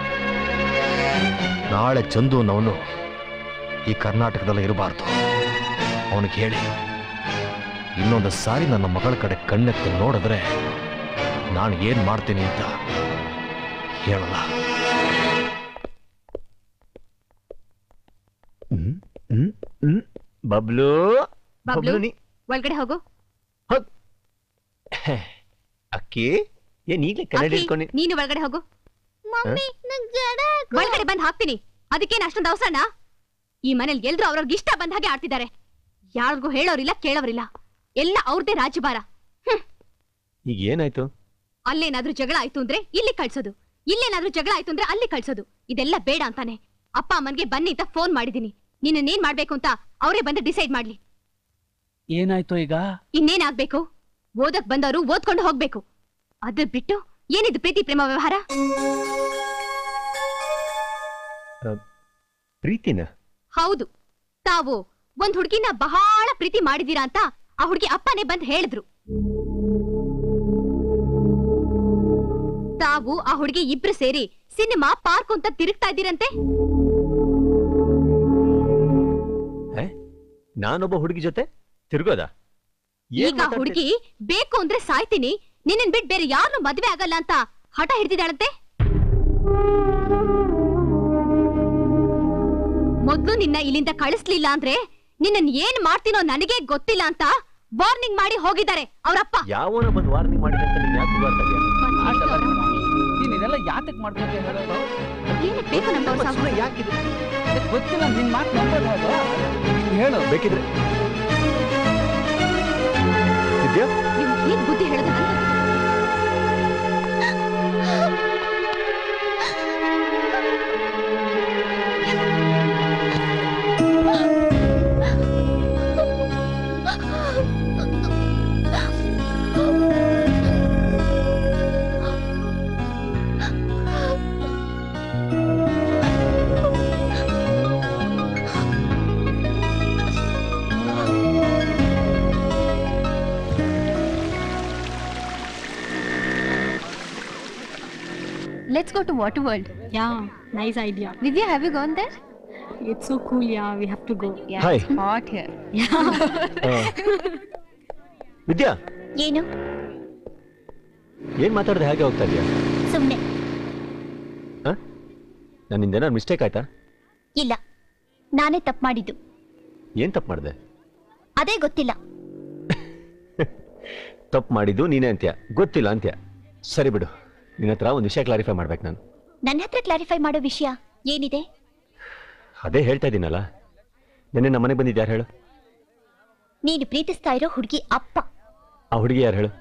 ನಾಳೆ ಚಂದು ಅನ್ನೋನು ಈ ಕರ್ನಾಟಕದಲ್ಲಿ ಇರಬಾರ್ದು ಅವನಿಗೆ ಹೇಳಿ ಇನ್ನೊಂದು ಸಾರಿ ನನ್ನ ಮಗಳ ಕಡೆ ಕಣ್ಣೆತ್ತಿ ನೋಡಿದ್ರೆ ನಾನು ಏನ್ ಮಾಡ್ತೀನಿ ಅಂತ ಹೇಳಲ್ಲ ಬಬ್ಲು ಬಬ್ಲು ನೀ ಒಳಗಡೆ ಹೋಗು ಅಕ್ಕಿ ಏನ್ ಈಗಲೇ ಕನ್ನಡ ಅಕ್ಕಿ, ಇಟ್ಕೊಂಡು ನೀನು ಒಳಗಡೆ ಹೋಗು ಮಮ್ಮಿ ನಂಗ್ ಜಡ ಒಳಗಡೆ ಬಂದ್ ಹಾಕ್ತೀನಿ ಅದಕ್ಕೇನು ಅಷ್ಟೊಂದು ಅವಸರನ ಈ ಮನೇಲಿ ಎಲ್ರು ಅವ್ರವ್ರಿಗೆ ಇಷ್ಟ ಬಂದ ಹಾಗೆ ಆಡ್ತಿದ್ದಾರೆ ಯಾರಿಗೂ ಹೇಳೋರಿಲ್ಲ ಕೇಳೋರಿಲ್ಲ ಎಲ್ಲ ಅವ್ರದೇ ರಾಜಭಾರ ಹ್ಮ್. ಈಗ ಏನಾಯ್ತು ಅಲ್ಲೇನಾದ್ರೂ ಜಗಳ ಆಯ್ತು ಅಂದ್ರೆ ಇಲ್ಲಿ ಕಳ್ಸೋದು ಇಲ್ಲೇನಾದ್ರೂ ಜಗಳ ಆಯ್ತು ಅಂದ್ರೆ ಅಲ್ಲಿ ಕಳ್ಸೋದು ಇದೆಲ್ಲ ಬೇಡ ಅಂತಾನೆ ಅಪ್ಪ ಅಮ್ಮನ್ಗೆ ಬನ್ನಿ ಅಂತ ಫೋನ್ ಮಾಡಿದೀನಿ ನಿನ್ನೇನ್ ಮಾಡ್ಬೇಕು ಅಂತ ಅವರೇ ಬಂದು ಡಿಸೈಡ್ ಮಾಡ್ಲಿ ಏನಾಯ್ತು ಈಗ ಇನ್ನೇನಾಗ್ಬೇಕು ಓದಕ್ ಬಂದವರು ಓದ್ಕೊಂಡು ಹೋಗ್ಬೇಕು ಅದ್ರ ಬಿಟ್ಟು ಏನಿದು ಪ್ರೀತಿ ಪ್ರೇಮ ವ್ಯವಹಾರ ಪ್ರೀತಿನ ಹೌದು ತಾವು ಒಂದ್ ಹುಡ್ಗಿನ ಬಹಳ ಪ್ರೀತಿ ಮಾಡಿದೀರಾ ಅಂತ ಆ ಹುಡ್ಗಿ ಅಪ್ಪನೇ ಬಂದ್ ಹೇಳಿದ್ರು ತಾವು ಆ ಹುಡ್ಗಿ ಇಬ್ರು ಸೇರಿ ಸಿನಿಮಾ ಪಾರ್ಕ್ ಅಂತ ತಿರುಗ್ತಾ ಇದ್ದೀರಂತೆ ನಾನೊಬ್ಬ ಹುಡುಗಿ ಜೊತೆ ತಿರ್ಗೋದ ಈಗ ಹುಡುಗಿ ಬೇಕು ಅಂದ್ರೆ ಸಾಯ್ತೀನಿ ನಿನ್ನನ್ ಬಿಟ್ ಬೇರೆ ಯಾರನ್ನು ಮದ್ವೆ ಆಗಲ್ಲ ಅಂತ ಹಠ ಹಿಡ್ದಿದ್ದಾಳಂತೆ ಮೊದ್ಲು ನಿನ್ನ ಇಲ್ಲಿಂದ ಕಳಿಸ್ಲಿಲ್ಲ ಅಂದ್ರೆ ನಿನ್ನನ್ ಏನ್ ಮಾಡ್ತೀನೋ ನನಗೆ ಗೊತ್ತಿಲ್ಲ ಅಂತ ವಾರ್ನಿಂಗ್ ಮಾಡಿ ಹೋಗಿದ್ದಾರೆ ಅವರಪ್ಪ ಯಾವನ ಬಂದು ವಾರ್ನಿಂಗ್ ಮಾಡಿದೆ ಅಂತ ನೀನ್ ಯಾಕೆ ಬರ್ತಾ ಇದೀಯ ನೀನ್ ಇದೆಲ್ಲ ಯಾತಕ್ ಮಾಡ್ಕೊತೀಯ ಹೇಳೋದು ಏನಕ್ಕೆ ಬೇಕು ನಮ್ಗವ್ರ ಸಾವು? ಅದೇ ಗೊತ್ತಿಲ್ಲ ನಿನ್ ಮಾತು ನಂಬೋದು ಹೇಳು ನೀನ್ ಹೇಳು ಬೇಕಿದ್ರೆ ವಿದ್ಯಾ ಇವ್ನ್ ಹೇಗ್ ಬುದ್ಧಿ ಹೇಳೋದು ನಂಗೆ Let's go to Water World. Yeah, nice idea. Vidya, have you gone there? It's so cool, yeah, we have to go. Yeah, Hi. it's hot here. ವಿದ್ಯಾ ಏನು ಏನ್ ಮಾತಾಡ್ದೆ ಹಾಗೆ ಹೋಗ್ತಾ ಇದೀಯಾ ಸುಮ್ನೆ ನನ್ನಿಂದ ಏನಾದ್ರು ಮಿಸ್ಟೇಕ್ ಆಯ್ತಾ ಇಲ್ಲ ನಾನೇ ತಪ್ಪು ಮಾಡಿದ್ದು ಏನ್ ತಪ್ಪು ಮಾಡಿದೆ ಅದೇ ಗೊತ್ತಿಲ್ಲ ತಪ್ಪು ಮಾಡಿದ್ದು ನೀನೇ ಅಂತ್ಯ ಗೊತ್ತಿಲ್ಲ ಅಂತ್ಯ ಸರಿ ಬಿಡು ನಿನ್ನ ಹತ್ರ ಒಂದು ವಿಷಯ ಕ್ಲಾರಿಫೈ ಮಾಡ್ಬೇಕು ನಾನು ನನ್ನ ಹತ್ರ ಕ್ಲಾರಿಫೈ ಮಾಡೋ ವಿಷಯ ಏನಿದೆ ಅದೇ ಹೇಳ್ತಾ ಇದ್ದೀನಲ್ಲ ನೆನ್ನೆ ನಮ್ಮ ಮನೆಗೆ ಬಂದಿದ್ದು ಯಾರು ಹೇಳು ನೀನು ಪ್ರೀತಿಸ್ತಾ ಇರೋ ಹುಡುಗಿ ಅಪ್ಪ ಆ ಹುಡುಗಿ ಯಾರು ಹೇಳು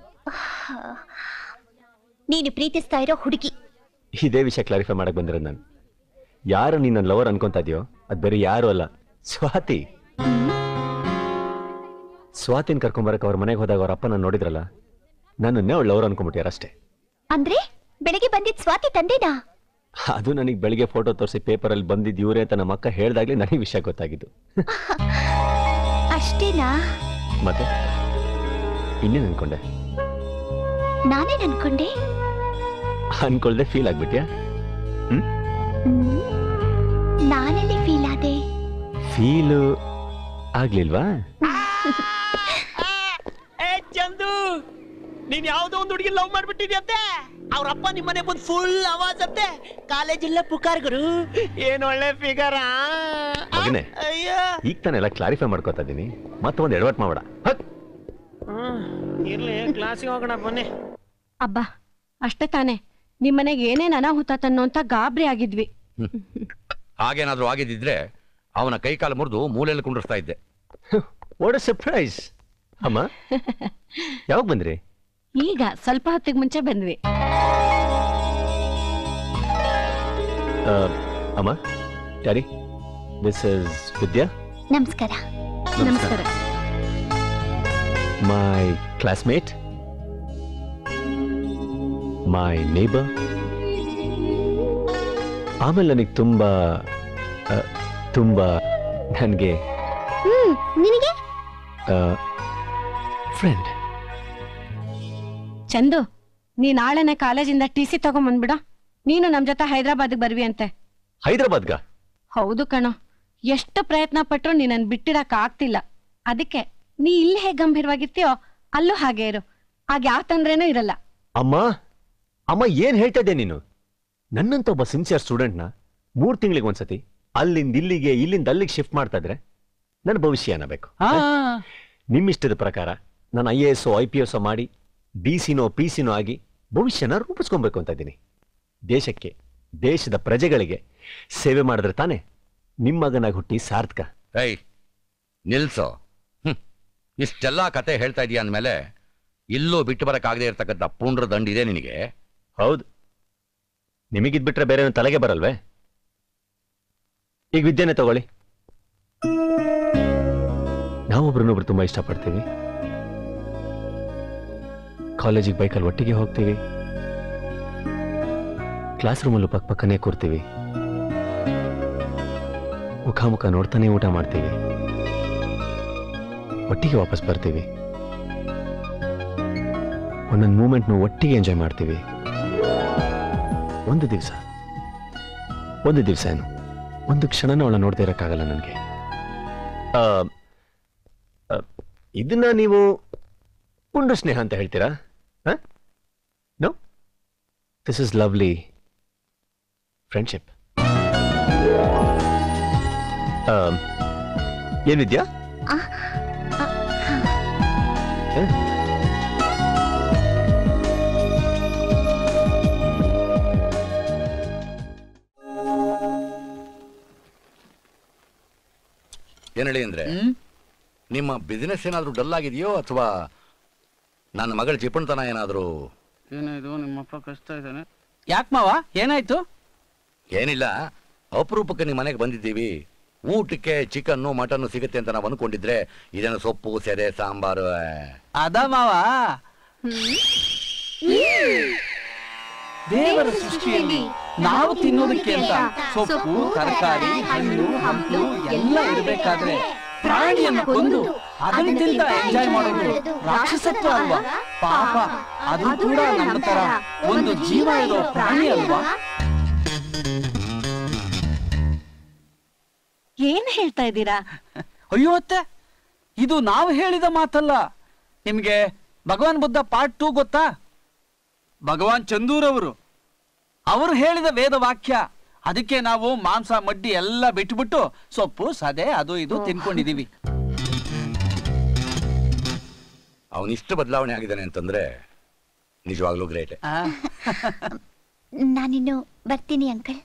ನೀನು ಪ್ರೀತಿಸ್ತಾ ಇರೋ ಹುಡುಗಿ ಇದೇ ವಿಷಯ ಕ್ಲಾರಿಫೈ ಮಾಡಕ್ ಬಂದಿರೋದು ನಾನು ಯಾರು ನೀನು ನನ್ನ ಲವರ್ ಅನ್ಕೊಂತಾ ಇದೆಯೋ ಅದು ಬೇರೆ ಯಾರು ಅಲ್ಲ ಸ್ವಾತಿ ಸ್ವಾತಿನ ಕರ್ಕೊಂಬರಕ್ ಅವ್ರ ಮನೆಗೆ ಹೋದಾಗ ಅವ್ರ ಅಪ್ಪ ನಾನು ನೋಡಿದ್ರಲ್ಲ ನನ್ನನ್ನೇ ಅವಳು ಲವರ್ ಅನ್ಕೊಂಬಿಟ್ಯಾರ ಅಷ್ಟೇ ಅಂದ್ರೆ ಬೆಳಗ್ಗೆ ಬಂದಿದ್ ಸ್ವಾತಿ ತಂದೆನಾ ಅದು ನನಗೆ ಬೆಳಿಗ್ಗೆ ಫೋಟೋ ತೋರಿಸಿ ಪೇಪರಲ್ಲಿ ಬಂದಿದ್ದು ಇವರೇ ಅಂತ ನಮ್ಮ ಅಕ್ಕ ಹೇಳ್ದಾಗ್ಲೇ ನನಗೆ ವಿಷಯ ಗೊತ್ತಾಗಿದ್ದು ಅಷ್ಟೇನಾ ಮತ್ತೆ ಇನ್ನೇನು ಅನ್ಕೊಂಡೆ ನಾನೇನ್ ಅನ್ಕೊಂಡೆ ಅನ್ಕೊಳ್ದೆ ಫೀಲ್ ಆಗ್ಬಿಟ್ಯಾ ಹ್ಮ್ ನಾನೆಲ್ಲಿ ಫೀಲ್ ಆದೆ ಫೀಲು ಆಗ್ಲಿಲ್ವಾ ಏ ಚಂದು ನೀನ್ ಯಾವ್ದೋ ಒಂದು ಹುಡುಗಿ ಲವ್ ಮಾಡ್ಬಿಟ್ಟಿದ್ಯಂತೆ ಅವ್ರ ಅಪ್ಪ ನಿಮ್ಮನೆ ಬಂದು ಫುಲ್ ಆವಾಜ್ ಅಂತೆ ಕಾಲೇಜಿಲ್ಲ ಪುಕಾರ್ ಗುರು ಏನ್ ಒಳ್ಳೆ ಫಿಗರ್ ಮಗನೇ ಅಯ್ಯೋ ಈಗ ತಾನೆಲ್ಲ ಕ್ಲಾರಿಫೈ ಮಾಡ್ಕೋತಾ ಇದ್ದೀನಿ ಮತ್ತೊಂದು ಎಡವಟ್ ಮಾಡಬೇಡ ಹ್ಮ್, ಇರ್ಲಿ ಕ್ಲಾಸಿಗೆ ಹೋಗೋಣ ಬನ್ನಿ ಅಬ್ಬಾ ಅಷ್ಟೇ ತಾನೇ ನಿಮ್ಮನೆಗೆ ಏನೇನ್ ಅನಾಹುತ ತನ್ನೋ ಅಂತ ಗಾಬರಿ ಆಗಿದ್ವಿ ಹಾಗೇನಾದ್ರೂ ಆಗಿದ್ದಿದ್ರೆ ಅವನ ಕೈಕಾಲು ಮುರಿದು ಮೂಲೆಯಲ್ಲಿ ಕುಂಡಿಸ್ತಾ ಇದ್ದೆ ವಾಟ್ ಸರ್ಪ್ರೈಸ್ ಅಮ್ಮ ಯಾವಾಗ ಬಂದ್ರಿ ಈಗ ಸ್ವಲ್ಪ ಹೊತ್ತಿಗೆ ಮುಂಚೆ ಬಂದ್ವಿ ಆ, ಅಮ್ಮ ಡ್ಯಾಡಿ ದಿಸ್ ಇಸ್ ವಿದ್ಯಾ ನಮಸ್ಕಾರ ನಮಸ್ಕಾರ ಮೈ ಕ್ಲಾಸ್ಮೇಟ್ ಮೈ ನೇಬರ್ ಆಮೇಲೆ ನನಗೆ ತುಂಬಾ ಆ, ತುಂಬಾ ನನಗೆ ಹ್ಮ್ ನಿನಗೆ ಫ್ರೆಂಡ್ ಚಂದು ನೀ ನಾಳೆನೆ ಕಾಲೇಜಿಂದ ಟಿ ಸಿ ತಗೊಂಬಂದ್ಬಿಡ ನೀನು ನಮ್ ಜೊತೆ ಹೈದ್ರಾಬಾದ್ಗೆ ಬರ್ವಿ ಅಂತೆ ಹೈದರಾಬಾದ್ಗ ಹೌದು ಕಣೋ ಎಷ್ಟು ಪ್ರಯತ್ನ ಪಟ್ರು ನೀನನ್ ಬಿಟ್ಟಿಡಕ್ ಆಗ್ತಿಲ್ಲ ಅದಕ್ಕೆ ನೀ ಇಲ್ಲಿ ಹೇಗ್ ಗಂಭೀರವಾಗಿರ್ತೀಯೋ ಅಲ್ಲೂ ಹಾಗೆ ಇರು ಆಗ ಯಾವ ತೊಂದ್ರೆನೂ ಇರಲ್ಲ ಅಮ್ಮ ಅಮ್ಮ ಏನ್ ಹೇಳ್ತಾ ಇದ್ದೆ ನೀನು ನನ್ನಂತ ಒಬ್ಬ ಸಿನ್ಸಿಯರ್ ಸ್ಟೂಡೆಂಟ್ನ ಮೂರ್ ತಿಂಗಳಿಗೆ ಒಂದ್ಸತಿ ಅಲ್ಲಿಂದ ಇಲ್ಲಿಗೆ ಇಲ್ಲಿಂದ ಅಲ್ಲಿಗೆ ಶಿಫ್ಟ್ ಮಾಡ್ತಾ ಇದ್ರೆ ನನ್ನ ಭವಿಷ್ಯ ಏನಬೇಕು ನಿಮ್ಮಿಷ್ಟದ ಪ್ರಕಾರ ನಾನು I A S I P S ಮಾಡಿ ಡಿ ಸಿನೋ ಪಿ ಸಿನೋ ಆಗಿ ಭವಿಷ್ಯನ ರೂಪಿಸ್ಕೊಬೇಕು ಅಂತ ಇದ್ದೀನಿ ದೇಶಕ್ಕೆ ದೇಶದ ಪ್ರಜೆಗಳಿಗೆ ಸೇವೆ ಮಾಡಿದ್ರೆ ತಾನೇ ನಿಮ್ಮ ಮಗನಾಗಿ ಹುಟ್ಟಿ ಸಾರ್ಥಕ ಏಯ್ ನಿಲ್ಸೋ ಹ್ಮ್ ಇಷ್ಟೆಲ್ಲ ಕತೆ ಹೇಳ್ತಾ ಇದೀಯ ಅಂದಮೇಲೆ ಇಲ್ಲೂ ಬಿಟ್ಟು ಬರಕ್ಕಾಗದೇ ಇರ್ತಕ್ಕಂಥ ಪುಂಡ್ರ ದಂಡ ಇದೆ ನಿನಗೆ ಹೌದು ನಿಮಗಿದ್ಬಿಟ್ರೆ ಬೇರೆ ತಲೆಗೆ ಬರಲ್ವೇ ಈಗ ವಿದ್ಯೆನೆ ತಗೊಳ್ಳಿ ನಾವೊಬ್ರನ್ನೊಬ್ರು ತುಂಬಾ ಇಷ್ಟಪಡ್ತೀವಿ ಕಾಲೇಜಿಗೆ ಬೈಕಲ್ಲಿ ಒಟ್ಟಿಗೆ ಹೋಗ್ತೀವಿ ಕ್ಲಾಸ್ ರೂಮಲ್ಲೂ ಪಕ್ಕ ಪಕ್ಕನೇ ಕೂರ್ತೀವಿ ಮುಖಾಮುಖ ನೋಡ್ತಾನೆ ಊಟ ಮಾಡ್ತೀವಿ ಒಟ್ಟಿಗೆ ವಾಪಸ್ ಬರ್ತೀವಿ ಒಂದೊಂದು ಮೂಮೆಂಟ್ನು ಒಟ್ಟಿಗೆ ಎಂಜಾಯ್ ಮಾಡ್ತೀವಿ ಒಂದು ದಿವಸ ಒಂದು ದಿವಸ ಏನು ಒಂದು ಕ್ಷಣನೂ ಅವಳ ನೋಡದೇ ಇರೋಕ್ಕಾಗಲ್ಲ ನನಗೆ ಇದನ್ನ ನೀವು ಪುಂಡು ಸ್ನೇಹ ಅಂತ ಹೇಳ್ತೀರಾ no this is lovely friendship ಏನಿದ್ಯಾ ಏನ್ ಹೇಳಿ ಅಂದ್ರೆ ನಿಮ್ಮ ಬಿಸಿನೆಸ್ ಏನಾದ್ರೂ ಡಲ್ ಆಗಿದೆಯೋ ಅಥವಾ ನನ್ನ ಮಗಳ ಚಿಪ್ಪಣತನ ಏನಾದ್ರೂ ಏನಾಯ್ತು ನಿಮ್ಮಪ್ಪ ಕಷ್ಟ ಇದ್ದಾನೆ ಯಾಕೆ ಮಾವ ಏನಾಯ್ತು ಏನಿಲ್ಲ ಅಪರೂಪಕ್ಕೆ ನಿಮ್ಮ ಮನೆಗೆ ಬಂದಿದ್ದೀವಿ ಊಟಕ್ಕೆ ಚಿಕನ್ನು ಮಟನ್ನು ಸಿಗುತ್ತೆ ಅಂತ ನಾವು ಅನ್ಕೊಂಡಿದ್ರೆ ಇದೇನು ಸೊಪ್ಪು ಸೆದೆ ಸಾಂಬಾರು ಆ. ಅದ ಮಾವ ದೇವರ ಸೃಷ್ಟಿಯಲ್ಲಿ ನಾವು ತಿನ್ನೋದಕ್ಕೆ ಅಂತ ಸೊಪ್ಪು ತರಕಾರಿ ಹಣ್ಣು ಹಂಪಲು ಎಲ್ಲ ಇರಬೇಕಾದ್ರೆ ಪ್ರಾಣಿಯನ್ನು ಕೊಂದು ಅದನ್ನ ತಿಂತ ಎಂಜಾಯ್ ಮಾಡೋದು ರಾಕ್ಷಸತ್ವ ಅಲ್ವಾ ಪಾಪ ಅದು ಕೂಡ ನಮ್ಮ ತರ ಒಂದು ಜೀವ ಇರೋ ಪ್ರಾಣಿ ಅಲ್ವಾ ಏನ್ ಹೇಳ್ತಾ ಇದ್ದೀರಾ ಅಯ್ಯೋ ಅತ್ತೆ ಇದು ನಾವು ಹೇಳಿದ ಮಾತಲ್ಲ ನಿಮ್ಗೆ ಭಗವಾನ್ ಬುದ್ಧ ಪಾರ್ಟ್ ಟೂ ಗೊತ್ತಾ ಭಗವಾನ್ ಚಂದೂರವರು ಅವರು ಹೇಳಿದ ವೇದ ವಾಕ್ಯ ಅದಕ್ಕೆ ನಾವು ಮಾಂಸ ಮಡ್ಡಿ ಎಲ್ಲ ಬಿಟ್ಬಿಟ್ಟು ಸೊಪ್ಪು ಸದೆ ಅದು ಇದು ತಿನ್ಕೊಂಡಿದೀವಿ ಅವನಿಷ್ಟು ಬದಲಾವಣೆ ಆಗಿದ್ದಾನೆ ಅಂತಂದ್ರೆ ನಿಜವಾಗ್ಲೂ ಗ್ರೇಟ್ ನಾನಿನ್ನು ಬರ್ತೀನಿ ಅಂಕಲ್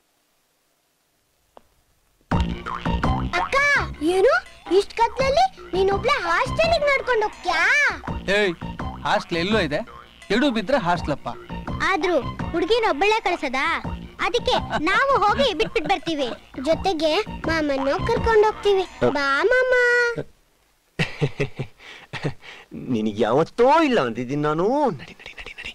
ಅಕ್ಕ ಏನು ಇಷ್ಟ ಕತ್ಲಲ್ಲಿ ನೀನೊಬ್ಳೆ ಹಾಸ್ಟೆಲಿಗೆ ನಡ್ಕೊಂಡು ಹೋಗ್ತ್ಯಾ ಏಯ್ ಹಾಸ್ಟ್ಲ್ ಎಲ್ಲೋ ಇದೆ ಎಡು ಬಿದ್ರೆ ಹಾಸ್ಟ್ಲಪ್ಪ ಆದ್ರೂ ಹುಡುಗಿನ ಒಬ್ಬಳೆ ಕಳ್ಸದ ಅದಕ್ಕೆ ನಾವು ಹೋಗಿ ಬಿಟ್ಬಿಟ್ ಬರ್ತೀವಿ ಜೊತೆಗೆ ಮಾಮನ್ನು ಕರ್ಕೊಂಡು ಹೋಗ್ತೀವಿ ಬಾ ಮಾಮ ನಿನಗೆ ಯಾವತ್ತೋ ಇಲ್ಲ ಅಂದಿದ್ದೀನಿ ನಾನು ನಡಿ ನಡಿ ನಡಿ ನಡಿ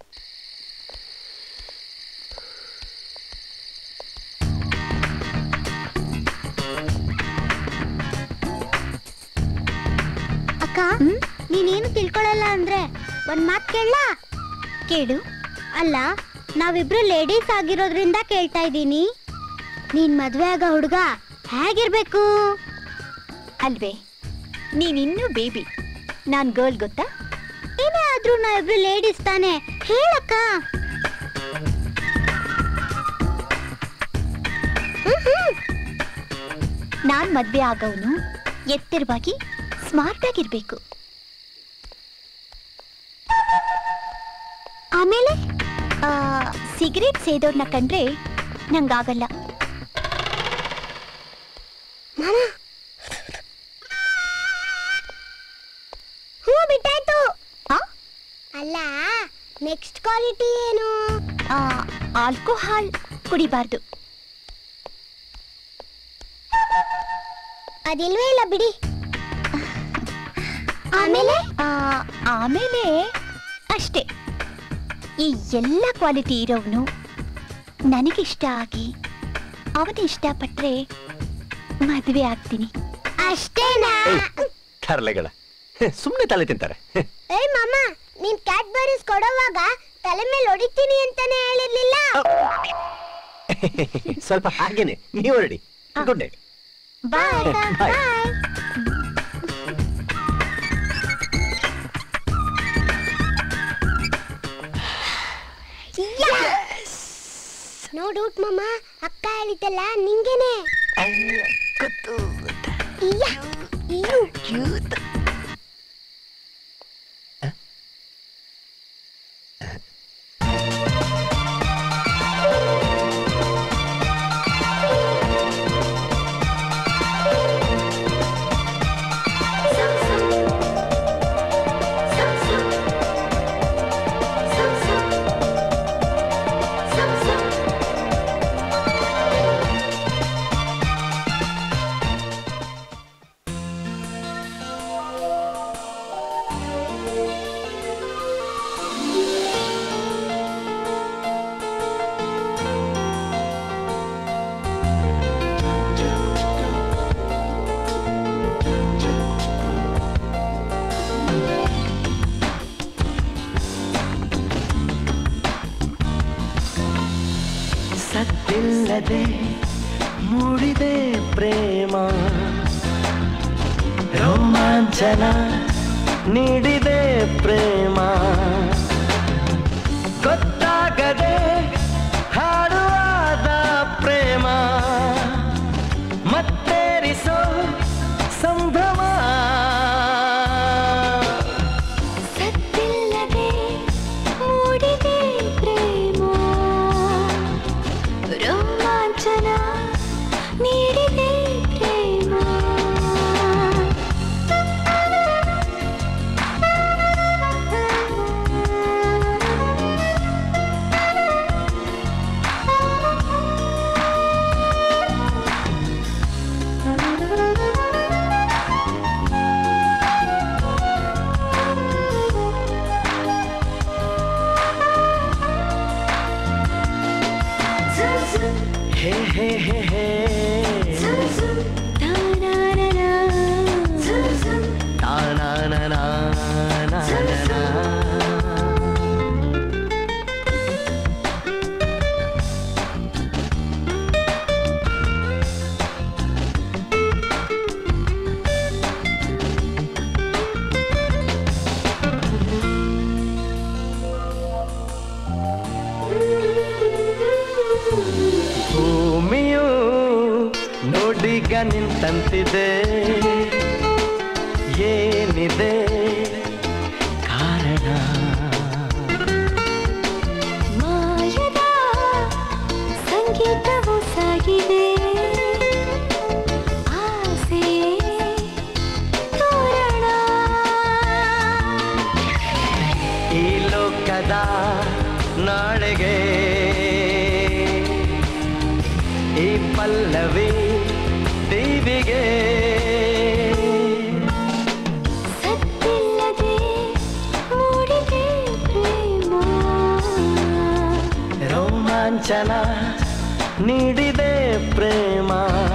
ಅಕ್ಕ ನೀನೇನು ತಿಳ್ಕೊಳಲ್ಲ ಅಂದ್ರೆ ಒಂದ್ ಮಾತ್ ಕೇಳ ಕೇಳು ಅಲ್ಲ ನಾವಿಬ್ರು ಲೇಡೀಸ್ ಆಗಿರೋದ್ರಿಂದ ಕೇಳ್ತಾ ಇದ್ದೀನಿ ನೀನ್ ಮದ್ವೆ ಆಗೋ ಹುಡುಗ ಹೇಗಿರ್ಬೇಕು ಅಲ್ವೇ ನೀನಿನ್ನೂ ಬೇಬಿ ನಾನ್ ಗರ್ಲ್ ಗೊತ್ತಾ ಏನೇ ಆದ್ರೂ ನಾವಿಬ್ರು ಲೇಡೀಸ್ ತಾನೆ ಹೇಳಕ್ಕ ನಾನ್ ಮದ್ವೆ ಆಗೋನು ಎತ್ತರವಾಗಿ ಸ್ಮಾರ್ಟ್ ಆಗಿರ್ಬೇಕು ಆಮೇಲೆ ಸಿಗರೇಟ್ ಸೇದೋರ್ನ ಕಂಡ್ರೆ ನಂಗಾಗಲ್ಲ ಹ್ಞೂ ಬಿಟ್ಟಾಯ್ತು ಅಲ್ಲ ನೆಕ್ಸ್ಟ್ ಕ್ವಾಲಿಟಿ ಏನು ಆಲ್ಕೋಹಾಲ್ ಕುಡಿಬಾರ್ದು ಅದಿಲ್ವೇ ಇಲ್ಲ ಬಿಡಿ ಆಮೇಲೆ ಆಮೇಲೆ ಅಷ್ಟೇ ಈ ಎಲ್ಲ ಕ್ವಾಲಿಟಿ ಇರೋವನು ನನಗಿಷ್ಟ ಆಗಿ ಅವನ ಇಷ್ಟಪಟ್ರೆ ಮದುವೆ ಆಗ್ತೀನಿ ಅಷ್ಟೇನಾ ತರಲೆಗಳ ಸುಮ್ಮನೆ ತಲೆ ತಿಂತಾರೆ ಏಯ್ ಮಾಮ ನೀನ್ ಕ್ಯಾಡ್ಬರೀಸ್ ಕೊಡುವಾಗ ತಲೆ ಮೇಲೆ ಹೊಡಿತೀನಿ ಅಂತಾನೆ ಹೇಳಿರ್ಲಿಲ್ಲ ಸ್ವಲ್ಪ ಹಾಗೇನೆ ನೀವು ready good night bye bye no doubt ಮಾಮ ಅಕ್ಕ ಹೇಳಿದ್ದಲ್ಲ ನಿಂಗೇನೆ ಇಯ್ಯ, ಇಯ್ಯು. ಸದ್ದಿಲ್ಲದೆ ಮೂಡಿದೆ ಪ್ರೇಮ ರೋಮಾಂಚನ ನೀಡಿದೆ ಪ್ರೇಮ ಗೊತ್ತಾಗದೆ ಹಾಡುವಾದ ಪ್ರೇಮ ಮತ್ತೇರಿಸೋ ಸಂಭ್ರಮ ಸದ್ದಿಲ್ಲದೆ ಮೂಡಿದೆ ಪ್ರೇಮ ರೋಮಾಂಚನ ನೀಡಿದೆ ಪ್ರೇಮ ಹೇ ಹೇ ಹೇ ಹೇ ಭೂಮಿಯು ನೋಡಿಗ ನಿಂತಂತಿದೆ ಏನಿದೆ ಕಾರಣ ಮಾಯದ ಸಂಗೀತವು ಸಾಗಿದೆ ಆಸೆ ತೋರಣ ಈ ಲೋಕದ ನಾಳೆಗೆ ಈ ಪಲ್ಲವಿ ದೇವಿಗೆ ಸದ್ದಿಲ್ಲದೆ ಮೂಡಿದೆ ಪ್ರೇಮ ರೋಮಾಂಚನ ನೀಡಿದೆ ಪ್ರೇಮ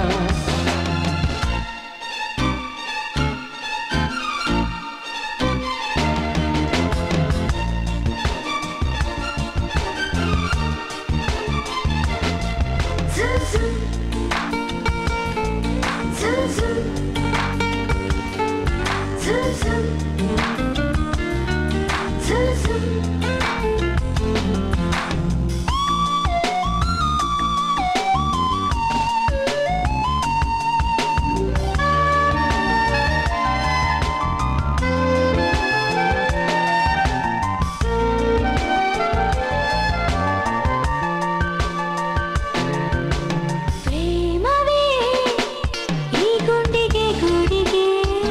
ಪ್ರೇಮವೇ ಈ ಗುಂಡಿಗೆ ಗೂಡಿಗೆ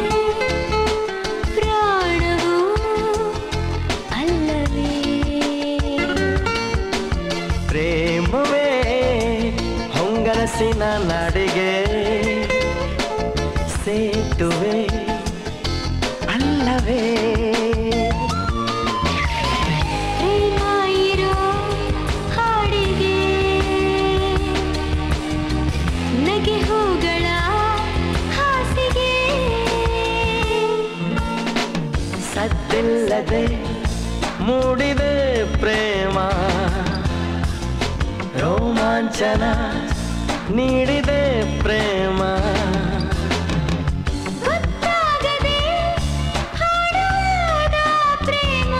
ಪ್ರಾಣವು ಅಲ್ಲವೇ ಪ್ರೇಮವೇ ಹೊಂಗನಸಿನ ನಾಡಿಗೆ ಸೇತುವೆ ಅಲ್ಲವೇ ಪ್ರೇಮ ಇರೋ ಹಾಡಿಗೆ ನಗೆ ಹೂಗಳ ಹಾಸಿಗೆ ಸದ್ದಿಲ್ಲದೆ ಮೂಡಿದೆ ಪ್ರೇಮ ರೋಮಾಂಚನ ನೀಡಿದೆ ಪ್ರೇಮ ಗೊತ್ತಾಗದೆ ಹಾಡಾದ ಪ್ರೇಮ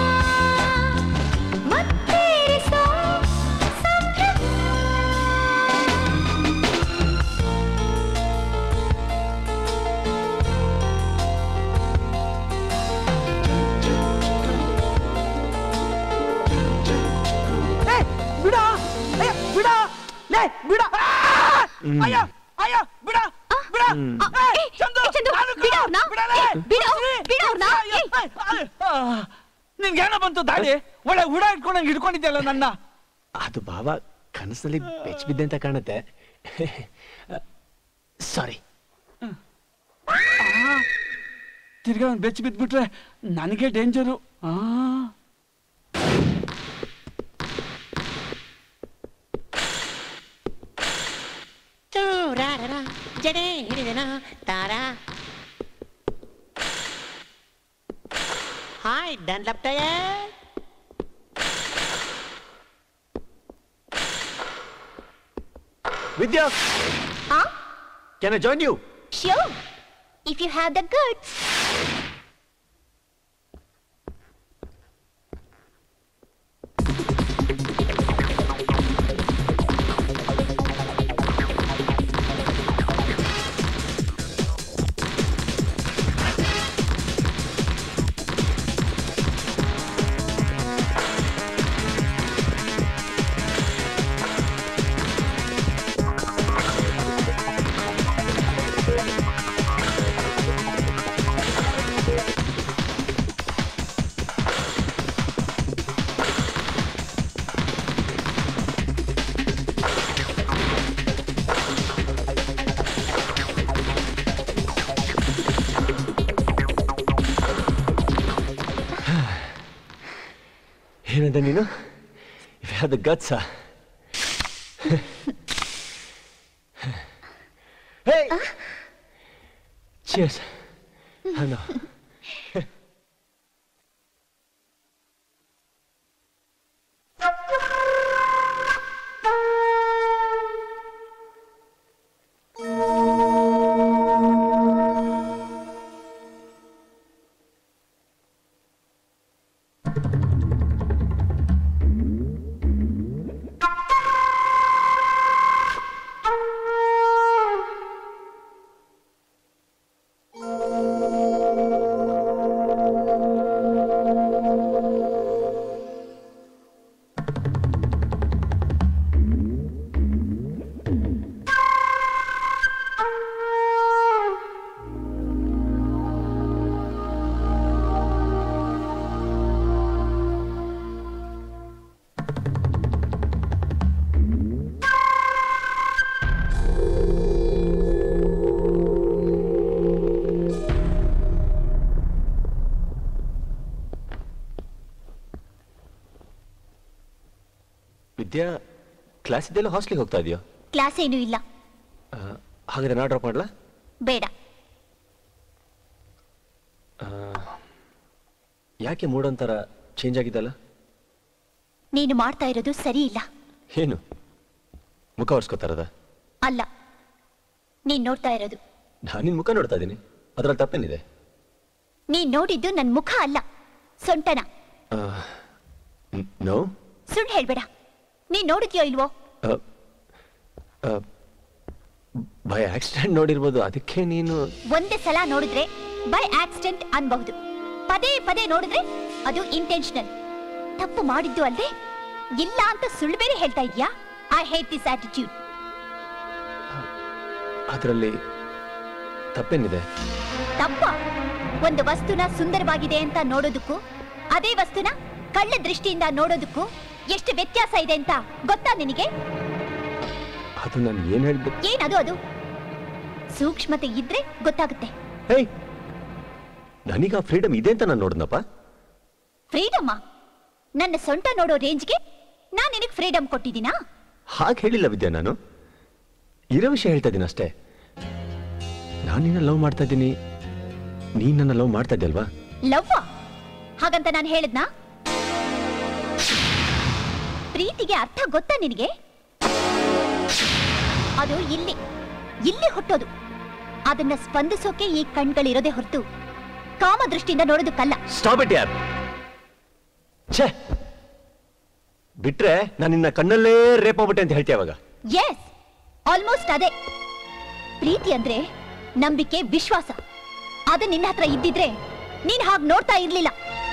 ಮತ್ತೇರಿಸೋ ಸಂಭ್ರಮ ಬಿಡ ಏ, ಬಿಡ ಲೇ ಬಿಡ ಆ! ಅಯ್ಯ ಅಯ್ಯ ಬಿಡ ಬಿಡ ಏ, ಚಂದು ನಾನು ಕಣ, ಬಿಡಲೇ. ಅಯ್ಯ, ಅಯ್ಯ, ಆ, ನಿನ್ಗೇನೋ ಬಂತು ದಾಡಿ ಒಳ್ಳೆ ಹುಡ ಇಟ್ಕೊಂಡಂಗೆ ಹಿಡ್ಕೊಂಡಿದ್ಯಲ್ಲ ನನ್ನ ಅದು ಬಾಬಾ ಕನಸಲ್ಲಿ ಬೆಚ್ಚ ಬಿದ್ದೆ ಅಂತ ಕಾಣುತ್ತೆ ಸಾರಿ ತಿರ್ಗಾ ಒಂದು ಬೆಚ್ಚ ಬಿದ್ಬಿಟ್ರೆ ನನಗೆ ಡೇಂಜರು ಆ ಚೂರಾರರ ಜಡೆ ಹಿಡಿದನ ತಾರ hi Dunlop tyre Vidya Huh? Can I join you Sure. If you have the goods. ಏನಂದ ನೀನು if have the guts hey cheers hello Vidya class ಇದೆಲ್ಲ ಹಾಸ್ಟ್ಲಿಗೆ ಹೋಗ್ತಾ ಇದೆಯೋ ಕ್ಲಾಸ್ ಏನೂ ಇಲ್ಲ ಹಾಗಾದ್ರೆ ನಾ ಡ್ರಾಪ್ ಮಾಡಲಾ ಬೇಡ ಯಾಕೆ ಮೂಡ್ ಒಂಥರ ಚೇಂಜ್ ಆಗಿದ್ದಲ್ಲ ನೀನು ಮಾಡ್ತಾ ಇರೋದು ಸರಿ ಇಲ್ಲ ಏನು ಮುಖ ಒರೆಸ್ಕೋತಾರದ ಅಲ್ಲ ನೀನ್ ನೋಡ್ತಾ ಇರೋದು ನಾನು ನಿನ್ನ ಮುಖ ನೋಡ್ತಾ ಇದ್ದೀನಿ ಅದರಲ್ಲಿ ತಪ್ಪೇನಿದೆ ನೀನ್ ನೋಡಿದ್ದು ನನ್ ಮುಖ ಅಲ್ಲ ಸೊಂಟನ ನೋ ಸುಳ್ಳು ಹೇಳ್ಬೇಡ ನೀನ್ ನೋಡಿದ್ಯೋ ಇಲ್ವೋ ಬೈ ಆಕ್ಸಿಡೆಂಟ್ ನೋಡಿರ್ಬೋದು ಅದಕ್ಕೆ ನೀನು ಒಂದೇ ಸಲ ನೋಡಿದ್ರೆ ಬೈ ಆಕ್ಸಿಡೆಂಟ್ ಅನ್ಬಹುದು ಪದೇ ಪದೇ ನೋಡಿದ್ರೆ ಅದು ಇಂಟೆನ್ಷನಲ್ ತಪ್ಪು ಮಾಡಿದ್ದು ಅಲ್ಲದೆ ಇಲ್ಲ ಅಂತ ಸುಳ್ಳು ಬೇರೆ ಹೇಳ್ತಾ ಇದ್ಯಾ ಐ ಹೇಟ್ ದಿಸ್ ಆಟಿಟ್ಯೂಡ್ ಅದರಲ್ಲಿ ತಪ್ಪೇನಿದೆ ತಪ್ಪ ಒಂದು ವಸ್ತುನ ಸುಂದರವಾಗಿದೆ ಅಂತ ನೋಡೋದಕ್ಕೂ ಅದೇ ವಸ್ತುನ ಕಳ್ಳ ದೃಷ್ಟಿಯಿಂದ ನೋಡೋದಕ್ಕೂ ಎಷ್ಟು ವ್ಯತ್ಯಾಸ ಇದೆ ಅಂತ ಗೊತ್ತಾ ನಿನಗೆ ಅದು ನಾನು ಏನು ಹೇಳ್ಬೇಕು ಏನದು ಅದು ಸೂಕ್ಷ್ಮತೆ ಇದ್ರೆ ಗೊತ್ತಾಗುತ್ತೆ ಹೇಯ್ ನನಗ ಫ್ರೀಡಮ್ ಇದೆ ಅಂತ ನಾನು ನೋಡಿದ್ನಪ್ಪ ಫ್ರೀಡಮ್ಮ ನನ್ನ ಸೊಂಟ ನೋಡೋ ರೇಂಜ್ಗೆ ನಾನ್ ನಿನಗೆ ಫ್ರೀಡಮ್ ಕೊಟ್ಟಿದ್ದೀನಾ ಹಾಗೆ ಹೇಳಿಲ್ಲ ವಿದ್ಯಾ ನಾನು ಇರೋ ವಿಷಯ ಹೇಳ್ತಾ ಇದ್ದೀನಿ ಅಷ್ಟೇ ನಾನು ನಿನ್ನ ಲವ್ ಮಾಡ್ತಾ ಇದ್ದೀನಿ ನೀನ್ ನನ್ನ ಲವ್ ಮಾಡ್ತಾ ಇದ್ದೆ ಲವ್ವ ಹಾಗಂತ ನಾನು ಹೇಳಿದ್ನಾ ಪ್ರೀತಿಗೆ ಅರ್ಥ ಗೊತ್ತಾ ನಿನಗೆ ಅದು ಇಲ್ಲಿ ಇಲ್ಲಿ ಹುಟ್ಟೋದು ಅದನ್ನ ಸ್ಪಂದಿಸೋಕೆ ಈ ಕಣ್ಗಳಿರೋದೇ ಹೊರತು ಕಾಮ ದೃಷ್ಟಿಯಿಂದ ನೋಡೋದಕ್ಕಲ್ಲ ಸ್ಟಾಪ್ ಇಟ್ ಯಾರ್ ಛೇ ಬಿಟ್ರೆ ನಾನು ನಿನ್ನ ಕಣ್ಣಲ್ಲೇ ರೇಪ್ ಆಗ್ಬಿಟ್ಟೆ ಅಂತ ಹೇಳ್ತೀಯ ಅವಾಗ ಎಸ್ ಆಲ್ಮೋಸ್ಟ್ ಅದೇ ಪ್ರೀತಿ ಅಂದ್ರೆ ನಂಬಿಕೆ ವಿಶ್ವಾಸ ಅದು ನಿನ್ನ ಹತ್ರ ಇದ್ದಿದ್ರೆ ನೀನ್ ಹಾಗೆ ನೋಡ್ತಾ ಇರ್ಲಿಲ್ಲ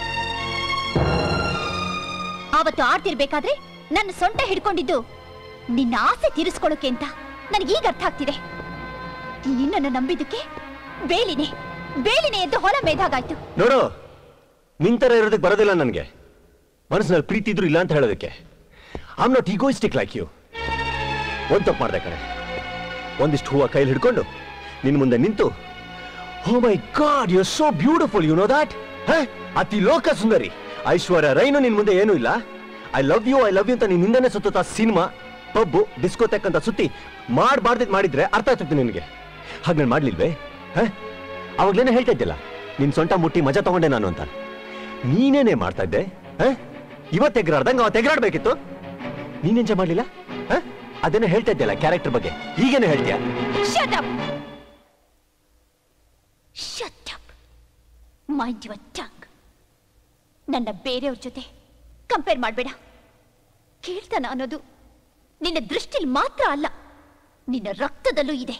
ಆವತ್ತು ಆಡ್ತಿರ್ಬೇಕಾದ್ರೆ ನನ್ನ ಸೊಂಟ ಹಿಡ್ಕೊಂಡಿದ್ದು ನಿನ್ನ ಆಸೆ ತೀರಿಸ್ಕೊಳ್ಳೋಕೆ ಅಂತ ನನಗೀಗ ಅರ್ಥ ಆಗ್ತಿದೆ ನಿನ್ನನ್ನು ನಂಬಿದ್ದಕ್ಕೆ ಬೇಲಿನೇ ಬೇಲಿನೇ ಎದ್ದು ಹೊಲ ಮೇದಾಗಾಯ್ತು ನೋಡು ನಿಂತರ ಇರೋದಕ್ಕೆ ಬರೋದಿಲ್ಲ ನನಗೆ ಮನಸ್ಸಿನಲ್ಲಿ ಪ್ರೀತಿ ಇದ್ರು ಇಲ್ಲ ಅಂತ ಹೇಳೋದಕ್ಕೆ am not egoistic like you ಒಂದ್ ತಪ್ಪು ಮಾಡ್ದೆ ಕಣೆ ಒಂದಿಷ್ಟು ಹೂವ ಕೈಲಿ ಹಿಡ್ಕೊಂಡು ನಿನ್ ಮುಂದೆ ನಿಂತು oh my God you so beautiful you know that ಅತಿ ಲೋಕ ಸುಂದರಿ ಐಶ್ವರ್ಯ ರೈನು ನಿನ್ ಮುಂದೆ ಏನೂ ಇಲ್ಲ I love you I love you ಅಂತ ನೀನ್ ಹಿಂದೆನೆ ಸುತ್ತ ಸಿನಿಮಾ ಪಬ್ಬು ಡಿಸ್ಕೋಟೆಕ್ ಅಂತ ಸುತ್ತಿ ಮಾಡಬಾರ್ದಿದ್ ಮಾಡಿದ್ರೆ ಅರ್ಥ ಆಗ್ತಿತ್ತು ನಿನಗೆ ಹಾಗೆ ನಾನು ಮಾಡ್ಲಿಲ್ವೇ ಹ ಅವಾಗ್ಲೇನೆ ಹೇಳ್ತಾ ಇದ್ದಿಲ್ಲ ನಿನ್ ಸೊಂಟ ಮುಟ್ಟಿ ಮಜಾ ತಗೊಂಡೆ ನಾನು ಅಂತ ನೀನೇನೇ ಮಾಡ್ತಾ ಇದ್ದೆ ಹ? ಇವತ್ತು ಎಗರಾಡ್ದಂಗ ಅವತ್ತು ಎಗರಾಡ್ಬೇಕಿತ್ತು ನೀನ್ ಎಂಜಾಯ್ ಮಾಡ್ಲಿಲ್ಲ ಹ? ಅದನ್ನ ಹೇಳ್ತಾ ಇದ್ಯಲ್ಲ ಕ್ಯಾರೆಕ್ಟರ್ ಬಗ್ಗೆ ಈಗೇನು ಹೇಳ್ತೀಯ Shut up! Shut up! Mind your tongue. ನನ್ನ ಬೇರೆಯವ್ರ ಜೊತೆ ಕಂಪೇರ್ ಮಾಡಬೇಡ ಕೇಳ್ತಾನ ಅನ್ನೋದು ನಿನ್ನ ದೃಷ್ಟಿಲಿ ಮಾತ್ರ ಅಲ್ಲ ನಿನ್ನ ರಕ್ತದಲ್ಲೂ ಇದೆ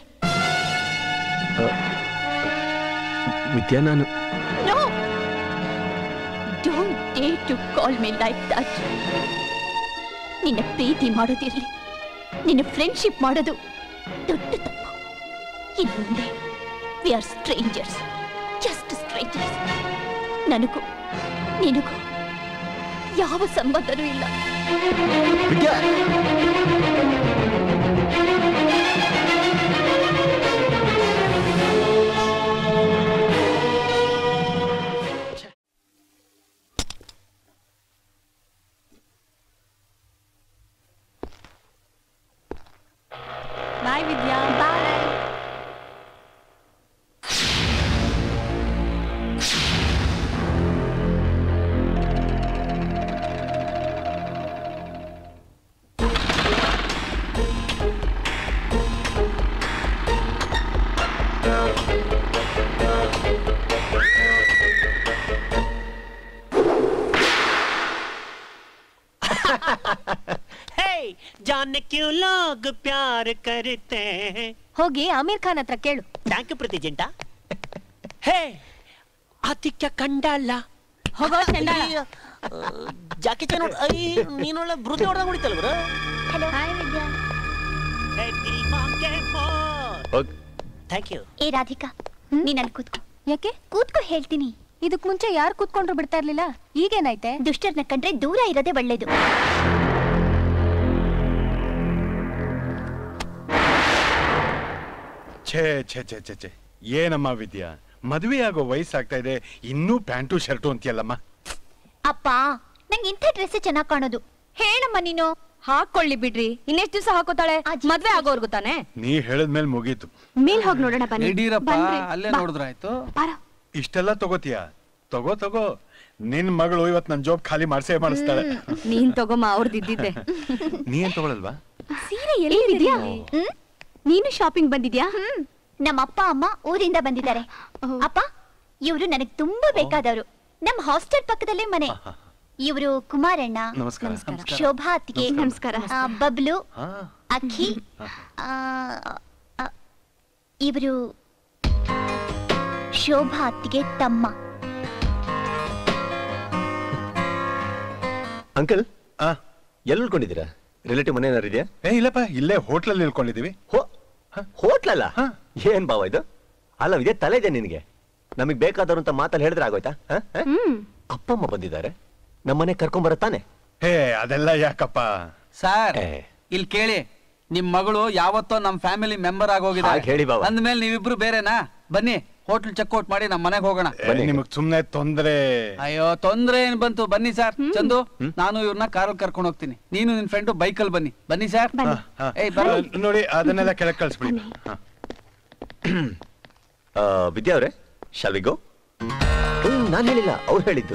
ವಿದ್ಯಾ ನಾನು no don't dare to call me like that ನಿನ್ನ ಪ್ರೀತಿ ಮಾಡೋದಿರ್ಲಿ ನಿನ್ನ ಫ್ರೆಂಡ್ಶಿಪ್ ಮಾಡೋದು ದೊಡ್ಡ ತಪ್ಪು ಇನ್ನು ಮುಂದೆ we are strangers just strangers ನನಗೂ ನಿನಗೂ ಯಾವ ಸಂಬಂಧನೂ ಇಲ್ಲ ವಿದ್ಯಾ ಬಾಯ್ ವಿದ್ಯಾ ಬಾಯ್ हे जाने क्यों लोग प्यार करते हैं ಹೋಗಿ ಆಮೀರ್ ಖಾನ್ ಹತ್ರ ಕೇಳು ಥ್ಯಾಂಕ್ ಯು ಪ್ರತಿ ಜಂಟ ಹೇ ಆತಿಥ್ಯ ಕಂಡಲ್ಲ ಹೋಗೋ ಚಂಡಾಳ. ಜಾಕಿ ಚೇನ್ ಐ ನೀನೊಳ್ಳೆ ಬೃತಿ ಹೊಡೆದಂಗ್ ಹೊಡಿತಲ್ಲ bro hello hi Vidya thank you ಏ ರಾಧಿಕಾ ನೀನ್ ಅಲ್ಲಿ ಕೂತ್ಕೋ ಯಾಕೆ ಕೂತ್ಕೋ ಹೇಳ್ತೀನಿ ಇದಕ್ ಮುಂಚೆ ಯಾರು ಕೂತ್ಕೊಂಡ್ರು ಬಿಡ್ತಾ ಇರ್ಲಿಲ್ಲ ಈಗೇನಾಯ್ತೆ ದುಷ್ಟರ್ನ ಕಂಡ್ರೆ ದೂರ ಇರೋದೇ ಒಳ್ಳೇದು ಛೇ ಛೇ ಛೇ ಛೇ ಛೇ ಏನಮ್ಮ ವಿದ್ಯಾ ಮದುವೆ ಆಗೋ ವಯಸ್ಸಾಗ್ತಾ ಇದೆ ಇನ್ನೂ ಪ್ಯಾಂಟು ಶರ್ಟು ಅಂತೀಯಲ್ಲಮ್ಮ ಅಪ್ಪ ನಂಗೆ ಇಂಥ ಡ್ರೆಸ್ ಚೆನ್ನಾಗ್ ಕಾಣೋದು ಹೇಳಮ್ಮ ನೀನು ಹಾಕೊಳ್ಳಿ ಬಿಡ್ರಿ ಇನ್ನೆಷ್ಟ್ ದಿವಸ ಹಾಕೋತಾಳೆ ಮದ್ವೆ ಆಗೋರ್ಗು ತಾನೆ ನೀ ಹೇಳಿದ್ಮೇಲೆ ಮುಗೀತು ಮೇಲ್ ಹೋಗಿ ನೋಡೋಣ ಬನ್ನಿ ಯಡಿಯೂರಪ್ಪ ಬನ್ರಿ. ಅಲ್ಲೇ ಬಾ. ನೋಡಿದ್ರಾಯ್ತು ಇಷ್ಟೆಲ್ಲ ತಗೋತೀಯ ತಗೋ ತಗೋ ನಿನ್ ಮಗಳು ಇವತ್ ನನ್ ಜಾಬ್ ಖಾಲಿ ಮಾಡ್ಸೇ ಮಾಡಿಸ್ತಾಳೆ ನೀನ್ ತಗೊಮ್ಮ ಅವ್ರದ್ದು ಇದ್ದಿದ್ದೆ ನೀ ಏನ್ ತಗೊಳಲ್ವಾ ಸೀರೆ ಎಲ್ಲಿದ್ಯಾ ನೀನು ಶಾಪಿಂಗ್ ಬಂದಿದ್ಯಾ ನಮ್ಮ ಅಪ್ಪ ಅಮ್ಮ ಊರಿಂದ ಬಂದಿದ್ದಾರೆ ಅಪ್ಪ ಇವರು ನನಗೆ ತುಂಬಾ ಬೇಕಾದವರು ನಮ್ಮ ಹಾಸ್ಟೆಲ್ ಪಕ್ಕದಲ್ಲೇ ಮನೆ ಇವರು ಕುಮಾರಣ್ಣ ನಮಸ್ಕಾರ. ನಮಸ್ಕಾರ. ಶೋಭಾ ಅತ್ತಿಗೆ ನಮಸ್ಕಾರ. ಆ, ಬಬ್ಲು ಹಾ. ಅಕ್ಕಿ ಇವರು ಶೋಭಾ ಅತ್ತಿಗೆ ತಮ್ಮ ಅಂಕಲ್ ಎಲ್ಲಿ ಉಳ್ಕೊಂಡಿದ್ದೀರಾ ರಿಲೇಟಿವ್ ಮನೆ ಏನಾರು ಇದೆಯಾ ಏ ಇಲ್ಲಪ್ಪ ಇಲ್ಲೇ ಹೋಟ್ಲಲ್ಲಿ ನಿಲ್ಕೊಂಡಿದೀವಿ ಹೋಟ್ಲಲ್ಲ ಏನ್ ಭಾವ ಇದು ಅಲ್ಲ ಇದೇ ತಲೆ ಇದೆ ನಿನಗೆ ನಮಗ್ ಬೇಕಾದವ್ರು ಅಂತ ಮಾತಲ್ಲಿ ಹೇಳಿದ್ರೆ ಆಗೋಯ್ತಾ ಹ? ಹ? ಅಪ್ಪ ಅಮ್ಮ ಬಂದಿದ್ದಾರೆ ನಮ್ಮನೆ ಕರ್ಕೊಂಬರತ್ತಾನೆ ಹೇ ಅದೆಲ್ಲ ಯಾಕಪ್ಪ ಸರ್ ಇಲ್ಲಿ ಕೇಳಿ ನಿಮ್ ಮಗಳು ಯಾವತ್ತೋ ನಮ್ ಫ್ಯಾಮಿಲಿ ಮೆಂಬರ್ ಹಾಗ್ ಹೇಳಿ ಆಗೋಗಿದ್ದಾರೆ ಬಾವ. ಅಂದ್ಮೇಲೆ ನೀವಿಬ್ರು ಬೇರೆನಾ ಬನ್ನಿ ಹೋಟ್ಲ್ ಚೆಕ್ಔಟ್ ಮಾಡಿ ನಮ್ ಮನೆಗೆ ಹೋಗೋಣ ನಿಮಗ್ ಸುಮ್ನೆ ತೊಂದ್ರೆ ಅಯ್ಯೋ ತೊಂದ್ರೆ ಏನ್ ಬಂತು ಬನ್ನಿ ಸರ್ ಚಂದು ನಾನು ಇವ್ರನ್ನ ಕಾರಲ್ಲಿ ಕರ್ಕೊಂಡು ಹೋಗ್ತೀನಿ ನೀನು ನಿನ್ ಫ್ರೆಂಡು ಬೈಕಲ್ಲಿ ಬನ್ನಿ ಬನ್ನಿ ಸರ್ ಹಾ. ಏಯ್ ಬನ್ನಿ ಆ, ನೋಡಿ ಅದನ್ನೆಲ್ಲ ಕೆಳಗೆ ಕಳಿಸ್ಬಿಡಿ ಹಾ. ಆ, ವಿದ್ಯಾ ಅವ್ರೆ ಶಾಲ್ ವಿ ಗೋ ನಾನು ಹೇಳಿಲ್ಲ ಅವ್ರು ಹೇಳಿದ್ದು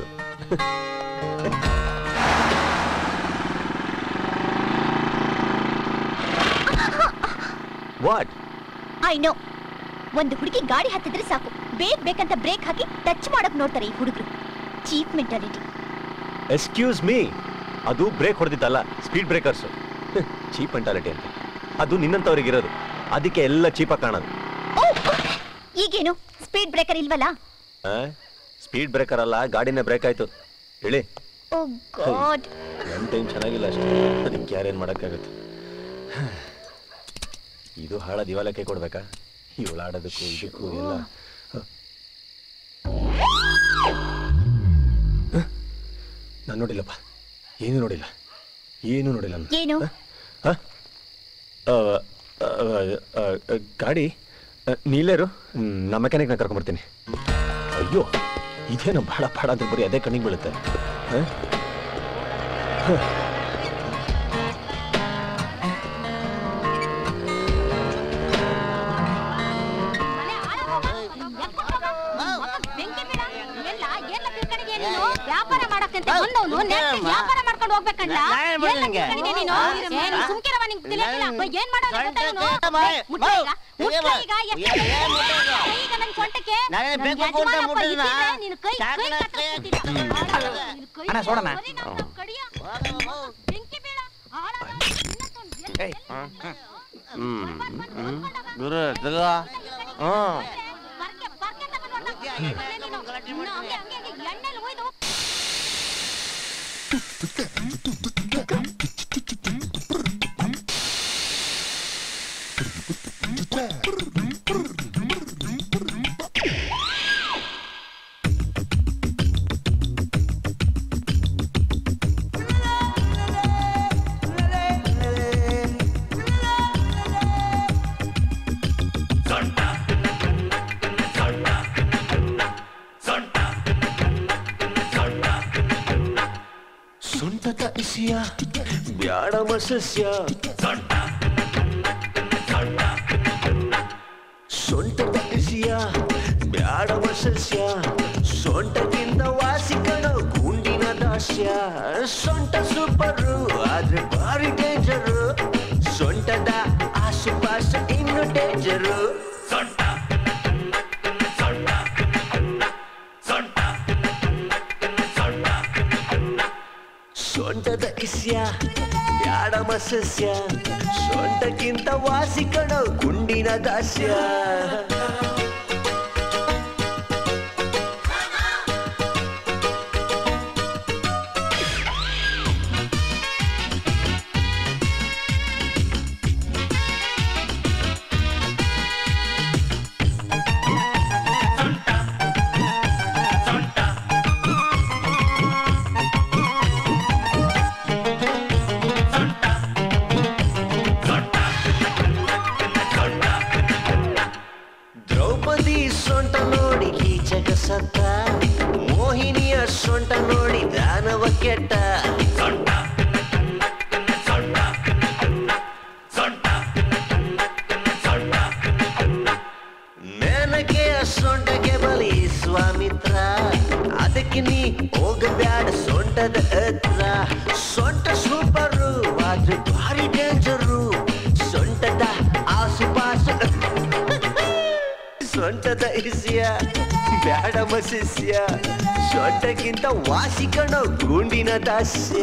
ವಾಟ್ ಐ ನೋ ಒಂದು ಹುಡುಗಿ ಗಾಡಿ ಹತ್ತಿದ್ರೆ ಸಾಕು ಬೇಕ್ ಬೇಕಂತ ಬ್ರೇಕ್ ಹಾಕಿ ಟಚ್ ಮಾಡಕ್ ನೋಡ್ತಾರೆ ಈ ಹುಡುಗರು ಚೀಪ್ ಮೆಂಟಾಲಿಟಿ ಎಕ್ಸ್ಕ್ಯೂಸ್ ಮೀ ಅದು ಬ್ರೇಕ್ ಹೊಡೆದಿದ್ದಲ್ಲ ಸ್ಪೀಡ್ ಬ್ರೇಕರ್ಸ್ ಚೀಪ್ ಮೆಂಟಾಲಿಟಿ ಅಂತ ಅದು ನಿನ್ನಂತವ್ರಿಗೆ ಇರೋದು ಅದಕ್ಕೆ ಎಲ್ಲ ಚೀಪಾಗಿ ಕಾಣೋದು ಈಗೇನು ಸ್ಪೀಡ್ ಬ್ರೇಕರ್ ಇಲ್ವಲ್ಲ ಸ್ಪೀಡ್ ಬ್ರೇಕರ್ ಅಲ್ಲ ಗಾಡಿನೇ ಬ್ರೇಕ್ ಆಯ್ತು ಹೇಳಿ ಓ ಗಾಡ್ ನನ್ನ ಟೈಮ್ ಚೆನ್ನಾಗಿಲ್ಲ ಅಷ್ಟೇ ಅದಕ್ಕೆ ಯಾರೇನು ಮಾಡೋಕ್ಕಾಗುತ್ತೆ ಇದು ಹಾಳ ದಿವಾಲಕ್ಕೆ ಕೊಡ್ಬೇಕಾ ಇವಳು ಆಡೋದಕ್ಕೂ ಇದಕ್ಕೂ ಎಲ್ಲ ನಾನು ನೋಡಿಲ್ಲಪ್ಪ ಏನು ನೋಡಿಲ್ಲ ಏನು ನೋಡಿಲ್ಲ ನಾನು ಏನು ಹ? ಆ, ಆ, ಆ, ಆ, ಗಾಡಿ ಆ, ನೀಲೇರು ನಮ್ಮ ಮೆಕ್ಯಾನಿಕ್ನ ಕರ್ಕೊಂಬರ್ತೀನಿ ಅಯ್ಯೋ ಇದೇನೋ ಭಾಳ ಭಾಳ ಅಂದ್ರೆ ಬರೀ ಅದೇ ಕಣ್ಣಿಗೆ ಬೀಳುತ್ತೆ ಹ? ಹ. ವ್ಯಾಪಾರ ಮಾಡಕ್ಕಂತ ಬಂದವನು ವ್ಯಾಪಾರ ಮಾಡ್ಕೊಂಡು ಕರ್ಕೊಂಡು ಹೋಗ್ಬೇಕಣ್ಣ ನಾ ಏನ್ ಮಾಡ್ದೆ ನಿಂಗೆ? ನೀನು ಆ? ಏ, ನೀನ್ ಸುಮ್ಕಿರವ್ವ, ನಿಂಗ್ ತಿಳಿಯಕ್ಕಿಲ್ಲ. ನಾನು- ಏನ್ ಮಾಡೋದು ಗೊತ್ತಾ ಇವ್ನು? ಸೊಂಟ ಬಾಯ್. ಏ, ಮುಟ್ಲ ಈಗ, ಮುಟ್ಲ ಬಾಯ್. ಈಗ, ಎಷ್ಟ್ ಏ, ಏ, ಕೈ ಮುಟ್ಟೋದು? ಈಗ ನನ್ ಸೊಂಟಕ್ಕೆ ನಾನೇನ್ ನನ್ ಬೇಕು ಅಂತ ಯಜಮಾನಪ್ಪ ಮುಟ್ಟಿದ್ನಾ? ಇದ್ದಿದ್ರೆ ನಿನ್ ಕೈ ಕೈ ಚಾಕಣ ಕತ್ತರಿಸ್ಬಿಟ್ಟಿದ್ದ. ಅಣ್ಣ ಸೋಡಣ ಗುರು ತಗೋ ಹ್ಮ್ ಸೊಂಟದ ಇಸಿಯ ಬ್ಯಾಡ ಮಸಸ್ಯ ಸೊಂಟದ ಇಸಿಯ ಬ್ಯಾಡ ಮಸಸ್ಯ ಸೊಂಟದಿಂದ ವಾಸಿಕಣ ಗುಂಡಿನ ದಾಸ್ಯ ಸೊಂಟ ಸೂಪರು ಆದ್ರೆ ಭಾರಿ ಡೇಂಜರು ಸೊಂಟದ ಆಸುಪಾಸ ಇನ್ನು ಡೇಂಜರು ಸೊಂಟ ಸೊಂಟ ಸೊಂಟ ಸೊಂಟ ಸೊಂಟದ ಇಸ್ಯ ಬ್ಯಾಡ ಮಸಸ್ಯ ಸೊಂಟಕ್ಕಿಂತ ವಾಸಿಕಣ ಗುಂಡಿನ ದಾಸ್ಯ ದ್ರೌಪದಿ ಸೊಂಟ ನೋಡಿ ಕೀಚಕ ಸತ್ತ ಮೋಹಿನಿಯ ಸೊಂಟ ನೋಡಿ ದಾನವ ಕೆಟ್ಟ ಸೊಂಟ ಸೊಂಟ ಸೊಂಟ ಸೊಂಟ ನನಗೆಯ ಸೊಂಟಕ್ಕೆ ಬಲಿ ಸ್ವಾಮಿತ್ರ ಅದಕ್ಕೆ ನೀ ಹೋಗಬ್ಯಾಡ ಸೊಂಟದ ಹತ್ರ ಸೊಂಟ ಸೂಪರು ಆದ್ರೆ ಭಾರಿ ಡೇಂಜರು ಸೊಂಟದ ಆಸುಪಾಸು ಸೊಂಟದ ಇಸಿಯ ಬ್ಯಾಡ ಮಸಿಸ್ಯ ಸೊಂಟಕ್ಕಿಂತ ವಾಸಿಕಣ ಗುಂಡಿನ ದಾಸ್ಯ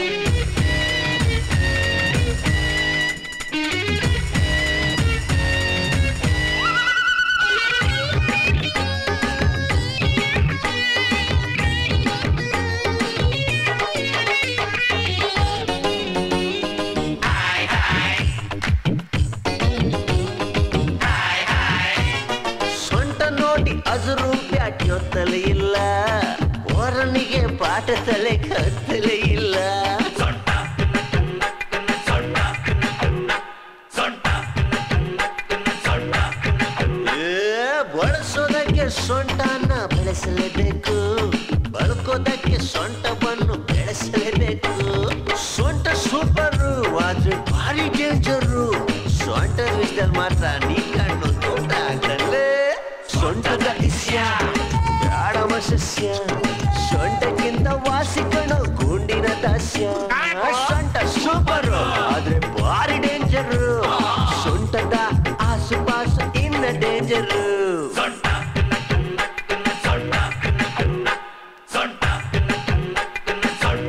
ಸೊಂಟ ನೋಡಿ ಅಜರು ಪ್ಯಾಟ್ಯೊತ್ತಲೇ ಇಲ್ಲ ವರನಿಗೆ ಪಾಠ ತಲೆ ಕತ್ತಲೇ ಇಲ್ಲ ಸೊಂಟ ಸೊಂಟ ಸೊಂಟ ಸೊಂಟ ಏ, ಬಳಸೋದಕ್ಕೆ ಸೊಂಟನ ಬೆಳೆಸಲೇಬೇಕು ಬಳಕೋದಕ್ಕೆ ಸೊಂಟವನ್ನು ಬೆಳೆಸಲೇಬೇಕು ಸೊಂಟ ಸೂಪರು ಆದ್ರೆ ಭಾರಿ ಡೇಂಜರು ಸೊಂಟ ವಿಷಯದಲ್ಲಿ ಮಾತ್ರ ನೀ ಕಣ್ಣು ತೋಟ ಆಗಲೇ ಸೊಂಟದ ಇಸ್ಯ ಬ್ಯಾಡ ಮಸಸ್ಯ ಸೊಂಟಕ್ಕಿಂತ ವಾಸಿಕಣ ಗುಂಡಿನ ದಾಸ್ಯ ಸೊಂಟ ಸೂಪರು ಆದ್ರೆ ಭಾರಿ ಡೇಂಜರು ಸೊಂಟದ ಆಸುಪಾಸು ಇನ್ನ ಡೇಂಜರು ಸೊಂಟ ಸೊಂಟ ಸೊಂಟ ಸೊಂಟ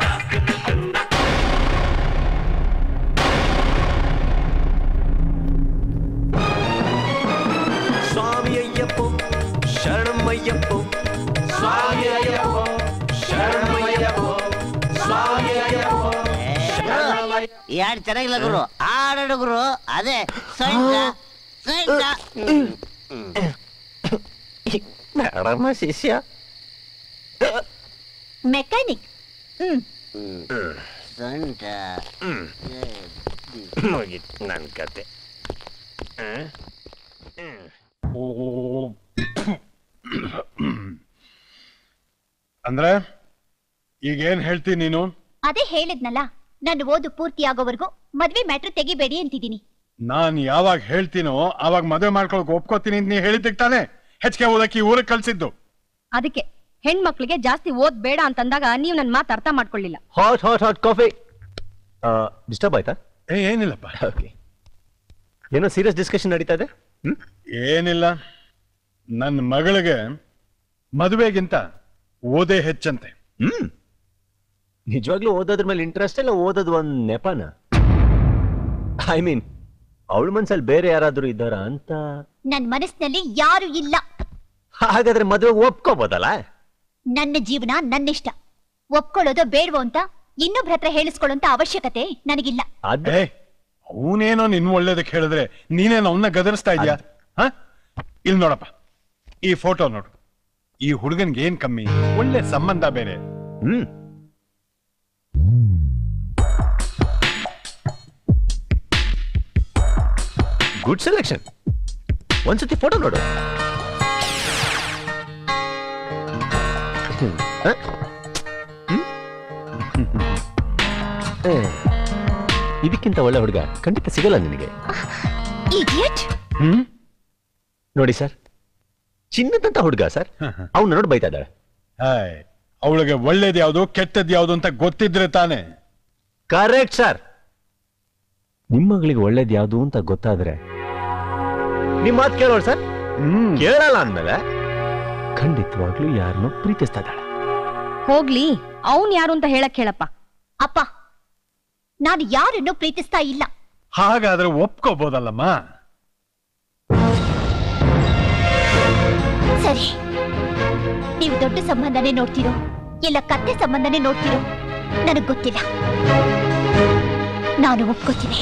ಸ್ವಾಮಿ ಅಯ್ಯಪ್ಪೋ ಶರಣಮಯ್ಯಪ್ಪೋ ಸ್ವಾಮಿ ಅಯ್ಯಪ್ಪೋ ಶರಣಮಯ್ಯಪ್ಪೋ ಸ್ವಾಮಿ ಅಯ್ಯಪ್ಪೋ ಯಾರು ಚೆನ್ನಾಗಿಲ್ಲ ಗುರು ಆಡಾಡು ಗುರು ಅದೇ ಸೊಂಟ ಸೊಂಟ ಮೇಡಮ್ಮ ಶಿಷ್ಯ ಮೆಕ್ಯಾನಿಕ್ ಹ್ಮ್ ಸೊಂಟ ಮುಗೀತು ನನ್ನ ಕತೆ ಅಂದ್ರೆ ಈಗೇನ್ ಹೇಳ್ತೀನಿ ನೀನು ಅದೇ ಹೇಳಿದ್ನಲ್ಲ ನನ್ನ ಓದು ಪೂರ್ತಿ ಆಗೋವರೆಗೂ ಮದ್ವೆ ಮ್ಯಾಟ್ರ್ ತೆಗಿಬೇಡಿ ಅಂತಿದ್ದೀನಿ ನಾನ್ ಯಾವಾಗ ಹೇಳ್ತೀನೋ ಅವಾಗ ಮದುವೆ ಮಾಡ್ಕೊಳಕ್ ಒಪ್ಕೋತೀನಿ ಅಂತ ನೀ ಹೇಳಿದ್ದಕ್ಕೆ ತಾನೆ ಹೆಚ್ಚಿಗೆ ಓದಕ್ಕೆ ಈ ಊರಿಗೆ ಕಳ್ಸಿದ್ದು ಅದಕ್ಕೆ ಹೆಣ್ಮಕ್ಳಿಗೆ ಜಾಸ್ತಿ ಓದ್ ಬೇಡ ಅಂತಂದಾಗ ನೀವ್ ನನ್ ಮಾತು ಅರ್ಥ ಮಾಡ್ಕೊಳ್ಳಿಲ್ಲ hot hot hot coffee disturb ಆಯ್ತಾ ಏ ಏನಿಲ್ಲಪ್ಪ ಓಕೆ ಏನೋ ಸೀರಿಯಸ್ ಡಿಸ್ಕಷನ್ ನಡೀತಾ ಇದೆ ಏನಿಲ್ಲ ನನ್ನ ಮಗಳಿಗೆ ಮದುವೆಗಿಂತ ಓದೇ ಹೆಚ್ಚಂತೆ ಹ್ಮ್ ನಿಜವಾಗ್ಲೂ ಓದೋದ್ರ ಮೇಲೆ ಇಂಟ್ರೆಸ್ಟ್ ಇಲ್ಲ ಓದೋದು ಒಂದ್ ನೆಪನ ಐ ಮೀನ್ ಅವಳ ಮನ್ಸಲ್ಲಿ ಬೇರೆ ಯಾರಾದ್ರೂ ಇದ್ದಾರಾ ಅಂತ ನನ್ ಮನಸ್ಸಿನಲ್ಲಿ ಯಾರು ಇಲ್ಲ ಹಾಗಾದ್ರೆ ಮದುವೆ ಒಪ್ಕೋಬೋದಲ್ಲ ನನ್ನ ಜೀವನ ನನ್ನಿಷ್ಟ ಒಪ್ಕೊಳ್ಳೋದು ಬೇಡವೋ ಅಂತ ಇನ್ನೊಬ್ರ ಹತ್ರ ಹೇಳಿಸ್ಕೊಳ್ಳೋಂತ ಅವಶ್ಯಕತೆ ನನಗಿಲ್ಲ ಏ ಅವನೇನೋ ನಿನ್ ಒಳ್ಳೇದಕ್ಕೆ ಹೇಳಿದ್ರೆ ನೀನೇನೋ ಅವನ್ನ ಗದರಿಸ್ತಾ ಇದೀಯಾ ಹ ಇಲ್ಲಿ ನೋಡಪ್ಪ ಈ ಫೋಟೋ ನೋಡು ಈ ಹುಡುಗನ್ಗೆ ಏನ್ ಕಮ್ಮಿ ಒಳ್ಳೆ ಸಂಬಂಧ ಬೇರೆ ಹ್ಮ್ ಗುಡ್ ಸೆಲೆಕ್ಷನ್ ಒಂದ್ಸತಿ ಫೋಟೋ ನೋಡು ಹ್ಮ್. ಹ? ಹ್ಮ್? ಏ, ಇದಕ್ಕಿಂತ ಒಳ್ಳೆ ಹುಡುಗ ಖಂಡಿತ ಸಿಗಲ್ಲ ನಿನಗೆ ಇಡಿಯಟ್ ಹ್ಮ್ ನೋಡಿ ಸರ್ ಚಿನ್ನದಂತ ಹುಡುಗ ಸರ್ ಅವ್ನ ನೋಡಿ ಬೈತಾ ಇದ್ದಾಳೆ ಹಾಯ್ ಅವಳಿಗೆ ಒಳ್ಳೇದ್ ಯಾವ್ದು ಕೆಟ್ಟದ್ ಯಾವ್ದು ಅಂತ ಗೊತ್ತಿದ್ರೆ ತಾನೆ ಕರೆಕ್ಟ್ ಸರ್ ನಿಮ್ಮ ಮಗಳಿಗೆ ಒಳ್ಳೇದು ಯಾವುದು ಅಂತ ಗೊತ್ತಾದ್ರೆ ನಿಮ್ ಮಾತು ಕೇಳೋಳು ಸರ್ ಕೇಳಲ್ಲ ಅಂದ್ಮೇಲೆ ಖಂಡಿತವಾಗ್ಲೂ ಯಾರನ್ನೋ ಪ್ರೀತಿಸ್ತಾ ಇದ್ದಾಳೆ ಹೋಗ್ಲಿ ಅವ್ನ್ ಯಾರು ಅಂತ ಹೇಳಕ್ ಹೇಳಪ್ಪ ಅಪ್ಪ ನಾನು ಯಾರನ್ನು ಪ್ರೀತಿಸ್ತಾ ಇಲ್ಲ ಹಾಗಾದ್ರೆ ಒಪ್ಕೋಬೋದಲ್ಲಮ್ಮ ಸರಿ ನೀವು ದೊಡ್ಡ ಸಂಬಂಧನೇ ನೋಡ್ತಿರೋ ಇಲ್ಲ ಕತ್ತೆ ಸಂಬಂಧನೇ ನೋಡ್ತಿರೋ ನನಗ್ ಗೊತ್ತಿಲ್ಲ ನಾನು ಒಪ್ಕೋತೀನಿ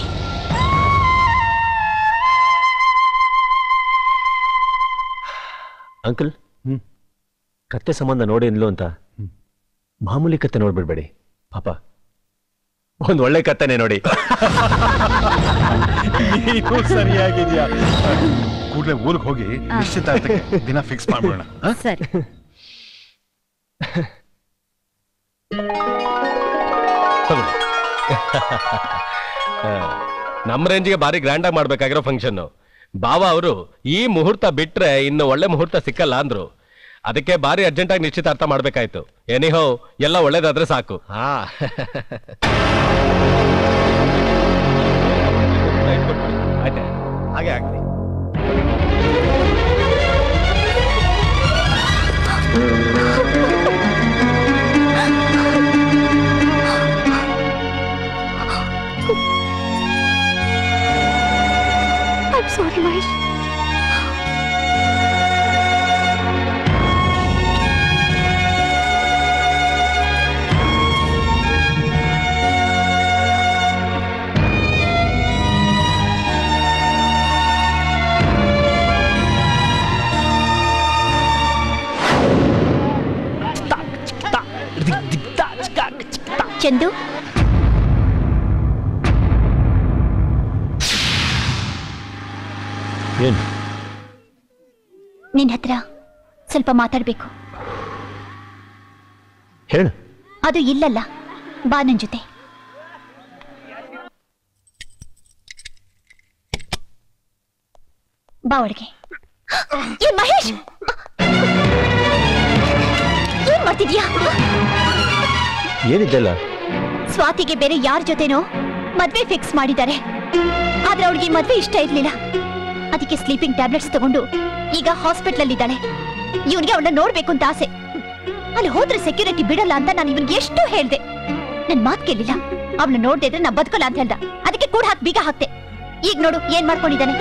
ಅಂಕಲ್ ಕತ್ತೆ ಸಂಬಂಧ ನೋಡಿ ಇನ್ಲು ಅಂತ ಮಾಮೂಲಿ ಕತ್ತೆ ನೋಡ್ಬಿಡ್ಬೇಡಿ ಪಾಪ ಒಂದ್ ಒಳ್ಳೆ ಕತ್ತೆನೆ ನೋಡಿ ನೀನು ಸರಿಯಾಗಿದ್ಯಾ ಕೂಡಲೇ ಊರಿಗೆ ಹೋಗಿ ನಿಶ್ಚಿತಾರ್ಥಕ್ಕೆ ದಿನ ಫಿಕ್ಸ್ ಮಾಡ್ಬೋಣ ಸರಿ ನಮ್ಮ ರೇಂಜ್ಗೆ ಭಾರಿ ಗ್ರ್ಯಾಂಡ್ ಆಗಿ ಮಾಡ್ಬೇಕಾಗಿರೋ ಫಂಕ್ಷನ್ ಬಾವ ಅವರು ಈ ಮುಹೂರ್ತ ಬಿಟ್ರೆ ಇನ್ನು ಒಳ್ಳೆ ಮುಹೂರ್ತ ಸಿಕ್ಕಲ್ಲ ಅಂದ್ರು ಅದಕ್ಕೆ ಭಾರಿ ಅರ್ಜೆಂಟ್ ಆಗಿ ನಿಶ್ಚಿತಾರ್ಥ ಮಾಡ್ಬೇಕಾಯ್ತು ಎನಿಹೋ ಎಲ್ಲ ಒಳ್ಳೇದಾದ್ರೆ ಸಾಕು ಹಾ ಆಯ್ತಾ ಹಾಗೆ ಆಗ್ಲಿ I'm sorry, Mahesh. ಚಂದು ಏನು ನಿನ್ ಹತ್ರ ಸ್ವಲ್ಪ ಮಾತಾಡ್ಬೇಕು ಹೇಳು ಅದು ಇಲ್ಲಲ್ಲ ಬಾ ನನ್ ಜೊತೆ ಬಾ ಒಳಗೆ ಏ ಮಹೇಶ್ ಏನ್ ಮಾಡ್ತಿದ್ಯಾ ಏನಿದ್ದಲ್ಲ ಸ್ವಾತಿಗೆ ಬೇರೆ ಯಾರ ಜೊತೆನೋ ಮದ್ವೆ ಫಿಕ್ಸ್ ಮಾಡಿದ್ದಾರೆ ಆದ್ರೆ ಅವಳಿಗೆ ಈ ಮದ್ವೆ ಇಷ್ಟ ಇರ್ಲಿಲ್ಲ ಅದಕ್ಕೆ ಸ್ಲೀಪಿಂಗ್ ಟ್ಯಾಬ್ಲೆಟ್ಸ್ ತಗೊಂಡು ಈಗ ಹಾಸ್ಪಿಟಲ್ ಇದ್ದಾಳೆ ಇವನಿಗೆ ಅವಳನ್ನ ನೋಡ್ಬೇಕು ಅಂತ ಆಸೆ ಅಲ್ಲಿ ಹೋದ್ರೆ ಸೆಕ್ಯೂರಿಟಿ ಬಿಡಲ್ಲ ಅಂತ ನಾನು ಇವನ್ಗೆ ಎಷ್ಟು ಹೇಳ್ದೆ ನನ್ ಮಾತ್ ಕೇಳಿಲ್ಲ ಅವಳು ನೋಡ್ದೆ ಇದ್ರೆ ನಾ ಬದುಕಲ್ಲ ಅಂತ ಹೇಳ್ದ ಅದಕ್ಕೆ ಕೂಡ ಹಾಕಿ ಬೀಗ ಹಾಕ್ತೆ ಈಗ ನೋಡು ಏನ್ ಮಾಡ್ಕೊಂಡಿದ್ದಾನೆ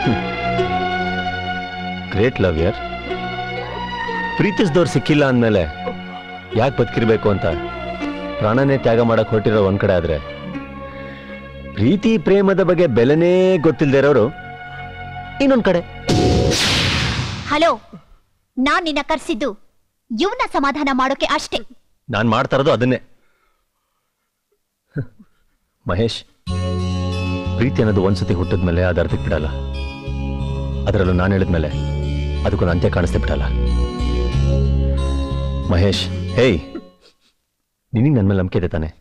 ಗ್ರೇಟ್ ಲವ್ ಯರ್ ಪ್ರೀತಿಸಿದವ್ರು ಸಿಕ್ಕಿಲ್ಲ ಅಂದಮೇಲೆ ಯಾಕೆ ಬದುಕಿರ್ಬೇಕು ಅಂತ ಪ್ರಾಣನೇ ತ್ಯಾಗ ಮಾಡಕ್ ಹೊರಟಿರೋ ಒಂದ್ ಕಡೆ ಆದ್ರೆ ಪ್ರೀತಿ ಪ್ರೇಮದ ಬಗ್ಗೆ ಬೆಲೆನೇ ಗೊತ್ತಿಲ್ದೇ ಇರೋರು ಇನ್ನೊಂದ್ ಕಡೆ ಹಲೋ ನಾನ್ ನಿನ್ನ ಕರ್ಸಿದ್ದು ಇವನ ಸಮಾಧಾನ ಮಾಡೋಕೆ ಅಷ್ಟೇ ನಾನ್ ಮಾಡ್ತಾ ಇರೋದು ಅದನ್ನೇ ಮಹೇಶ್ ಪ್ರೀತಿ ಅನ್ನೋದು ಒಂದ್ಸತಿ ಹುಟ್ಟಿದ್ಮೇಲೆ ಅದು ಅರ್ಧಕ್ಕೆ ಬಿಡಲ್ಲ ಅದರಲ್ಲೂ ನಾನು ಹೇಳಿದ್ಮೇಲೆ ಅದಕ್ಕೊಂದು ಅಂತ್ಯ ಕಾಣಿಸ್ತೇ ಬಿಡಲ್ಲ ಮಹೇಶ್ ಹೇಯ್ ನಿನಗೆ ನನ್ನ ಮೇಲೆ ನಂಬಿಕೆ ಇದೆ ತಾನೆ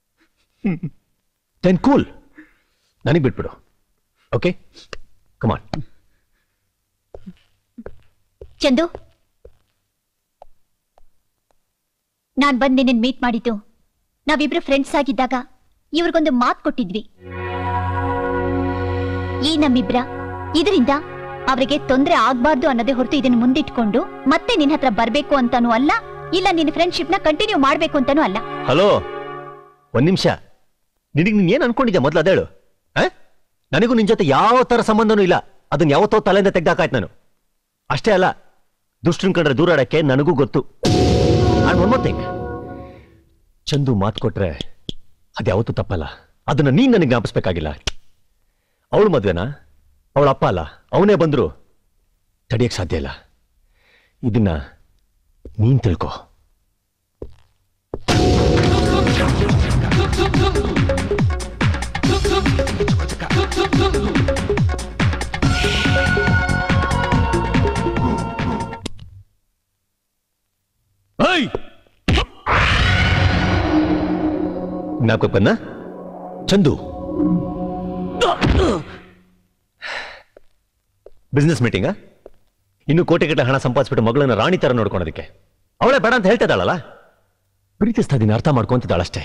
ಟೆನ್ ಕೂಲ್ ನನಗೆ ಬಿಟ್ಬಿಡು ಓಕೆ ಕಮಾನ್ ಚಂದು ನಾನ್ ಬಂದ್ ನಿನ್ನ ಮೀಟ್ ಮಾಡಿದ್ದು ನಾವಿಬ್ರು ಫ್ರೆಂಡ್ಸ್ ಆಗಿದ್ದಾಗ ಇವ್ರಿಗೊಂದು ಮಾತು ಕೊಟ್ಟಿದ್ವಿ ಈ ನಮ್ಮಿಬ್ರ ಇದರಿಂದ ಅವರಿಗೆ ತೊಂದರೆ ಆಗ್ಬಾರ್ದು ಅನ್ನೋದೇ ಹೊರತು ಇದನ್ನ ಮುಂದಿಟ್ಕೊಂಡು ಮತ್ತೆ ನಿನ್ ಹತ್ರ ಬರ್ಬೇಕು ಅಂತಾನೂ ಅಲ್ಲ ಇಲ್ಲ ನಿನ್ನ ಫ್ರೆಂಡ್ಶಿಪ್ ನ ಕಂಟಿನ್ಯೂ ಮಾಡ್ಬೇಕು ಅಂತಾನೂ ಅಲ್ಲ ಹಲೋ ಒಂದ್ ನಿಮಿಷ ನಿನಗೆ ನೀನ್ ಏನ್ ಅನ್ಕೊಂಡಿದ್ದೆ ಮೊದ್ಲು ಅದೇಳು ಆ? ನನಗೂ ನಿನ್ ಜೊತೆ ಯಾವ ತರ ಸಂಬಂಧನೂ ಇಲ್ಲ ಅದನ್ನ ಯಾವತ್ತೋ ತಲೆಯಿಂದ ತೆಗ್ದಾಕಾಯ್ತು ನಾನು ಅಷ್ಟೇ ಅಲ್ಲ ದುಷ್ಟನ್ ಕಂಡ್ರೆ ದೂರಾಡಕ್ಕೆ ನನಗೂ ಗೊತ್ತು and one more thing Chandu ಮಾತು ಕೊಟ್ರೆ ಅದ್ಯಾವತ್ತೂ ತಪ್ಪಲ್ಲ ಅದನ್ನ ನೀನ್ ನನಗೆ ಜ್ಞಾಪಿಸ್ಬೇಕಾಗಿಲ್ಲ ಅವಳು ಮದ್ವೆನಾ ಅವಳ ಅಪ್ಪ ಅಲ್ಲ ಅವನೇ ಬಂದ್ರು ತಡಿಯಕ್ ಸಾಧ್ಯ ಇಲ್ಲ ಇದನ್ನ ನೀನ್ ತಿಳ್ಕೊ ಜ್ಞಾಪಕ ಬಂದ ಚಂದು ಬಿಸ್ನೆಸ್ ಮೀಟಿಂಗ ಇನ್ನು ಕೋಟಿಗಟ್ಟಲೆ ಹಣ ಸಂಪಾದಿಸ್ಬಿಟ್ಟು ಮಗಳನ್ನ ರಾಣಿ ತರ ನೋಡ್ಕೊಳೋದಕ್ಕೆ ಅವಳೇ ಬೇಡ ಅಂತ ಹೇಳ್ತಾ ಇದ್ದಾಳಲ್ಲ ಪ್ರೀತಿಸ್ತಾ ಇದೀನಿ ಅರ್ಥ ಮಾಡ್ಕೊಂತಿದ್ದಾಳಷ್ಟೇ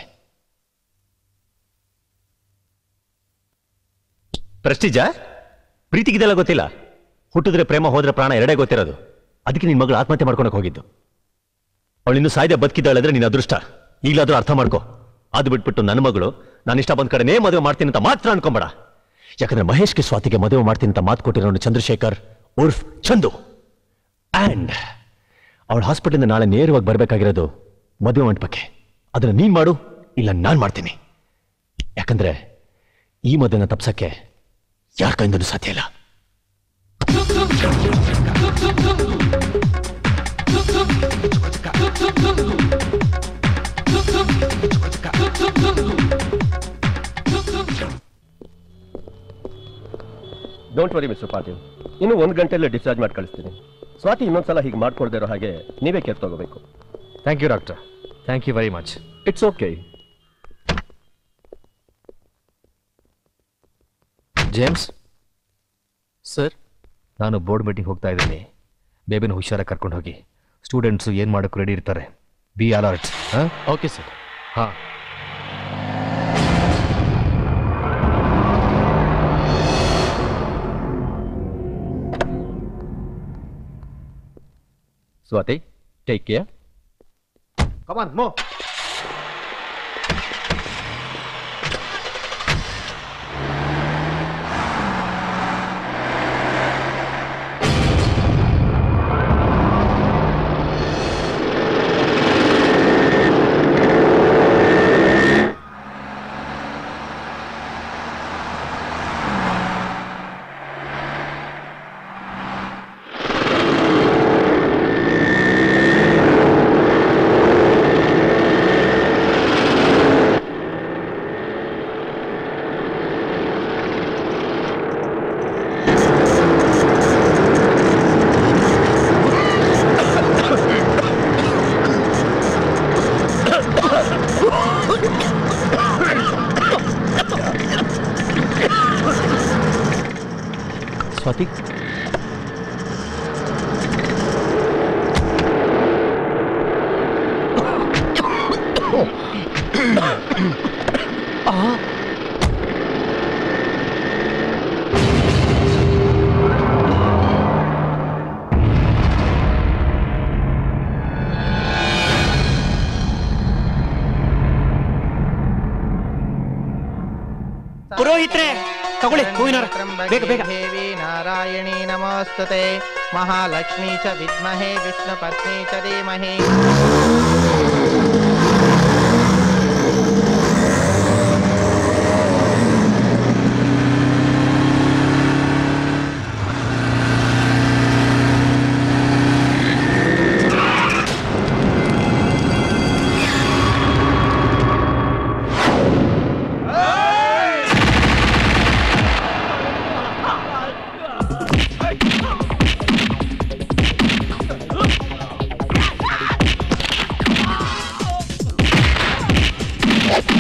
ಪ್ರೆಸ್ಟೀಜಾ ಪ್ರೀತಿಗಿದೆಲ್ಲ ಗೊತ್ತಿಲ್ಲ ಹುಟ್ಟಿದ್ರೆ ಪ್ರೇಮ ಹೋದ್ರೆ ಪ್ರಾಣ ಎರಡೇ ಗೊತ್ತಿರೋದು ಅದಕ್ಕೆ ನಿನ್ ಮಗಳು ಆತ್ಮಹತ್ಯೆ ಮಾಡ್ಕೊಳಕ್ ಹೋಗಿದ್ದು ಅವಳು ಇನ್ನು ಸಾಯ್ದೆ ಬದುಕಿದ್ದಾಳಂದ್ರೆ ನಿನ್ನ ಅದೃಷ್ಟ ಈಗಲಾದ್ರೂ ಅರ್ಥ ಮಾಡ್ಕೋ ಅದು ಬಿಟ್ಬಿಟ್ಟು ನನ್ನ ಮಗಳು ನಾನು ಇಷ್ಟ ಬಂದ ಕಡೆನೇ ಮದುವೆ ಮಾಡ್ತೀನಿ ಅಂತ ಮಾತ್ರ ಅನ್ಕೊಂಬೇಡ ಯಾಕಂದ್ರೆ ಮಹೇಶ್ಗೆ ಸ್ವಾತಿಗೆ ಮದುವೆ ಮಾಡ್ತೀನಿ ಅಂತ ಮಾತು ಕೊಟ್ಟಿರೋನು ಚಂದ್ರಶೇಖರ್ ಉರ್ಫ್ ಚಂದು ಅಂಡ್ ಅವಳ ಹಾಸ್ಪಿಟಲಿಂದ ನಾಳೆ ನೇರವಾಗಿ ಬರಬೇಕಾಗಿರೋದು ಮದುವೆ ಮಂಟಪಕ್ಕೆ ಅದನ್ನ ನೀನ್ ಮಾಡು ಇಲ್ಲ ನಾನ್ ಮಾಡ್ತೀನಿ ಯಾಕಂದ್ರೆ ಈ ಮದುವೆನ ತಪ್ಸಕ್ಕೆ ಯಾರ ಕೈಯಿಂದನೂ ಸಾಧ್ಯ ಇಲ್ಲ ಡೋಂಟ್ ವರಿ ಮಿಸ್ಟರ್ ಪಾಟೀಲ್ ಇನ್ನು ಒಂದು ಗಂಟೆಯಲ್ಲಿ ಡಿಸ್ಚಾರ್ಜ್ ಮಾಡಿ ಕಳಿಸ್ತೀನಿ ಸ್ವಾತಿ ಇನ್ನೊಂದ್ಸಲ ಹೀಗೆ ಮಾಡ್ಕೊಳ್ದೇ ಇರೋ ಹಾಗೆ ನೀವೇ ಕೇರ್ ತಗೋಬೇಕು thank you doctor thank you very much it's okay James sir ನಾನು ಬೋರ್ಡ್ ಮೀಟಿಂಗ್ ಹೋಗ್ತಾ ಇದ್ದೀನಿ ಬೇಬಿನ ಹುಷಾರಾಗಿ ಕರ್ಕೊಂಡು ಹೋಗಿ ಸ್ಟೂಡೆಂಟ್ಸು ಏನು ಮಾಡೋಕ್ಕೆ ರೆಡಿ ಇರ್ತಾರೆ ಬಿ ಅಲರ್ಟ್ ಹಾಂ ಓಕೆ ಸರ್ ಹಾಂ ಸ್ವಾತಿ ಟೇಕ್ ಕೇರ್ ಕಮಾನ್ ಮೋ ಸ್ವಾತಿ ಪುರೋಹಿತ್ರೆ ತಗೊಳ್ಳಿ ಹೂವಿನ ಹಾರ. ಬೇಗ ಬೇಗ ದೇವಿ ನಾರಾಯಣಿ ನಮಸ್ತುತೆ ಮಹಾಲಕ್ಷ್ಮೀ ಚ ವಿದ್ಮಹೇ ವಿಷ್ಣು ಪತ್ನಿ ಚ ಧೀಮಹಿ Ah!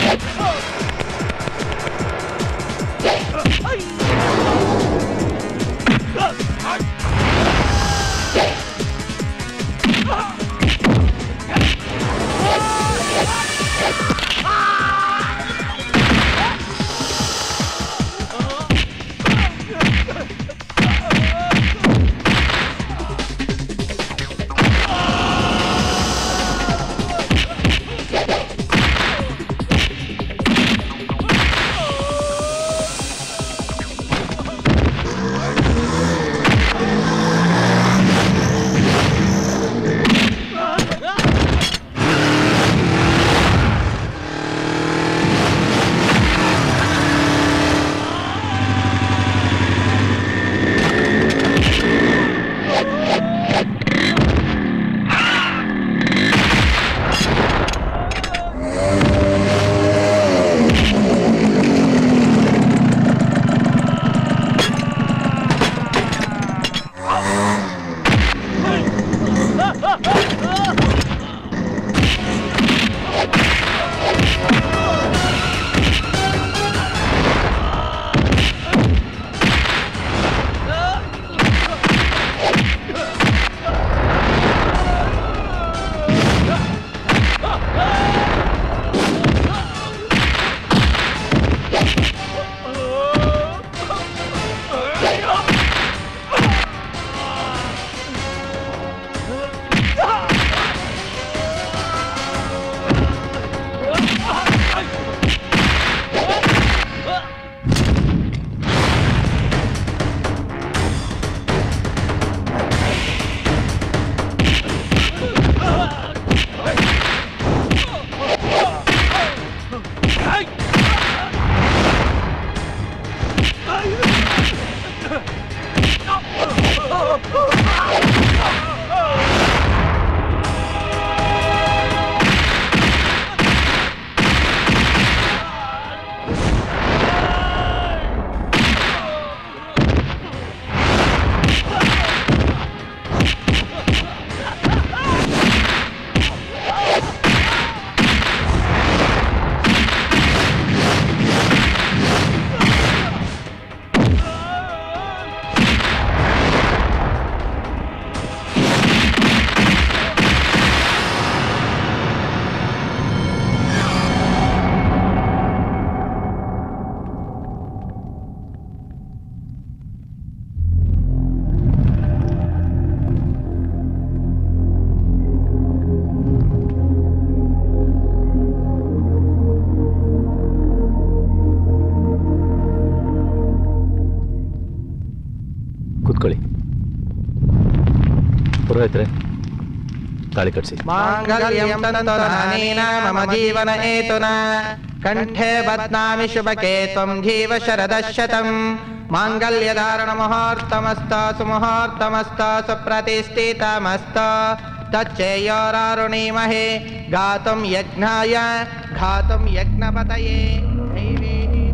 ಪುರೋಹಿತ್ರೆ ತಾಳಿ ಕಟ್ಸಿ माङ्गल्यं तन्तुनानेन मम जीवन हेतुना कण्ठे बध्नामि शुभके त्वं जीव शरदशतम् माङ्गल्यधारणमुहूर्तमस्त सुमुहूर्तमस्त सुप्रतिष्ठितमस्त तच्चेयोरारुणीमहे गातुं यज्ञाय घातुं यज्ञपतये दैवे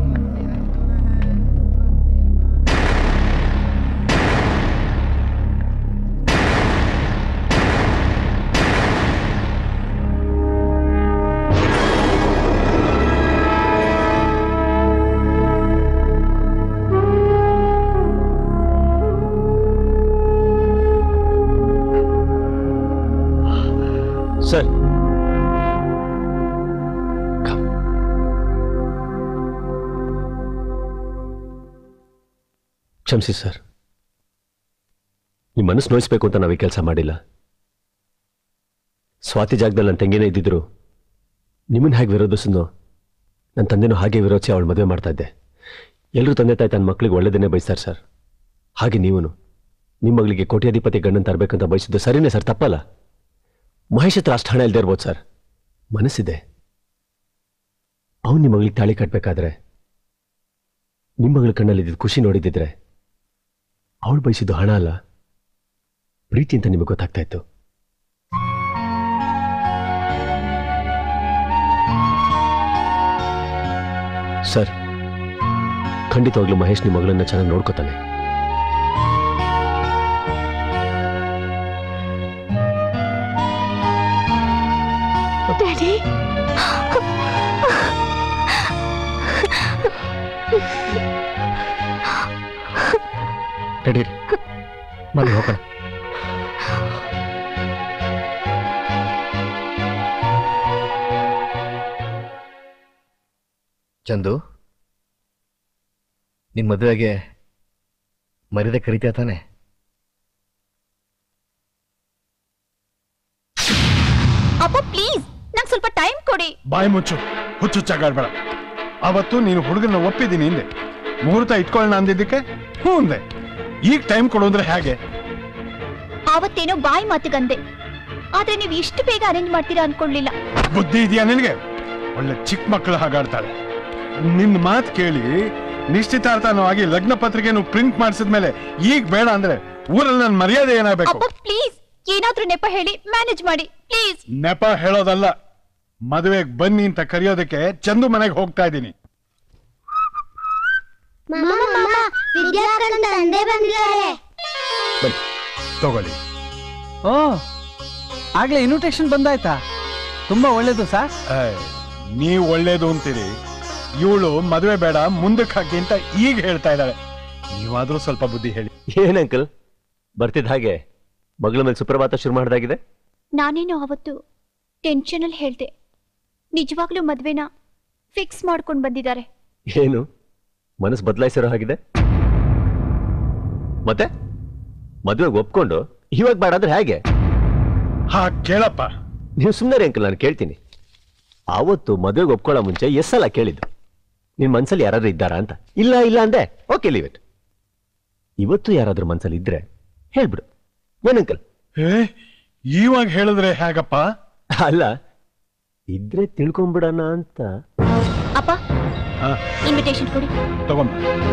ಸರ್ ಕ್ಷಮಿಸಿ ಸರ್ ನಿಮ್ಮ ಮನಸ್ಸು ನೋಯಿಸ್ಬೇಕು ಅಂತ ನಾವು ಈ ಕೆಲಸ ಮಾಡಿಲ್ಲ ಸ್ವಾತಿ ಜಾಗದಲ್ಲಿ ನನ್ನ ತಂಗಿನೇ ಇದ್ದಿದ್ರು ನಿಮ್ಮನ್ನ ಹೇಗೆ ವಿರೋಧಿಸಿದ್ನೋ ನನ್ನ ತಂದೆನೂ ಹಾಗೆ ವಿರೋಧಿಸಿ ಅವಳು ಮದುವೆ ಮಾಡ್ತಾ ಇದ್ದೆ ಎಲ್ಲರೂ ತಂದೆ ತಾಯಿ ತನ್ನ ಮಕ್ಕಳಿಗೆ ಒಳ್ಳೆದನ್ನೇ ಬಯಸ್ತಾರೆ ಸರ್ ಹಾಗೆ ನೀವೂ ನಿಮ್ಮ ಮಗಳಿಗೆ ಕೋಟ್ಯಾಧಿಪತಿ ಗಂಡನ್ ತರಬೇಕಂತ ಬಯಸಿದ್ದು ಸರಿನೇ ಸರ್ ತಪ್ಪಲ್ಲ ಮಹೇಶ್ ಹತ್ರ ಅಷ್ಟು ಹಣ ಇಲ್ಲದೆ ಇರ್ಬೋದು ಸರ್ ಮನಸ್ಸಿದೆ ಅವನು ನಿಮ್ಮ ಮಗಳಿಗೆ ತಾಳಿ ಕಟ್ಟಬೇಕಾದ್ರೆ ನಿಮ್ಮ ಮಗಳ ಕಣ್ಣಲ್ಲಿ ಇದ್ದಿದ್ದು ಖುಷಿ ನೋಡಿದ್ದಿದ್ರೆ ಅವಳು ಬಯಸಿದ್ದು ಹಣ ಅಲ್ಲ ಪ್ರೀತಿ ಅಂತ ನಿಮಗೆ ಗೊತ್ತಾಗ್ತಾ ಇತ್ತು ಸರ್ ಖಂಡಿತವಾಗ್ಲೂ ಮಹೇಶ್ ನಿಮ್ಮ ಮಗಳನ್ನ ಚೆನ್ನಾಗಿ ನೋಡ್ಕೋತಾನೆ ಡ್ಯಾಡಿ ನಡೀರಿ ಬನ್ನಿ ಹೋಗೋಣ ಚಂದು ನಿನ್ ಮದುವೆಗೆ ಮರ್ಯಾದೆ ಕರಿತೀಯ ತಾನೆ ಅಪ್ಪ ಪ್ಲೀಸ್ ನಂಗೆ ಸ್ವಲ್ಪ ಟೈಮ್ ಕೊಡಿ ಬಾಯಿ ಮುಚ್ಚು ಹುಚ್ಚುಚ್ಚಾಗಾಡ್ಬೇಡ ಅವತ್ತು ನೀನು ಹುಡುಗನ ಒಪ್ಪಿದ್ದೀನಿ ಹಿಂದೆ ಮುಹೂರ್ತ ಇಟ್ಕೊಳ್ಳೋಣ ಅಂದಿದ್ದಕ್ಕೆ ಹ್ಞೂ ಅಂದೆ ಈಗ ಟೈಮ್ ಕೊಡೋದ್ರೆ ಹೇಗೆ ಆವತ್ತೇನೋ ಬಾಯಿ ಮಾತಿಗಂದೆ ಆದ್ರೆ ನೀವು ಇಷ್ಟು ಬೇಗ ಅರೇಂಜ್ ಮಾಡ್ತೀರಾ ಅನ್ಕೊಳ್ಳಿಲ್ಲ ಬುದ್ಧಿ ಇದೆಯಾ ನಿನಗೆ ಒಳ್ಳೆ ಚಿಕ್ಕ ಮಕ್ಕಳು ಹಾಗಾಡ್ತಾಳೆ ನಿನ್ನ ಮಾತು ಕೇಳಿ ನಿಶ್ಚಿತಾರ್ಥನೂ ಆಗಿ ಲಗ್ನ ಪತ್ರಿಕೆನು ಪ್ರಿಂಟ್ ಮಾಡಿಸಿದ್ಮೇಲೆ ಈಗ ಬೇಡ ಅಂದ್ರೆ ಊರಲ್ಲಿ ನನ್ನ ಮರ್ಯಾದೆ ಏನಾಗಬೇಕು ಅಪ್ಪ ಪ್ಲೀಸ್ ಏನಾದ್ರೂ ನೆಪ ಹೇಳಿ ಮ್ಯಾನೇಜ್ ಮಾಡಿ ಪ್ಲೀಸ್ ನೆಪ ಹೇಳೋದಲ್ಲ ಮದುವೆಗೆ ಬನ್ನಿ ಅಂತ ಕರೆಯೋದಕ್ಕೆ ಚಂದು ಮನೆಗೆ ಹೋಗ್ತಾ ಇದ್ದೀನಿ ಮಾಮ ಮಾಮ ವಿದ್ಯಾಕರಣ ತಂದೆ ಬಂದಿದ್ದಾರೆ ಬನ್ನಿ ತಗೊಳ್ಳಿ ಓ ಆಗ್ಲೇ ಇನ್ವಿಟೇಷನ್ ಬಂದಾಯ್ತಾ ತುಂಬಾ ಒಳ್ಳೇದು ಸರ್ ಏಯ್, ನೀವ್ ಒಳ್ಳೇದು ಅಂತೀರಿ ಇವಳು ಮದುವೆ ಬೇಡ ಮುಂದಕ್ಕೆ ಹಾಕಿ ಅಂತ ಈಗ ಹೇಳ್ತಾ ಇದ್ದಾಳೆ ನೀವಾದ್ರೂ ಸ್ವಲ್ಪ ಬುದ್ಧಿ ಹೇಳಿ ಏನ್ ಅಂಕಲ್ ಬರ್ತಿದ್ದ ಹಾಗೆ ಮಗಳ ಮೇಲೆ ಸುಪ್ರಭಾತ ಶುರು ಮಾಡ್ದಾಗಿದೆ ನಾನೇನು ಅವತ್ತು ಟೆನ್ಷನಲ್ಲಿ ಹೇಳ್ದೆ ನಿಜವಾಗ್ಲೂ ಮದ್ವೆನ ಫಿಕ್ಸ್ ಮಾಡ್ಕೊಂಡು ಬಂದಿದ್ದಾರೆ ಏನು ಮನಸ್ಸು ಬದಲಾಯಿಸಿರೋ ಹಾಗಿದೆ ಮತ್ತೆ ಮದುವೆಗೆ ಒಪ್ಕೊಂಡು ಇವಾಗ ಬೇಡ ಅಂದ್ರೆ ಹೇಗೆ ಹಾ ಕೇಳಪ್ಪ ನೀವು ಸುಮ್ಮನೆ ಅಂಕಲ್ ನಾನು ಕೇಳ್ತೀನಿ ಆವತ್ತು ಮದುವೆಗೆ ಒಪ್ಕೊಳ್ಳೋ ಮುಂಚೆ ಎಸ್ಸಲ್ಲ ಕೇಳಿದ್ದು ನಿನ್ ಮನ್ಸಲ್ಲಿ ಯಾರಾದ್ರೂ ಇದ್ದಾರಾ ಅಂತ ಇಲ್ಲ ಇಲ್ಲ ಅಂದೆ ಓಕೆ ಲೀವ್ ಇಟ್ ಇವತ್ತು ಯಾರಾದ್ರೂ ಮನ್ಸಲ್ಲಿ ಇದ್ರೆ ಹೇಳ್ಬಿಡು ಏನಂಕಲ್ ಏ ಇವಾಗ ಹೇಳಿದ್ರೆ ಹೇಗಪ್ಪ ಅಲ್ಲ ಇದ್ರೆ ತಿಳ್ಕೊಂಬಿಡೋಣ ಅಂತ ಅಪ್ಪ ಇನ್ವಿಟೇಷನ್ ಕೊಡಿ ತಗೊಂಬ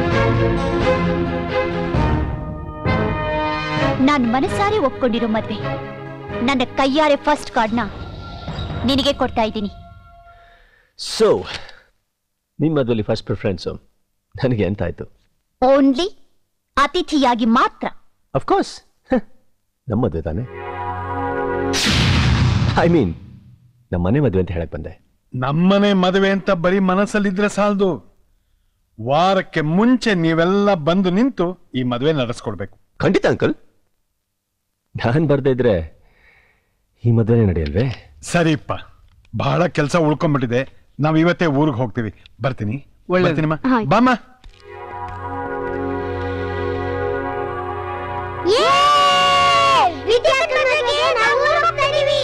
ನಾನು ಮನಸಾರೆ ಒಪ್ಕೊಂಡಿರೋ ಮದ್ವೆ ನನ್ನ ಕೈಯಾರೆ ಫಸ್ಟ್ ಕಾರ್ಡ್ನ ನಿನಗೆ ಕೊಡ್ತಾ ಇದ್ದೀನಿ ಸೊ ನಿಮ್ಮ ಮದುವೆಲಿ ಫಸ್ಟ್ ಪ್ರಿಫರೆನ್ಸು ನನಗೆ ಎಂತ ಆಯ್ತು ಓನ್ಲಿ ಅತಿಥಿಯಾಗಿ ಮಾತ್ರ ಅಫ್ಕೋರ್ಸ್ ನಮ್ಮ ಮದುವೆ ತಾನೆ ಐ ಮೀನ್ ನಮ್ಮ ಮನೆ ಮದುವೆ ಅಂತ ಹೇಳಕ್ ಬಂದೆ ನಮ್ಮನೆ ಮದುವೆ ಅಂತ ಬರೀ ಮನಸ್ಸಲ್ಲಿದ್ರೆ ಸಾಲದು ವಾರಕ್ಕೆ ಮುಂಚೆ ನೀವೆಲ್ಲ ಬಂದು ನಿಂತು ಈ ಮದುವೆ ನಡೆಸ್ಕೊಡ್ಬೇಕು ಖಂಡಿತ ಅಂಕಲ್ ನಾನು ಬರ್ದೇ ಇದ್ರೆ ಈ ಮದುವೆನೇ ನಡೆಯಲ್ವೇ ಸರಿಪ್ಪ ಬಹಳ ಕೆಲಸ ಉಳ್ಕೊಂಡ್ಬಿಟ್ಟಿದೆ ನಾವ್ ಇವತ್ತೇ ಊರಿಗೆ ಹೋಗ್ತೀವಿ ಬರ್ತೀನಿ ಒಳ್ಳೇದು. ಬರ್ತೀನಿಮ್ಮ ಆಯ್ತು. ಬಾಮ್ಮ ವಿದ್ಯಾಕರಣಕ್ಕೆ ನಾವು ಹೋಗ್ತಾ ಇದೀವಿ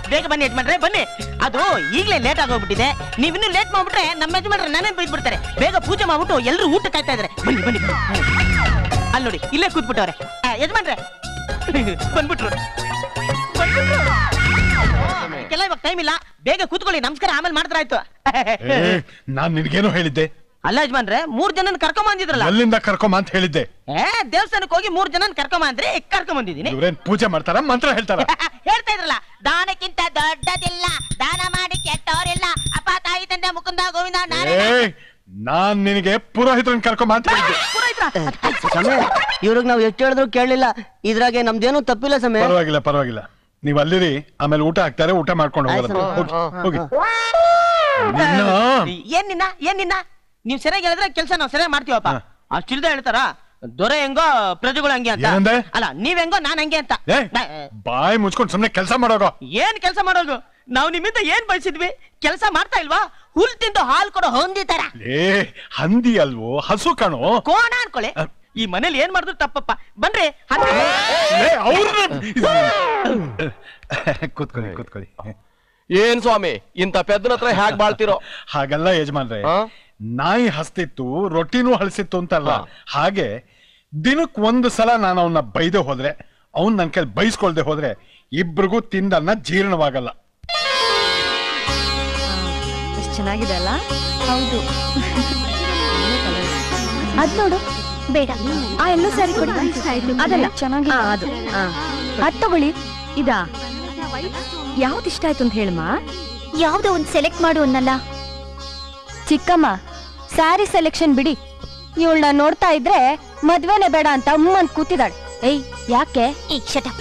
ಬೇಗ ಬನ್ನಿ ಯಜಮಾನ್ರೆ ಬನ್ನಿ ಅದು ಈಗಲೇ ಲೇಟ್ ಆಗೋಗ್ಬಿಟ್ಟಿದೆ ನೀವಿನ್ನೂ ಲೇಟ್ ಮಾಡ್ಬಿಟ್ರೆ ನಮ್ಮ ಯಜಮಾನ್ರೆ ನಾನೇ ಬೈದ್ಬಿಡ್ತಾರೆ ಬೇಗ ಪೂಜೆ ಮಾಡ್ಬಿಟ್ಟು ಎಲ್ಲರೂ ಊಟ ಕಾಯ್ತಾ ಇದಾರೆ ಬನ್ನಿ ಬನ್ನಿ ಅಲ್ಲಿ ನೋಡಿ ಇಲ್ಲೇ ಕೂತ್ಬಿಟ್ಟವ್ರೆ ಆ, ಯಜಮಾನ್ರೆ ಬಂದ್ಬಿಟ್ರು ಬಂದ್ಬಿಟ್ರು. ಕೆಲ ಇವಾಗ ಟೈಮ್ ಇಲ್ಲ ಬೇಗ ಕೂತ್ಕೊಳ್ಳಿ ನಮಸ್ಕಾರ ಆಮೇಲೆ ಮಾಡ್ತಾರ ಆಯ್ತು ಏ, ನಾನ್ ನಿನ್ಗೇನೋ ಹೇಳಿದ್ದೆ ಅಲ್ಲ ಯಜಮಾನ್ರೆ ಮೂರ್ ಜನನ ಕರ್ಕೊಂಡ್ ಬಂದಿದ್ರಲ್ಲ ಎಲ್ಲಿಂದ ಕರ್ಕೊಂಬ ಅಂತ ಹೇಳಿದ್ದೆ ಏ ದೇವಸ್ಥಾನಕ್ಕೆ ಹೋಗಿ ಮೂರ್ ಜನನ ಕರ್ಕೊಂಡ್ ಬಂದ್ರೆ ಕರ್ಕೊಂಡ್ ಬಂದಿದ್ದೀನಿ ಇವ್ರೇನ್ ಪೂಜೆ ಮಾಡ್ತಾರ ಮಂತ್ರ ಹೇಳ್ತಾರ ಹೇಳ್ತಾ ಇದ್ರಲ್ಲ ದಾನಕ್ಕಿಂತ ದೊಡ್ಡದಿಲ್ಲ ದಾನ ಮಾಡಿ ಕೆಟ್ಟವರಿಲ್ಲ ಅಪ್ಪ ತಾಯಿ ತಂದೆ ಮುಕುಂದ ಗೋವಿಂದ ನಾನೇ ಏ ನಾನ್ ನಿನಗೆ ಪುರೋಹಿತರನ್ನ ಕರ್ಕೊಂಬ ಅಂತ ಹೇಳಿದ್ದೆ ಸಮಯ ಇವ್ರಿಗೆ ನಾವು ಎಷ್ಟು ಹೇಳಿದ್ರು ಕೇಳಲಿಲ್ಲ ಇದ್ರಾಗೆ ನಮ್ದೇನು ತಪ್ಪಿಲ್ಲ ಸಮಯ ಪರವಾಗಿಲ್ಲ ಪರವಾಗಿಲ್ಲ ನೀವ್ ಅಲ್ಲಿರಿ ಆಮೇಲೆ ಊಟ ಹಾಕ್ತಾರೆ ಊಟ ಮಾಡ್ಕೊಂಡು ಹೋಗೋಣ ಹೋಗಿ ಹೋಗಿ ನಿನ್ನ ಏನ್ ನಿನ್ನ ಏನ್ ನಿನ್ನ ನೀವ್ ಸರಿಯಾಗಿ ಹೇಳಿದ್ರೆ ಕೆಲಸ ನಾವು ಸರಿಯಾಗಿ ಮಾಡ್ತೀವಪ್ಪ ಅಷ್ಟಿಲ್ದ ಹೇಳ್ತಾರ ದೊರೆ ಹೆಂಗೋ ಪ್ರಜೆಗಳು ಹಂಗೆ ಅಂತ ಏನಂದೆ? ಅಲ್ಲ ನೀವ್ ಹೆಂಗೋ ನಾನ್ ಹಂಗೆ ಅಂತ ಏ ಬಾಯಿ ಮುಚ್ಕೊಂಡು ಸುಮ್ನೆ ಕೆಲಸ ಮಾಡೋಗೋ ಏನ್ ಕೆಲಸ ಮಾಡೋದು ನಾವು ನಿಮ್ಮಿಂದ ಏನ್ ಬಯಸಿದ್ವಿ ಕೆಲಸ ಮಾಡ್ತಾ ಇಲ್ವಾ ಹುಲ್ ತಿಂದು ಹಾಲ್ ಕೊಡೋ ಹೊಂದಿ ತರ ಏ ಹಂದಿ ಅಲ್ವೋ ಹಸು ಕಣೋ ಕೋಣ ಅನ್ಕೊಳ್ಳಿ ಈ ಮನೇಲಿ ಏನ್ ಮಾಡಿದ್ರು ತಪ್ಪಪ್ಪ ಬನ್ರಿ ಹತ್ತು- ಏ, ಅವ್ರ್ನ- ಕೂತ್ಕೊಳ್ಳಿ ಕೂತ್ಕೊಳ್ಳಿ ಏನ್ ಸ್ವಾಮಿ ಇಂತ ಪೆದ್ದನ ಹತ್ರ ಹ್ಯಾಕ್ ಬಾಳ್ತಿರೋ ಹಾಗಲ್ಲ ಯಜಮಾನ್ರೆ ನಾಯಿ ಹಸ್ತಿತ್ತು ರೊಟ್ಟಿನೂ ಹಳಸಿತ್ತು ಅಂತಲ್ಲ ಹಾಗೆ ದಿನಕ್ ಒಂದು ಸಲ ನಾನು ಅವನ್ನ ಬೈದೆ ಹೋದ್ರೆ ಅವ್ನ್ ನನ್ ಕೈಲಿ ಬೈಸ್ಕೊಳ್ದೆ ಹೋದ್ರೆ ಇಬ್ರಿಗೂ ತಿಂದನ್ನ ಜೀರ್ಣವಾಗಲ್ಲ ಎಷ್ಟು ಚೆನ್ನಾಗಿದೆ ಅಲ್ಲ ಹೌದು ಅದ್ ನೋಡು ಬೇಡ ಆ ಎಲ್ಲೋ ಸ್ಯಾರಿ ಕೊಡಿ ಅದಲ್ಲ ಚೆನ್ನಾಗಿ ಅದು ಆ. ಅದ್ ತಗೊಳ್ಳಿ ಇದಾ ಯಾವ್ದು ಇಷ್ಟ ಆಯ್ತು ಅಂತ ಹೇಳಮ್ಮ ಯಾವ್ದೋ ಒಂದ್ ಸೆಲೆಕ್ಟ್ ಮಾಡು ಅನ್ನಲ್ಲ ಚಿಕ್ಕಮ್ಮ ಸ್ಯಾರಿ ಸೆಲೆಕ್ಷನ್ ಬಿಡಿ ಇವಳನ್ನ ನೋಡ್ತಾ ಇದ್ರೆ ಮದ್ವೆನೆ ಬೇಡ ಅಂತ ಅಮ್ಮ ಅಂತ ಕೂತಿದಾಳೆ ಏಯ್ ಯಾಕೆ ಈ ಶಟಪ್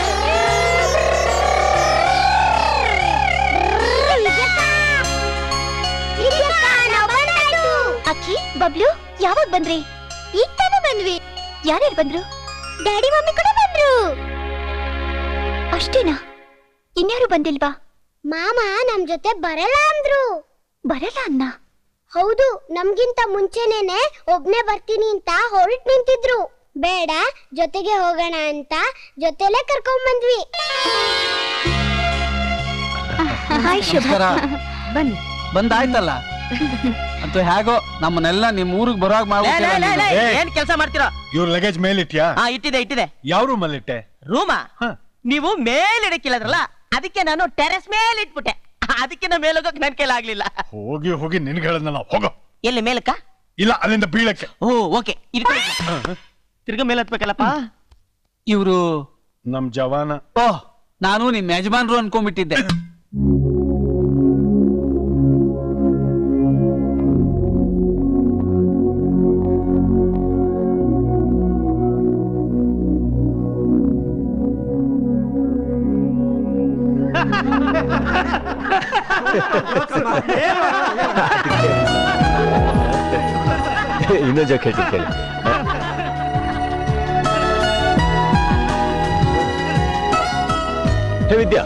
ಅಕ್ಕಿ ಬಬ್ಲು ಯಾವಾಗ ಬಂದ್ರಿ ಈಗ ತಾನೇ ಬಂದ್ವಿ ಯಾರ್ಯಾರು ಬಂದ್ರು ಡ್ಯಾಡಿ ಮಮ್ಮಿ ಕೂಡ ಬಂದ್ರು ಅಷ್ಟೇನಾ ಇನ್ಯಾರು ಬಂದಿಲ್ವಾ ಮಾಮ ನಮ್ ಜೊತೆ ಬರಲ್ಲ ಅಂದ್ರು ಬರಲ್ಲ ಅನ್ನ ಹೌದು ನಮ್ಗಿಂತ ಮುಂಚೆನೇನೆ ಒಬ್ನೇ ಬರ್ತೀನಿ ಅಂತ ಹೊರಟ್ ನಿಂತಿದ್ರು ಬೇಡ ಜೊತೆಗೆ ಹೋಗೋಣ ಅಂತ ಜೊತೆಲೆ ಕರ್ಕೊಂಡ್ ಬಂದ್ವಿ ಹಾಯ್ ನಮಸ್ಕಾರ ಬನ್ನಿ ಬಂದಾಯ್ತಲ್ಲ ಅಂತೂ ಹೇಗೋ ನಮ್ಮನ್ನೆಲ್ಲ ನಿಮ್ ಊರಿಗೆ ಬರುವಾಗ ಲೇ, ಲೇ, ಲೇ, ಲೇ, ಮಾಡ್ಬಿಟ್ಟಿಲ್ಲ ಏನ್ ಕೆಲಸ ಮಾಡ್ತೀರಾ ಇವ್ರ ಲಗೇಜ್ ಮೇಲಿಟ್ಯಾ ಹಾ ಇಟ್ಟಿದೆ ಇಟ್ಟಿದೆ ಯಾವ ರೂಮಲ್ಲಿಟ್ಟೆ ರೂಮ ನೀವು ಮೇಲಿಡಕ್ಕಿಲ್ಲದ್ರಲ್ಲ ಅದಕ್ಕೆ ನಾನು ಟೆರೆಸ್ ಮೇಲೆ ಇಟ್ಬಿಟ್ಟೆ ಅದಕ್ಕೆ ನಾ ಮೇಲೋಗಕ್ ನನ್ ಕೈಲಾಗ್ಲಿಲ್ಲ ಹೋಗಿ ಹೋಗಿ ನಿನ್ಗೆ ಹೇಳದ್ನಲ್ಲ ಹೋಗೋ ಎಲ್ಲಿ ಮೇಲಕ್ಕ ಇಲ್ಲ ಅಲ್ಲಿಂದ ಬೀಳಕ್ಕೆ ಓ ಓಕೆ ತಿರ್ಗ ಮೇಲೆ ಹತ್ಬೇಕಲ್ಲಪ್ಪ ಇವರು ನಮ್ ಜವಾನ ಓಹ್ ನಾನು ನಿಮ್ ಯಜಮಾನ್ರು ಅನ್ಕೊಂಡ್ಬಿಟ್ಟಿದ್ದೆ ಇನ್ನೊಂದು ಜೋಕ್ ಹೇಳ್ತೀನಿ ಕೇಳಿ ಹೇ ವಿದ್ಯಾ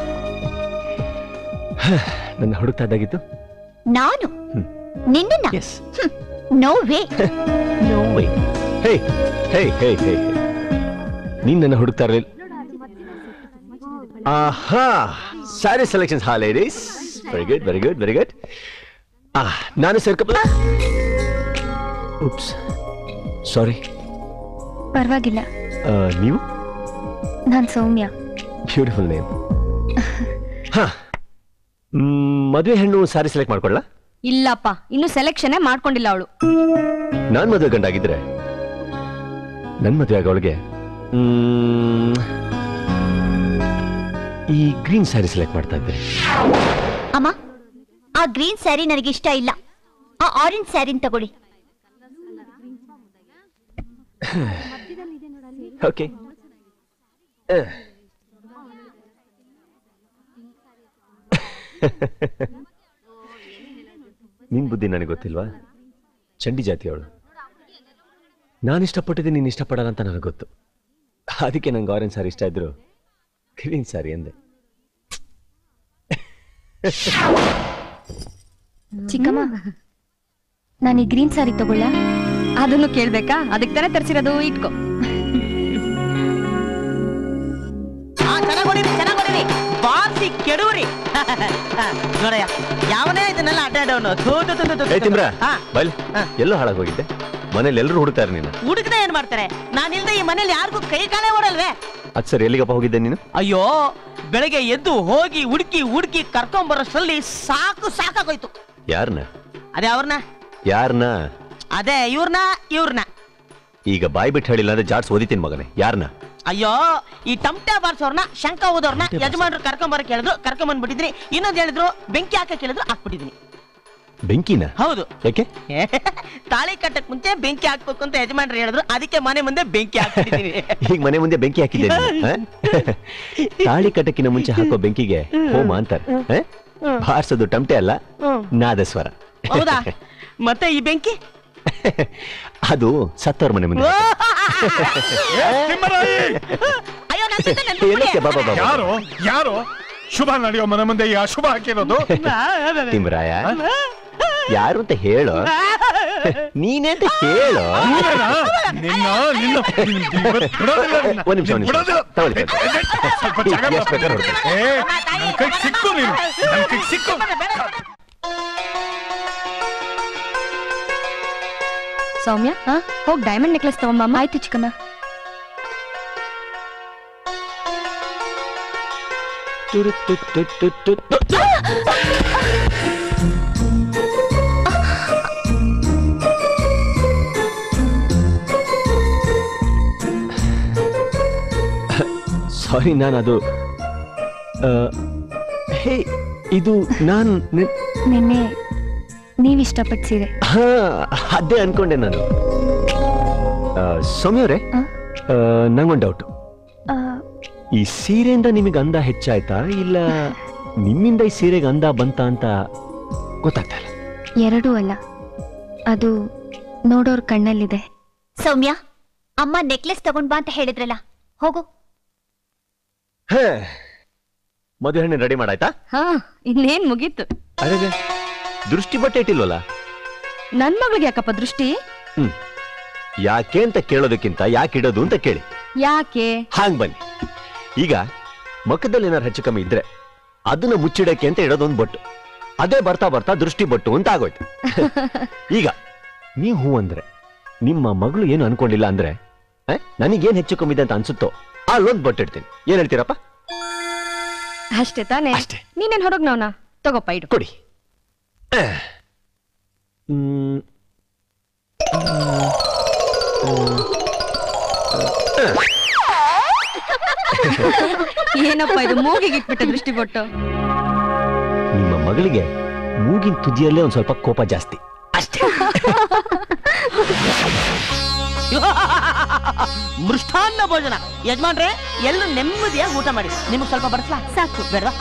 ನನ್ನ ಹುಡುಕ್ತಾ ಇದ್ದಾಗಿತ್ತು ನಾನು ನಿನ್ನ ನೋ ವೇ ಹೇ ಹೇ ಹೇ ಹೇ ನೀನ್ ನನ್ನ ಹುಡುಕ್ತಾ ಇರಲಿಲ್ಲ ಆಹಾ ಸ್ಯಾರಿ ಸೆಲೆಕ್ಷನ್ಸ್ ಹಾ ladies very good very good very good ಆ ನಾನು ಸೇರ್ಕಪ್ಪ ಉಪ್ಸ್ ಸಾರಿ ಪರವಾಗಿಲ್ಲ ನೀವು ನಾನ್ ಸೌಮ್ಯ ಬ್ಯೂಟಿಫುಲ್ ನೇಮ್ ಹಾ ಮದುವೆ ಹೆಣ್ಣು ಸ್ಯಾರಿ ಸೆಲೆಕ್ಟ್ ಮಾಡ್ಕೊಳ್ಳ ಇಲ್ಲಪ್ಪ ಇನ್ನು ಸೆಲೆಕ್ಷನ್ ಮಾಡ್ಕೊಂಡಿಲ್ಲ ಅವಳು ನಾನ್ ಮದುವೆ ಗಂಡಾಗಿದ್ರೆ ನನ್ ಮದುವೆ ಆಗೋಳಿಗೆ ಈ ಗ್ರೀನ್ ಸ್ಯಾರಿ ಸೆಲೆಕ್ಟ್ ಮಾಡ್ತಾ ಇದ್ದೆ ಅಮ್ಮ ಆ ಗ್ರೀನ್ ಸ್ಯಾರಿ ನನಗೆ ಇಷ್ಟ ಇಲ್ಲ ಆ ಆರೆಂಜ್ ಸ್ಯಾರಿನ ತಗೊಳ್ಳಿ ಓಕೆ ನಿನ್ ಬುದ್ಧಿ ನನಗೆ ಗೊತ್ತಿಲ್ವಾ ಚಂಡಿ ಜಾತಿಯವಳು ನಾನು ಇಷ್ಟಪಟ್ಟಿದ್ದೆ ನೀನು ಇಷ್ಟಪಡಲ್ಲ ಅಂತ ನನಗೆ ಗೊತ್ತು ಅದಕ್ಕೆ ನಂಗೆ ಆರೆಂಜ್ ಸಾರಿ ಇಷ್ಟ ಇದ್ರು ಗ್ರೀನ್ ಸಾರಿ ಅಂದೆ ಚಿಕ್ಕಮ್ಮ ನಾನು ಈ ಗ್ರೀನ್ ಸಾರಿ ತಗೊಳ್ಳ ಅದನ್ನು ಕೇಳ್ಬೇಕಾ ಅದಕ್ಕೆ ತಾನೇ ತರಿಸಿರೋದು ಇಟ್ಕೋ ಚೆನ್ನಾಗಿ ಹೊಡೀರಿ ಚೆನ್ನಾಗಿ ಹೊಡೀರಿ ಬಾರ್ಸಿ ಕೆಡಿಸಿ ಕೆಡುವ್ರಿ ನೋಡಯ್ಯ ಯಾವನೇ ಇದನ್ನೆಲ್ಲ ಅಡ್ಡಾಡವನು ಏ ತಿಮ್ರ ಬೈಲ್ ಎಲ್ಲೋ ಹಾಳಾಗೋಗಿದ್ದೆ ಮನೇಲಿ ಎಲ್ಲರೂ ಹುಡುಕ್ತಾರೆ ನೀನು ಹುಡುಗದ ಏನ್ ಮಾಡ್ತಾರೆ ನಾನಿಲ್ದೆ ಈ ಮನೇಲಿ ಯಾರಿಗೂ ಕೈ ಕಾಲೇ ಓಡಲ್ವೇ ಅದ್ ಸರಿ ಎಲ್ಲಿಗಪ್ಪ ಹೋಗಿದ್ದೆ ನೀನು ಅಯ್ಯೋ ಬೆಳಗ್ಗೆ ಎದ್ದು ಹೋಗಿ ಹುಡುಕಿ ಹುಡುಕಿ ಕರ್ಕೊಂಡ್ ಬರೋಷ್ಟ್ರಲ್ಲಿ ಸಾಕು ಸಾಕಾಗೋಯ್ತು ಯಾರನ್ನ ಅದೇ ಅವ್ರನ್ನ ಯಾರನ್ನ ಅದೇ ಇವ್ರನ್ನ ಇವ್ರನ್ನ ಈಗ ಬಾಯ್ ಬಿಟ್ಟು ಹೇಳಿಲ್ಲ ಅಂದ್ರೆ ಜಾಡ್ಸ್ ಓದಿತೀನಿ ಮಗನೇ ಯಾರನ್ನ ಅಯ್ಯೋ ಈ ಟಮಟೆ ಬಾರ್ಸೋರ್ನ ಶಂಕ ಓದೋರ್ನ ಯಜಮಾನ್ರು ಕರ್ಕೊಂಡ್ ಬರಕ್ ಹೇಳಿದ್ರು ಕರ್ಕೊಂಡ್ ಬಂದ್ಬಿಟ್ಟಿದ್ರಿ ಇನ್ನೊಂದ್ ಹೇಳಿದ್ರು ಬೆಂಕಿ ಹಾಕಕ್ ಹೇಳಿದ್ರು ಹಾಕ್ಬಿಟ್ಟಿದೀನಿ ಬೆಂಕಿನ ಹೌದು ಯಾಕೆ ತಾಳಿ ಕಟ್ಟಕ್ ಮುಂಚೆ ಬೆಂಕಿ ಹಾಕ್ಬೇಕು ಅಂತ ಯಜಮಾನ್ರು ಹೇಳಿದ್ರು ಅದಕ್ಕೆ ಮನೆ ಮುಂದೆ ಬೆಂಕಿ ಹಾಕ್ಬಿಟ್ಟಿದೀನಿ ಈಗ ಮನೆ ಮುಂದೆ ಬೆಂಕಿ ಹಾಕಿದ್ದೆ ನೀನು, ಹ? ತಾಳಿ ಕಟ್ಟಕ್ಕಿನ ಮುಂಚೆ ಹಾಕೋ ಬೆಂಕಿಗೆ ಹೋಮ ಅಂತಾರೆ ಹ? ಬಾರ್ಸೋದು ಟಮಟೆ ಅಲ್ಲ ನಾದಸ್ವರ ಹೌದಾ ಮತ್ತೆ ಈ ಬೆಂಕಿ ಅದು ಸತ್ತವ್ರ ಮನೆ ಮುಂದೆ ಅಯ್ಯೋ ನನ್ ಜೊತೆ ನನ್ ಏನಕ್ಕೆ ಬಾಬಾ ಬಾಬಾ ಯಾರು ಯಾರು ಶುಭ ನಡೆಯೋ ಮನೆ ಮುಂದೆ ಈ ಅಶುಭ ಹಾಕಿರೋದು ತಿಮ್ರಾಯ ಯಾರು ಅಂತ ಹೇಳು ನೀನೇ ಅಂತ ಹೇಳು ನೀನೇನಾ? ನಿನ್ನ ನಿನ್ನ ಇವತ್ತು ಬಿಡೋದಿಲ್ಲ ನಿನ್ನ. ಒಂದ್ ನಿಮಿಷ ಒಂದ್ ನಿಮಿಷ ಬಿಡೋದಿಲ್ಲ. ತಗೊಳ್ಳಿ ಸ್ವಲ್ಪ ಜಾಗ ಎಷ್ಟ್ ಬೇಕಾದ್ರೂ ಹೊಡ್ತೀನಿ. ಏ, ನನ್ ಕೈಗ್ ಸಿಕ್ಕು ನೀನು ನನ್ ಕೈಗ್ ಸಿಕ್ಕು ಸೌಮ್ಯ ಹೋಗ್ ಡೈಮಂಡ್ ನೆಕ್ಲೆಸ್ ತಗೊಂಬಮ್ಮ ಆಯ್ತು ಚಿಕ್ಕಮ್ಮ ಸಾರಿ ನಾನು ಅದು ಆ, ಹೇ ಇದು ನಾನು ನಿನ್ನೆ ನೀವ್ ಇಷ್ಟಪಟ್ಟು ಸೀರೆ ಹಾ ಅದೇ ಅನ್ಕೊಂಡೆ ನಾನು ಆ, ಸೌಮ್ಯವ್ರೆ ನಂಗೊಂದು ಡೌಟ್ ಆ, ಈ ಸೀರೆಯಿಂದ ನಿಮಗೆ ಅಂದ ಹೆಚ್ಚಾಯ್ತಾ ಇಲ್ಲ ನಿಮ್ಮಿಂದ ಈ ಸೀರೆಗೆ ಅಂದ ಬಂತ ಅಂತ ಗೊತ್ತಾಗ್ತಾ ಇಲ್ಲ ಎರಡೂ ಅಲ್ಲ ಅದು ನೋಡೋರ್ ಕಣ್ಣಲ್ಲಿದೆ ಸೌಮ್ಯ ಅಮ್ಮ ನೆಕ್ಲೆಸ್ ತಗೊಂಡ್ ಬಾ ಅಂತ ಹೇಳಿದ್ರಲ್ಲ ಹೋಗು ಹೇ ಮದುವೆ ಹಣ್ಣು ರೆಡಿ ಮಾಡಾಯ್ತಾ ಹಾ ಇನ್ನೇನ್ ಮುಗೀತು ಅದೇ ದೃಷ್ಟಿ ಬಟ್ಟೆ ಇಟ್ಟಿಲ್ವಲ್ಲ ನನ್ ಮಗಳಿಗೆ ಯಾಕಪ್ಪ ದೃಷ್ಟಿ ಹ್ಮ್ ಯಾಕೆ ಅಂತ ಕೇಳೋದಕ್ಕಿಂತ ಯಾಕೆ ಇಡೋದು ಅಂತ ಕೇಳಿ ಯಾಕೆ ಹಾಂಗ್ ಬನ್ನಿ ಈಗ ಮಕ್ಕದಲ್ಲಿ ಏನಾರು ಹೆಚ್ಚು ಕಮ್ಮಿ ಇದ್ರೆ ಅದನ್ನ ಮುಚ್ಚಿಡಕ್ಕೆ ಅಂತ ಇಡೋದೊಂದು ಬೊಟ್ಟು ಅದೇ ಬರ್ತಾ ಬರ್ತಾ ದೃಷ್ಟಿ ಬೊಟ್ಟು ಅಂತ ಆಗೋಯ್ತು ಈಗ ನೀವು ಹೂ ಅಂದ್ರೆ ನಿಮ್ಮ ಮಗಳು ಏನು ಅನ್ಕೊಂಡಿಲ್ಲ ಅಂದ್ರೆ ಆ, ನನಗೇನ್ ಹೆಚ್ಚು ಕಮ್ಮಿ ಇದೆ ಅಂತ ಅನ್ಸುತ್ತೋ ಅಲ್ಲೊಂದು ಬೊಟ್ಟು ಇಡ್ತೀನಿ ಏನ್ ಹೇಳ್ತೀರಪ್ಪ ಅಷ್ಟೇ ತಾನೇ ನೀನೇನ್ ಹೊರಗ್ ನಾವ್ನ ತಗೋಪ್ಪ ಇಡು ಕೊಡಿ ಹ್ಮ್. ಏನಪ್ಪ ಇದು ಮೂಗಿಗೆ ಇಟ್ಬಿಟ್ಟೆ ದೃಷ್ಟಿ ಕೊಟ್ಟು ನಿಮ್ಮ ಮಗಳಿಗೆ ಮೂಗಿನ ತುದಿಯಲ್ಲೇ ಒಂದ್ ಸ್ವಲ್ಪ ಕೋಪ ಜಾಸ್ತಿ ಮೃಷ್ಟಾನ್ನ ಭೋಜನ ಯಜಮಾನ್ರೆ ಎಲ್ಲರೂ ನೆಮ್ಮದಿಯಾಗಿ ಊಟ ಮಾಡಿ ನಿಮ್ಗೆ ಸ್ವಲ್ಪ ಬಡಿಸ್ಲಾ ಸಾಕು ಬೇಡವಾ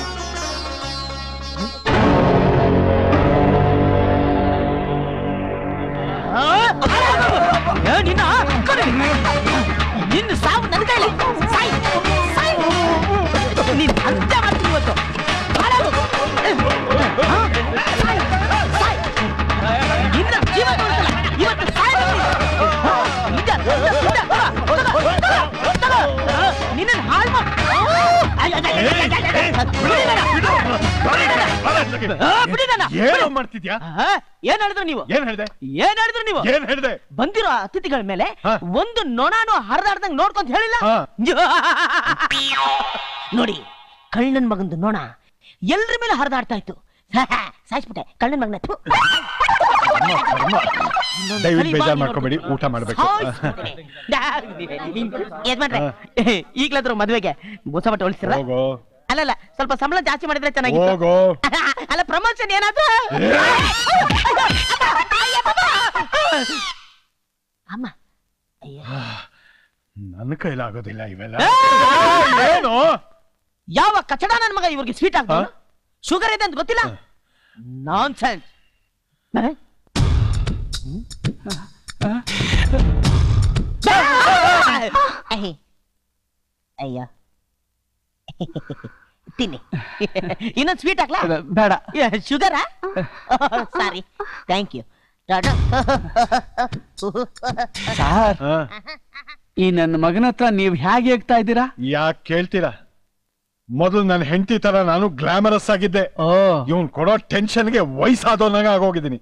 ಏ, ನಿನ್ನ ಕೊಡಿ. ನಿನ್ನ ಸಾವು ನನ್ನ ಕೈಲಿ ಸಾಯ್ ಸಾಯ್ ನೀನ್ ಅಂತ್ಯ ಮಾಡ್ತೀನಿ ಇವತ್ತು ಹಾಳಾಗು. ಹಾ? ಸಾಯ್, ಸಾಯ್. ನಿನ್ನ ಜೀವ ಉಳಿಸಲ್ಲ. ಇವತ್ತು ಸಾಯ್ಬೇಕು ನೀನು. ಹಾ, ನಿಜ, ನಿಜ, ನಿಜ. ತಗೋ, ತಗೋ, ತಗೋ, ತಗೋ. ನಿನ್ನನ್ನ ಹಾಳ್ ಮಾಡ್- ಅಯ್ಯ, ಅಯ್ಯ, ಅಯ್ಯ, ಅಯ್ಯ, ಅಯ್ಯ, ಅಯ್ಯ. ಬಿಡಿ ನನ್ನ. ಆ, ಬಿಡಿ ನನ್ನ. ಏನೋ ಮಾಡ್ತಿದ್ಯಾ ಆ, ಏನ್ ಹೇಳಿದ್ರು ನೀವು ಏನ್ ಹೇಳ್ದೆ ಏನ್ ಹೇಳಿದ್ರು ನೀವು ಏನ್ ಹೇಳ್ದೆ ಬಂದಿರೋ ಅತಿಥಿಗಳ ಮೇಲೆ ಒಂದು ನೊಣಾನು ಹರಿದಾಡ್ದಂಗ್ ನೋಡ್ಕೊಂತ ಹೇಳಿಲ್ಲ ನೋಡಿ ಕಳ್ಳನ್ ಮಗಂದು ನೊಣ ಎಲ್ರ ಮೇಲೆ ಹರಿದಾಡ್ತಾ ಇತ್ತು ಸಾಯಿಸ್ಬಿಟ್ಟೆ ಕಳ್ಳನ್ ಮಗನ ಥು. ದಯವಿಟ್ಟು ಬೇಜಾರ್ ಮಾಡ್ಕೋಬೇಡಿ ಊಟ ಮಾಡ್ಬೇಕು ಯಜಮಾನ್ರೆ ಈಗ್ಲಾದ್ರು ಮದ್ವೆಗೆ ಹೊಸ ಬಟ್ಟೆ ಹೊಲಿಸ್ತೀರ ಹೋಗೋ ಅಲ್ಲಲ್ಲ ಸ್ವಲ್ಪ ಸಂಬಳ ಜಾಸ್ತಿ ಮಾಡಿದ್ರೆ ಚೆನ್ನಾಗಿತ್ತು ಹೋಗೋ ಅಲ್ಲ ಪ್ರಮೋಷನ್ ಏನಾದ್ರು ಅಮ್ಮ ನನ್ನ ಕೈಲಾಗೋದಿಲ್ಲ ಇವೆಲ್ಲ ಏ! ಏನು ಯಾವ ಕಚಡ ನನ್ ಮಗ ಇವ್ರಿಗೆ ಸ್ವೀಟ್ ಆಗ್ತಾನ ಶುಗರ್ ಇದೆ ಅಂತ ಗೊತ್ತಿಲ್ಲ ನಾನ್ ಸೆನ್ಸ್ ಅಯ್ಯ ತಿನ್ನಿ ಇನ್ನೊಂದು ಸ್ವೀಟ್ ಹಾಕ್ಲಾ ಬೇಡ ಶುಗರಾ ಸಾರಿ ಥ್ಯಾಂಕ್ ಯು ಸಾರ್ ಈ ನನ್ನ ಮಗನ ಹತ್ರ ನೀವು ಹೇಗೆ ಹೇಳ್ತಾ ಇದ್ದೀರಾ ಯಾಕೆ ಕೇಳ್ತೀರಾ ಮೊದಲು ನನ್ನ ಹೆಂಡತಿ ತರ ನಾನು ಗ್ಲಾಮರಸ್ ಆಗಿದ್ದೆ ಇವನ್ ಕೊಡೋ ಟೆನ್ಷನ್ಗೆ ವಯಸ್ಸಾದವನಾಗ ಆಗೋಗಿದ್ದೀನಿ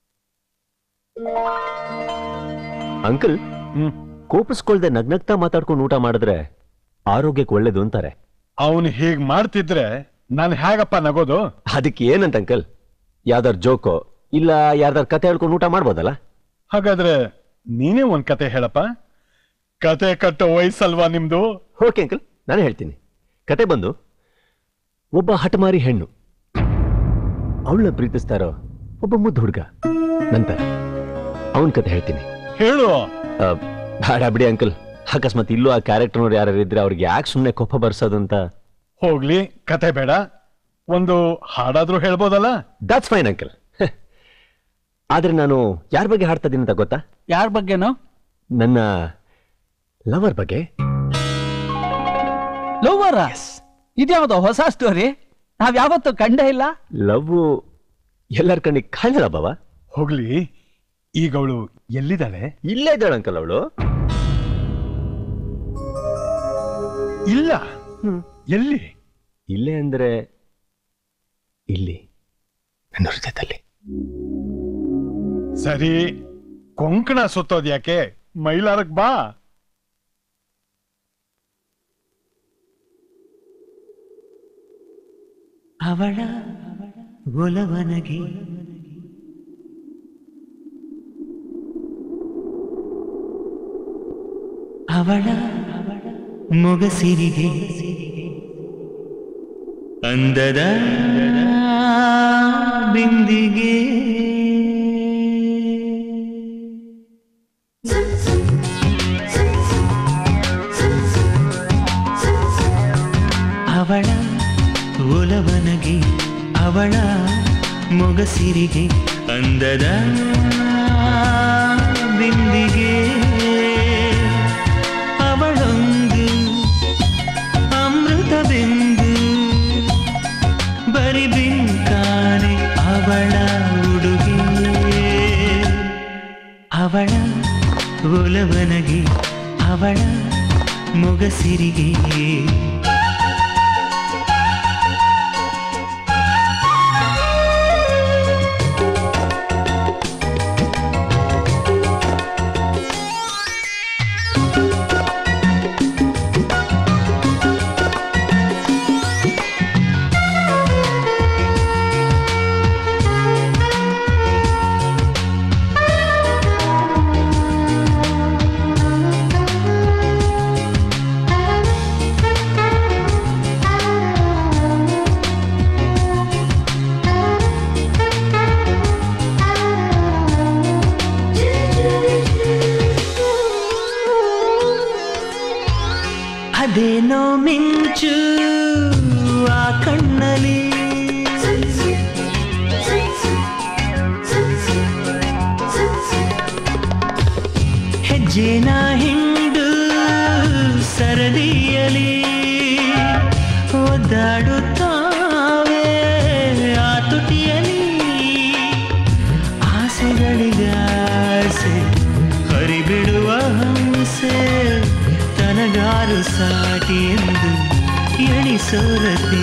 ಅಂಕಲ್ ಕೋಪಿಸ್ಕೊಳ್ದೆ ನಗ್ನಗ್ತಾ ಮಾತಾಡ್ಕೊಂಡು ಊಟ ಮಾಡಿದ್ರೆ ಆರೋಗ್ಯಕ್ಕೆ ಒಳ್ಳೇದು ಅಂತಾರೆ ಅವನು ಹೀಗ್ ಮಾಡ್ತಿದ್ರೆ ನಾನು ಹೇಗಪ್ಪ ನಗೋದು ಅದಕ್ಕೆ ಏನಂತ ಅಂಕಲ್ ಯಾವ್ದಾರ್ ಜೋಕೋ ಇಲ್ಲ ಯಾರ್ದಾರ್ ಕತೆ ಹೇಳ್ಕೊಂಡು ಊಟ ಮಾಡ್ಬೋದಲ್ಲ ಹಾಗಾದ್ರೆ ನೀನೇ ಒಂದ್ ಕತೆ ಹೇಳಪ್ಪ ಕತೆ ಕಟ್ಟೋ ವಯಸ್ಸಲ್ವಾ ನಿಮ್ದು ಓಕೆ ಅಂಕಲ್ ನಾನು ಹೇಳ್ತೀನಿ ಕತೆ ಬಂದು ಒಬ್ಬ ಹಠಮಾರಿ ಹೆಣ್ಣು ಅವಳನ್ನ ಪ್ರೀತಿಸ್ತಾ ಇರೋ ಒಬ್ಬ ಮುದ್ದು ಹುಡುಗ ನಂತರ ಅವನ್ ಕತೆ ಹೇಳ್ತೀನಿ ಹೇಳು ಆ, ಬೇಡ ಬಿಡಿ ಅಂಕಲ್ ಅಕಸ್ಮಾತ್ ಇಲ್ಲೂ ಆ ಕ್ಯಾರೆಕ್ಟರ್ನವ್ರು ಯಾರು ಇದ್ರೆ ಅವ್ರಿಗೆ ಯಾಕೆ ಸುಮ್ಮನೆ ಕೊಪ್ಪ ಬರ್ಸೋದು ಅಂತ ಹೋಗ್ಲಿ ಕತೆ ಬೇಡ ಒಂದು ಹಾಡಾದ್ರೂ ಹೇಳ್ಬೋದಲ್ಲ ದಾಟ್ಸ್ ಫೈನ್ ಅಂಕಲ್ ಆದ್ರೆ ನಾನು ಯಾರ ಬಗ್ಗೆ ಹಾಡ್ತಾ ಇದ್ದೀನಿ ಅಂತ ಗೊತ್ತಾ ಯಾರ ಬಗ್ಗೆನೋ ನನ್ನ ಲವರ್ ಬಗ್ಗೆ ಲವ್ವರ ಇದ್ಯಾವ್ದೋ ಹೊಸ ಸ್ಟೋರಿ ನಾವ್ ಯಾವತ್ತೂ ಕಂಡೇ ಇಲ್ಲ ಲವ್ ಎಲ್ಲರ ಕಣ್ಣಿಗೆ ಕಾಣಲ್ಲ ಬಾವ ಹೋಗ್ಲಿ ಈಗ ಅವಳು ಎಲ್ಲಿದ್ದಾಳೆ ಇಲ್ಲೇ ಇದ್ದಾಳೆ ಅಂಕಲ್ ಅವಳು ಇಲ್ಲ ಎಲ್ಲಿ ಇಲ್ಲೇ ಅಂದ್ರೆ ಇಲ್ಲಿ ನನ್ನ ಹೃದಯದಲ್ಲಿ ಸರಿ ಕೊಂಕಣ ಸುತ್ತೋದ್ ಯಾಕೆ ಮೈಲಾರಕ್ ಬಾ ಅವಳ ಒಲವನಗೆ ಅವಳ ಮೊಗಸಿರಿಗೆ ಅಂದದ ಬಿಂದಿಗೆ ಅವಳ ಒಲವನಗೆ ಅವಳ ಮೊಗಸಿರಿಗೆ ಅಂದದ ಬಿಂದಿಗೆ ಅವಳೊಂದು ಅಮೃತ ಬಿಂದು ಬರಿ ಬಿಂಕಾನೆ ಅವಳ ಉಡುಗೆ ಅವಳ ಒಲವನಗೆ ಅವಳ ಮೊಗಸಿರಿಗೆ ಅದೇನೋ ಮಿಂಚು ಆ ಕಣ್ಣಲ್ಲಿ ಹೆಜ್ಜೆನ ಹಿಂಡು ಸರದಿಯಲಿ ಒದ್ದಾಡುತ್ತಾವೆ ಆ ತುಟಿಯಲಿ ಆಸೆಗಳಿಗಾಸೆ ಹರಿಬಿಡುವ ಹಂಸೆ ತನಗಾರು ಸಾಟಿ ಎಂದು ಎಣಿಸೋರತಿ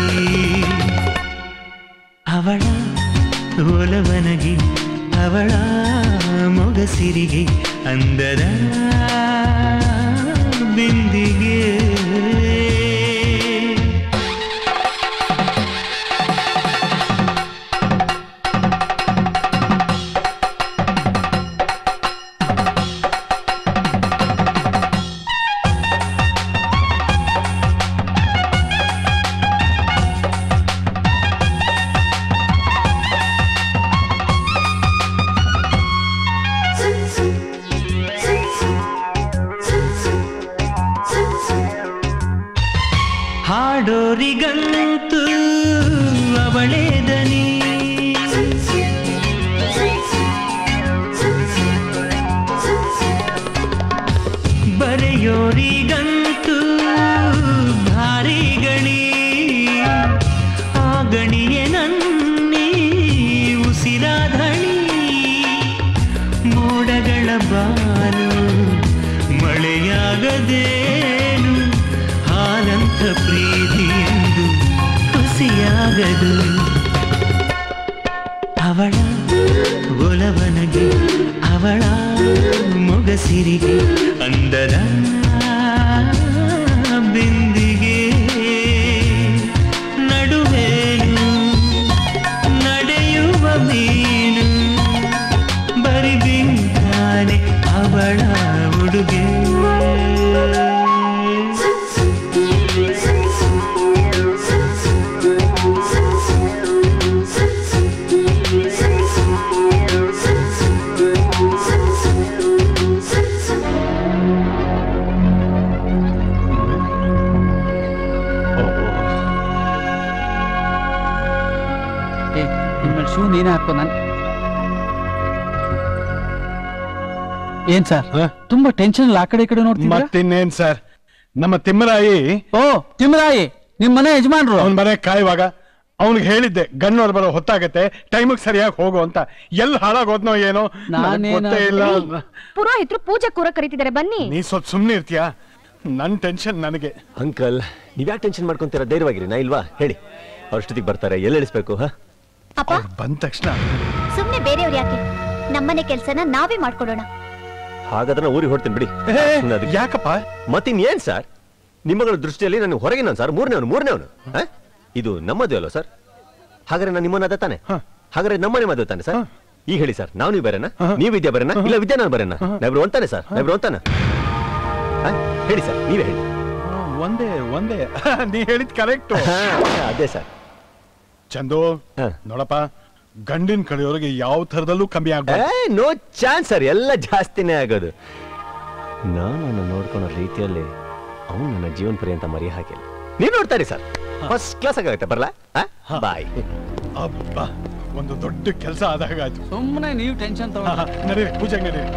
ಅವಳ ಒಲವನಗೆ ಅವಳ ಮೊಗಸಿರಿಗೆ ಅಂದದ ಬಿಂದಿಗೆ ಹಾಡೋರಿಗಂತೂ ಅವಳೇ ದನಿ ಬರೆಯೋರಿಗಂತೂ ಭಾರಿ ಗಣಿ ಆ ಗಣಿಯೇ ನನ್ನಿ ಉಸಿರಾಧಣಿ ಮೋಡಗಳ ಬಾನು ಮಳೆಯಾಗದೇನು ಹಾಲಂತ ಪ್ರೀತಿ ಎಂದು ಆಗದು ಅವಳ ಒಲವನಗೆ ಅವಳ ಮೊಗಸಿರಿಗೆ ಅಂದದ ಬಿಂದಿಗೆ ನಡುವೇನು ನಡೆಯುವ ಮೀನು ಬರಿಬಿಂತಾನೆ ಅವಳ ಉಡುಗೆ ಇನ್ಮೇಲೆ ಶೂ ನೀನೇ ಹಾಕೋ ನಾನು ಏನ್ ಸರ್ ತುಂಬಾ ಟೆನ್ಷನ್ ಆ ಕಡೆ ಈ ಕಡೆ ನೋಡ್ತೀನಿ ಮತ್ತಿನ್ನೇನ್ ಸರ್ ನಮ್ಮ ತಿಮ್ಮರಾಯಿ ಓ ತಿಮ್ಮರಾಯಿ ನಿಮ್ ಮನೆ ಯಜಮಾನ್ರು ಅವನ ಮನೆ ಕಾಯುವಾಗ ಅವನಿಗೆ ಹೇಳಿದ್ದೆ ಗಣ್ಣವ್ರು ಬರೋ ಹೊತ್ತಾಗತ್ತೆ ಟೈಮಿಗೆ ಸರಿಯಾಗಿ ಹೋಗು ಅಂತ ಎಲ್ಲಿ ಹಾಳಾಗೋದ್ನೋ ಏನೋ ನನಗ್ ಗೊತ್ತೇ ಇಲ್ಲ ಪುರೋಹಿತರು ಪೂಜೆ ಕೂರ ಕರೀತಿದ್ದಾರೆ ಬನ್ನಿ ನೀ ಸ್ವಲ್ಪ ಸುಮ್ಮನೆ ಇರ್ತೀಯಾ ನನ್ ಟೆನ್ಷನ್ ನನಗೆ ಅಂಕಲ್ ನೀವ್ಯಾಕೆ ಟೆನ್ಷನ್ ಮಾಡ್ಕೊಂತೀರಾ ಧೈರ್ಯವಾಗಿರಿ ನಾ ಇಲ್ವಾ ಹೇಳಿ ಅವ್ರಷ್ಟೊತ್ತಿಗೆ ಬರ್ತಾರೆ ಎಲ್ಲಿ ಇಳಿಸ್ಬೇಕು ಹಾ ಅಪ್ಪ ಬಂದ ತಕ್ಷಣ ಸುಮ್ನೆ ಬೇರೆಯವ್ರು ಯಾಕೆ ನಮ್ಮನೆ ಕೆಲ್ಸನ ನಾವೇ ಮಾಡ್ಕೊಡೋಣ ಹಾಗಾದ್ರೆ ನಾ ಊರಿಗೆ ಹೊಡ್ತೀನಿ ಬಿಡಿ ಸುಮ್ನೆ ಅದಕ್ಕೆ. ಯಾಕಪ್ಪ ಮತ್ತಿನ್ನೇನ್ ಸರ್ ನಿಮ್ಮಗಳ ದೃಷ್ಟಿಯಲ್ಲಿ ನಾನು ಹೊರಗಿನ ಸರ್ ಮೂರನೇವನು ಮೂರನೇವನು ಇದು ನಮ್ಮದು ಅಲ್ವ ಸರ್ ಹಾಗಾದ್ರೆ ನಾನು ನಿಮ್ಮನ್ನ ಅದ ತಾನೆ ಹಾಗಾದ್ರೆ ನಮ್ಮನೆ ಮದುವೆ ತಾನೆ ಸರ್ ಈಗ ಹೇಳಿ ಸರ್ ನಾವು ನೀವು ಬೇರೆನಾ ನೀವು ವಿದ್ಯಾ ಬೇರೆನಾ ಇಲ್ಲ ವಿದ್ಯಾ ನಾನು ಬೇರೆನಾ ನಾವಿಬ್ರು ಒಂತಾನೆ ಸರ್ ನಾವಿಬ್ರು ಒಂತಾನ ಹ? ಹೇಳಿ ಸರ್ ನೀವೇ ಹೇಳಿ ಒಂದೇ ಒಂದೇ ನೀ ಹೇಳಿದ್ ಕರೆಕ್ಟ್ ಅದೇ ಸರ್ ಚಂದು ನೋಡಪ್ಪ ಗಂಡಿನ ಕಡೆಯವ್ರಿಗೆ ಯಾವ ತರದಲ್ಲೂ ಕಮ್ಮಿ ಆಗ್ಬಾರ್ದು ನೋ ಚಾನ್ಸ್ ಸರ್ ಎಲ್ಲ ಜಾಸ್ತಿನೇ ಆಗೋದು ನಾನು ನನ್ನ ನೋಡ್ಕೊಳೋ ರೀತಿಯಲ್ಲಿ ಅವನು ನನ್ನ ಜೀವನ ಪರ್ಯಂತ ಮರಿ ಹಾಕಿಲ್ಲ ನೀವು ನೋಡ್ತಾರೆ ಸರ್ ಫಸ್ಟ್ ಕ್ಲಾಸ್ ಆಗುತ್ತೆ ಬರಲ್ಲ ಬಾಯ್ ಅಬ್ಬಾ ಒಂದು ದೊಡ್ಡ ಕೆಲಸ ಆದಾಗ ಆಯ್ತು ಸುಮ್ಮನೆ ನೀವು ಟೆನ್ಷನ್ ನಡೀರಿ ಪೂಜೆಗೆ ನಡೀರಿ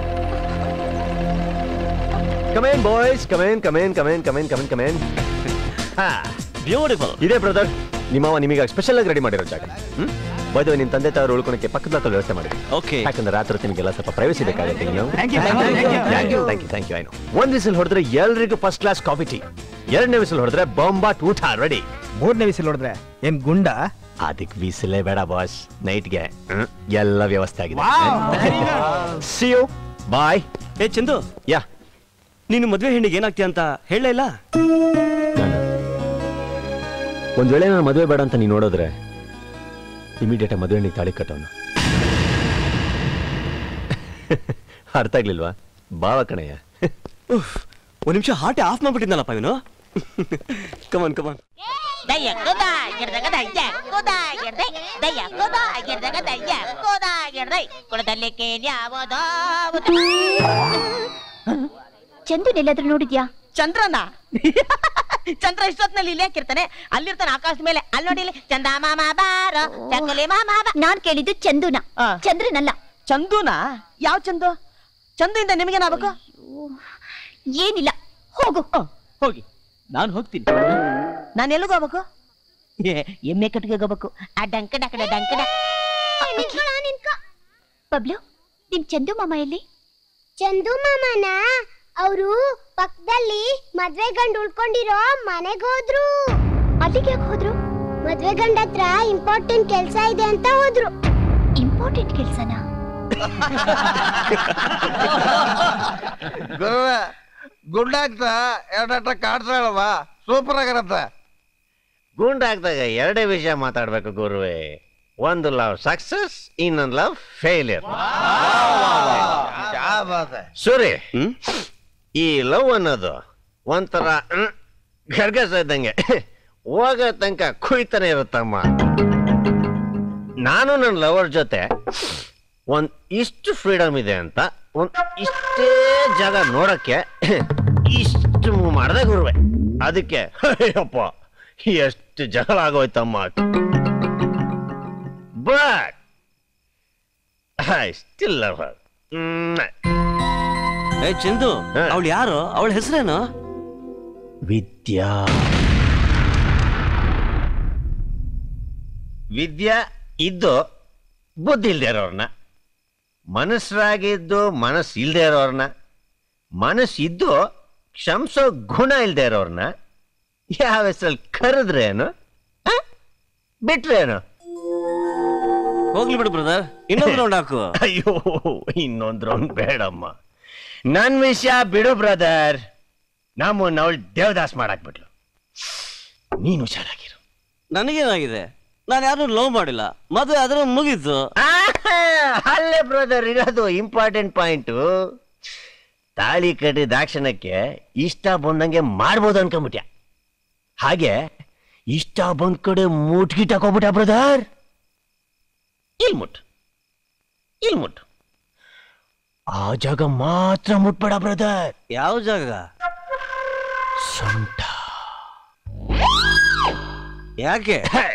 come on boys come on come on come on come on come on come on beautiful ಇದೆ ಬ್ರದರ್ ನಿಮ್ಮವ ನಿಮಗೆ ಸ್ಪೆಷಲ್ ಆಗಿ ರೆಡಿ ಮಾಡಿರೋ ಜಾಗ ಹ್ಮ್ ಬೈದು ನಿಮ್ ತಂದೆ ತಾವರು ಉಳ್ಕೊಳಕ್ಕೆ ಪಕ್ಕದ ಹತ್ರ ವ್ಯವಸ್ಥೆ ಮಾಡಿ ಓಕೆ ಯಾಕಂದ್ರೆ ರಾತ್ರಿ ಹೊತ್ತು ನಿಮಗೆಲ್ಲ ಸ್ವಲ್ಪ ಪ್ರೈವಸಿ ಬೇಕಾಗುತ್ತೆ ನೀವು Thank you, thank you, thank you. Thank you thank you I know ಒಂದ್ ವಿಸಿಲ್ ಹೊಡೆದ್ರೆ ಎಲ್ರಿಗೂ ಫಸ್ಟ್ ಕ್ಲಾಸ್ ಕಾಫಿ ಟೀ ಎರಡನೇ ವಿಸಿಲ್ ಹೊಡೆದ್ರೆ ಬಾಂಬಾಟ್ ಊಟ ರೆಡಿ ಮೂರನೇ ವಿಸಿಲ್ ಹೊಡೆದ್ರೆ ಏನ್ ಗುಂಡ ಅದಕ್ಕೆ ವಿಸಿಲೇ ಬೇಡ ಬಾಸ್ ನೈಟ್ಗೆ ಎಲ್ಲ ವ್ಯವಸ್ಥೆ ಆಗಿದೆ ಸಿ ಯು ಬಾಯ್ ಏ ಚಂದು ಯಾ ನೀನು ಮದ್ವೆ ಹೆಣ್ಣಿಗೆ ಏನಾಗ್ತೀಯ ಅಂತ ಹೇಳಲೇ ಇಲ್ಲ ಒಂದ್ ವೇಳೆ ನಾನು ಮದುವೆ ಬೇಡ ಅಂತ ನೀನು ನೋಡಿದ್ರೆ ಇಮಿಡಿಯೇಟ್ ಮದುವೆ ಹೆಣ್ಣಿಗೆ ತಾಳಿ ಕಟ್ಟವನು ಅರ್ಥ ಆಗ್ಲಿಲ್ವಾ ಬಾವ ಕಣಯ್ಯ ಉಫ್, ಒಂದ್ ನಿಮಿಷ ಹಾರ್ಟ್ ಆಫ್ ಮಾಡ್ಬಿಟ್ಟಿದ್ನಲ್ಲಪ್ಪ ಇವನು ಕಮನ್ ಕಮನ್ ದಯ್ಯ ಕೋದ ಗಿಡದಾಗ ದಯ್ಯ ಕೋದ ಗಿಡದೆ ದಯ್ಯ ಕೋದ ಗಿಡದಾಗ ದಯ್ಯ ಕೋದ ಗಿಡದೆ ಕುಳದಲ್ಲಿಕ್ಕೆ ಯಾವದೋ ಚಂದು ಎಲ್ಲಾದ್ರೂ ನೋಡಿದ್ಯಾ ಚಂದ್ರನ ಚಂದ್ರ ಇಷ್ಟೊತ್ನಲ್ಲಿ ಇಲ್ಲೇ ಹಾಕಿರ್ತಾನೆ ಅಲ್ಲಿರ್ತಾನೆ ಆಕಾಶದ ಮೇಲೆ ಅಲ್ಲಿ ನೋಡಿಲಿ ಚಂದ ಮಾಮ ಬಾರ ಚಕಲಿ ಮಾಮ ಬಾ ನಾನ್ ಕೇಳಿದ್ದು ಚಂದುನ ಚಂದ್ರನಲ್ಲ ಚಂದುನಾ ಯಾವ ಚಂದು ಚಂದುಯಿಂದ ನಿಮಗೇನಾಗಬೇಕು ಏನಿಲ್ಲ ಹೋಗು ಹೋಗಿ ನಾನು ಹೋಗ್ತೀನಿ ನಾನು ಎಲ್ಲಿಗೆ ಹೋಗ್ಬೇಕು ಏ, ಎಮ್ಮೆ ಕಟ್ಟಿಗೆ ಹೋಗ್ಬೇಕು ಆ ಡಂಕ ಡಕಡ ಡಂಕ ಡಕ್ ಬಬ್ಲು ನಿಮ್ ಚಂದು ಮಾಮ ಎಲ್ಲಿ ಚಂದು ಮಾಮನ ಅವರು ಪಕ್ಕದಲ್ಲಿ ಮದ್ವೆ ಗಂಡು ಉಳ್ಕೊಂಡಿರೋ ಮನೆಗ್ ಹೋದ್ರು ಅಲ್ಲಿಗೆ ಯಾಕೆ ಹೋದ್ರು ಮದ್ವೆ ಗಂಡ ಹತ್ರ ಇಂಪಾರ್ಟೆಂಟ್ ಕೆಲ್ಸ ಇದೆ ಅಂತ ಹೋದ್ರು ಇಂಪಾರ್ಟೆಂಟ್ ಕೆಲ್ಸನಾ ಗುರುವೆ ಗುಂಡಾಗ್ತ ಎರಡಟ ಕಾಡ್ತಾಳವ ಸೂಪರ್ ಆಗಿರತ್ತೆ ಗುಂಡಾಗ್ದಾಗ ಎರಡೇ ವಿಷಯ ಮಾತಾಡ್ಬೇಕು ಗುರುವೆ ಒಂದು ಲವ್ ಸಕ್ಸಸ್ ಇನ್ನೊಂದು ಲವ್ ಫೇಲಿಯರ್ ಸೂರಿ ಈ ಲವ್ ಅನ್ನೋದು ಒಂಥರ ಹ್ಮ್, ಗರ್ಗಸ ಇದ್ದಂಗೆ ಹೋಗೋ ತನಕ ಕುಯ್ತಾನೆ ಇರುತ್ತಮ್ಮ ನಾನು ನನ್ನ ಲವರ್ ಜೊತೆ ಒಂದ್ ಇಷ್ಟು ಫ್ರೀಡಮ್ ಇದೆ ಅಂತ ಒಂದ್ ಇಷ್ಟೇ ಜಾಗ ನೋಡಕ್ಕೆ ಇಷ್ಟು ಮಾಡ್ದೆ ಗುರುವೆ ಅದಕ್ಕೆ ಅಯ್ಯಪ್ಪ ಎಷ್ಟು ಜಗಳ ಆಗೋಯ್ತಮ್ಮ but I still love her ಏ ಚಂದು ಅವಳು ಯಾರು ಅವಳ ಹೆಸರೇನು ವಿದ್ಯಾ ವಿದ್ಯಾ ಇದ್ದು ಬುದ್ಧಿ ಇಲ್ದೇ ಇರೋರ್ನ ಮನಸ್ಸರಾಗಿದ್ದು ಮನಸ್ಸು ಇಲ್ದೇ ಇರೋರ್ನ ಮನಸ್ಸಿದ್ದು ಕ್ಷಮಿಸೋ ಗುಣ ಇಲ್ದೇ ಇರೋರ್ನ ಯಾವ ಹೆಸರಲ್ಲಿ ಕರೆದ್ರೇನು ಬಿಟ್ರೇನು ಹೋಗ್ಲಿ ಬಿಡು ಬ್ರದರ್ ಇನ್ನೊಂದು ರೌಂಡ್ ಹಾಕು ಅಯ್ಯೋ ಇನ್ನೊಂದ್ ರೌಂಡ್ ಬೇಡಮ್ಮ ನನ್ ವಿಷಯ ಬಿಡು ಬ್ರದರ್ ನಮ್ಮನ್ನ ಅವಳು ದೇವದಾಸ್ ಮಾಡಾಕ್ಬಿಟ್ಲು ನೀನು ಹುಷಾರಾಗಿರು ನನಗೇನಾಗಿದೆ ನಾನು ಯಾರು ಲವ್ ಮಾಡಿಲ್ಲ ಮದುವೆ ಆದ್ರೆ ಮುಗೀತು ಅಲ್ಲೇ ಬ್ರದರ್ ಇರೋದು ಇಂಪಾರ್ಟೆಂಟ್ ಪಾಯಿಂಟು ತಾಳಿ ಕಟ್ಟಿದ ದಾಕ್ಷಣಕ್ಕೆ ಇಷ್ಟ ಬಂದಂಗೆ ಮಾಡ್ಬೋದು ಅನ್ಕೊಂಬಿಟ್ಯ ಹಾಗೆ ಇಷ್ಟ ಬಂದ್ ಕಡೆ ಮುಟ್ಗಿಟ್ ಹಾಕೋಬಿಟ್ಟ ಬ್ರದರ್ ಇಲ್ ಮುಟ್ ಇಲ್ ಮುಟ್ ಆ ಜಾಗ ಮಾತ್ರ ಮುಟ್ಬೇಡ ಬ್ರದರ್ ಯಾವ ಜಾಗ ಸೊಂಟ ಯಾಕೆ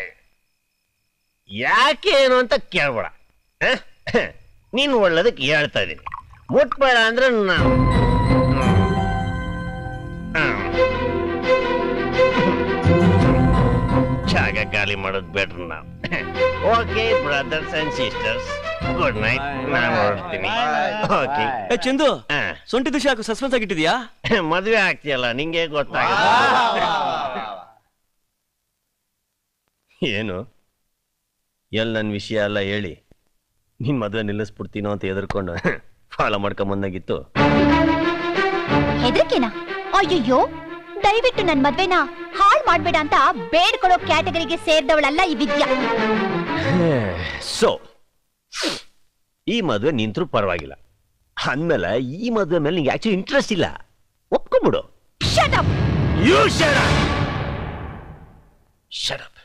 ಯಾಕೆ ಏನು ಅಂತ ಕೇಳ್ಬೇಡ ಹ? ನೀನು ಒಳ್ಳೇದಕ್ಕೆ ಹೇಳ್ತಾ ಇದ್ದೀನಿ ಮುಟ್ಬೇಡ ಅಂದ್ರೆ ನಾನು ಜಾಗ ಖಾಲಿ ಮಾಡೋದು ಬೆಟ್ರ್ ನಾವು okay brothers and sisters good night ನಾನು ಹೊರಡ್ತೀನಿ ಓಕೆ ಏ ಚಂದು ಸೊಂಟಿ ದುಷಿ ಹಾಕು ಸಸ್ಪೆನ್ಸ್ ಆಗಿಟ್ಟಿದ್ಯಾ ಮದುವೆ ಆಗ್ತೀಯಲ್ಲ ನಿಂಗೆ ಗೊತ್ತಾಗ ಏನು ಎಲ್ಲಿ ನನ್ನ ವಿಷಯ ಎಲ್ಲ ಹೇಳಿ ನಿನ್ ಮದುವೆ ನಿಲ್ಲಿಸ್ಬಿಡ್ತೀನೋ ಅಂತ ಎದುರ್ಕೊಂಡು ಫಾಲೋ ಮಾಡ್ಕೊಂಬಂದಾಗಿತ್ತು ಹೆದರಿಕೆನಾ ಅಯ್ಯಯ್ಯೋ ದಯವಿಟ್ಟು ನನ್ ಮದ್ವೆನ ಹಾಳ್ ಮಾಡ್ಬೇಡ ಅಂತ ಬೇಡ್ಕೊಳ್ಳೋ ಕ್ಯಾಟಗರಿಗೆ ಸೇರಿದವಳಲ್ಲ ಈ ವಿದ್ಯಾ ಸೊ ಈ ಮದುವೆ ನಿಂತರೂ ಪರವಾಗಿಲ್ಲ ಅಂದ್ಮೇಲೆ ಈ ಮದುವೆ ಮೇಲೆ ನಿಂಗೆ ಆಕ್ಚುಲಿ ಇಂಟ್ರೆಸ್ಟ್ ಇಲ್ಲ ಒಪ್ಕೊಂಬಿಡು you shut up shut up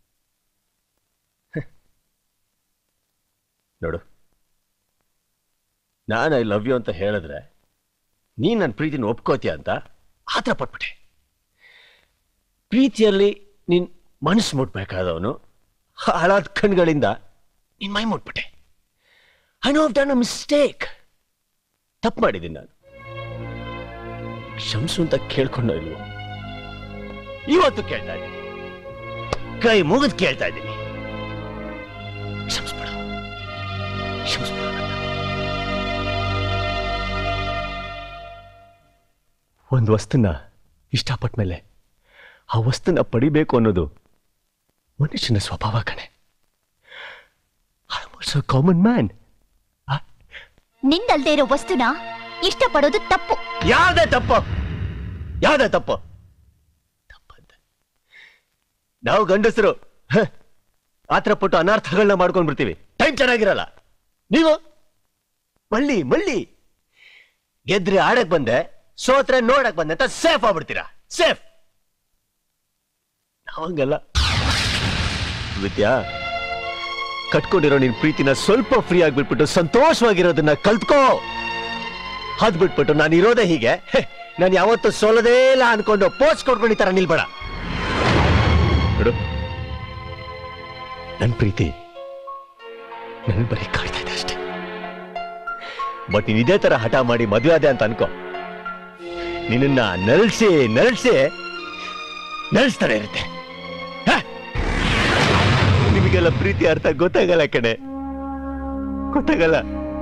ನೋಡು ನಾನು ಐ ಲವ್ ಯು ಅಂತ ಹೇಳಿದ್ರೆ ನೀನ್ ನನ್ನ ಪ್ರೀತಿನ ಒಪ್ಕೋತೀಯ ಅಂತ ಆತರ ಪಟ್ಬಿಟ್ಟೆ ಪ್ರೀತಿಯಲ್ಲಿ ನೀನ್ ಮನಸ್ಸು ಮುಟ್ಬೇಕಾದವನು ಹಾಳಾದ ಕಣ್ಗಳಿಂದ ನಿನ್ ಮೈ ಮುಟ್ಬಿಟ್ಟೆ I know done a mistake ತಪ್ಪು ಮಾಡಿದ್ದೀನಿ ನಾನು ಕ್ಷಮಿಸು ಅಂತ ಕೇಳ್ಕೊಂಡೋ ಇಲ್ವೋ ಇವತ್ತು ಕೇಳ್ತಾ ಇದ್ದೀನಿ ಕೈ ಮುಗಿದು ಕೇಳ್ತಾ ಇದ್ದೀನಿ ಕ್ಷಮಿಸ್ಬಿಡು ಕ್ಷಮಿಸ್ಬಿಡು ಒಂದು ವಸ್ತುನ ಇಷ್ಟಪಟ್ಟ ಮೇಲೆ ಆ ವಸ್ತುನ ಪಡಿಬೇಕು ಅನ್ನೋದು ಮನುಷ್ಯನ ಸ್ವಭಾವ ಕಣೆ ಕಾಮನ್ ಮ್ಯಾನ್ ನಿಂದಲ್ದೇ ಇರೋ ವಸ್ತುನ ಇಷ್ಟಪಡೋದು ತಪ್ಪು ಯಾವ್ದೇ ತಪ್ಪು ಯಾವ್ದೇ ತಪ್ಪು ತಪ್ಪಂತ ನಾವು ಗಂಡಸರು ಹ, ಆತರ ಪಟ್ಟು ಅನರ್ಥಗಳನ್ನ ಮಾಡ್ಕೊಂಡ್ ಬಿಡ್ತೀವಿ ಟೈಮ್ ಚೆನ್ನಾಗಿರಲ್ಲ ನೀವು ಮಳ್ಳಿ ಮಳ್ಳಿ ಗೆದ್ರೆ ಆಡಕ್ ಬಂದೆ ಸೋತ್ರೆ ನೋಡಕ್ ಬಂದೆ ಅಂತ ಸೇಫ್ ಆಗ್ಬಿಡ್ತೀರಾ ಸೇಫ್ ನಾವಂಗಲ್ಲ ವಿದ್ಯಾ ಕಟ್ಕೊಂಡಿರೋ ನಿನ್ ಪ್ರೀತಿನ ಸ್ವಲ್ಪ ಫ್ರೀ ಆಗ್ಬಿಟ್ಬಿಟ್ಟು ಸಂತೋಷವಾಗಿರೋದನ್ನ ಕಲ್ತ್ಕೋ ಅದ್ ಬಿಟ್ಬಿಟ್ಟು ನಾನು ಇರೋದೇ ಹೀಗೆ ನಾನು ಯಾವತ್ತೂ ಸೋಲದೇ ಇಲ್ಲ ಅನ್ಕೊಂಡು ಪೋಸ್ಟ್ ಕೊಡ್ಕೊಂಡು ಈ ತರ ನಿಲ್ಬೇಡ ನೋಡು ನನ್ ಪ್ರೀತಿ ನನ್ ಬರೀ ಕಾಡ್ತಾ ಇದೆ ಅಷ್ಟೇ ಬಟ್ ನೀನ್ ಇದೇ ತರ ಹಠ ಮಾಡಿ ಮದುವೆ ಆದೆ ಅಂತ ಅನ್ಕೋ ನಿನ್ನ ನರಳ್ಸಿ ನರಳ್ಸಿ ನರಳಿಸ್ತಾನೆ ಇರುತ್ತೆ ಹ? ನಿಮಗೆಲ್ಲ ಪ್ರೀತಿ ಅರ್ಥ ಗೊತ್ತಾಗಲ್ಲ ಕಣೆ ಗೊತ್ತಾಗಲ್ಲ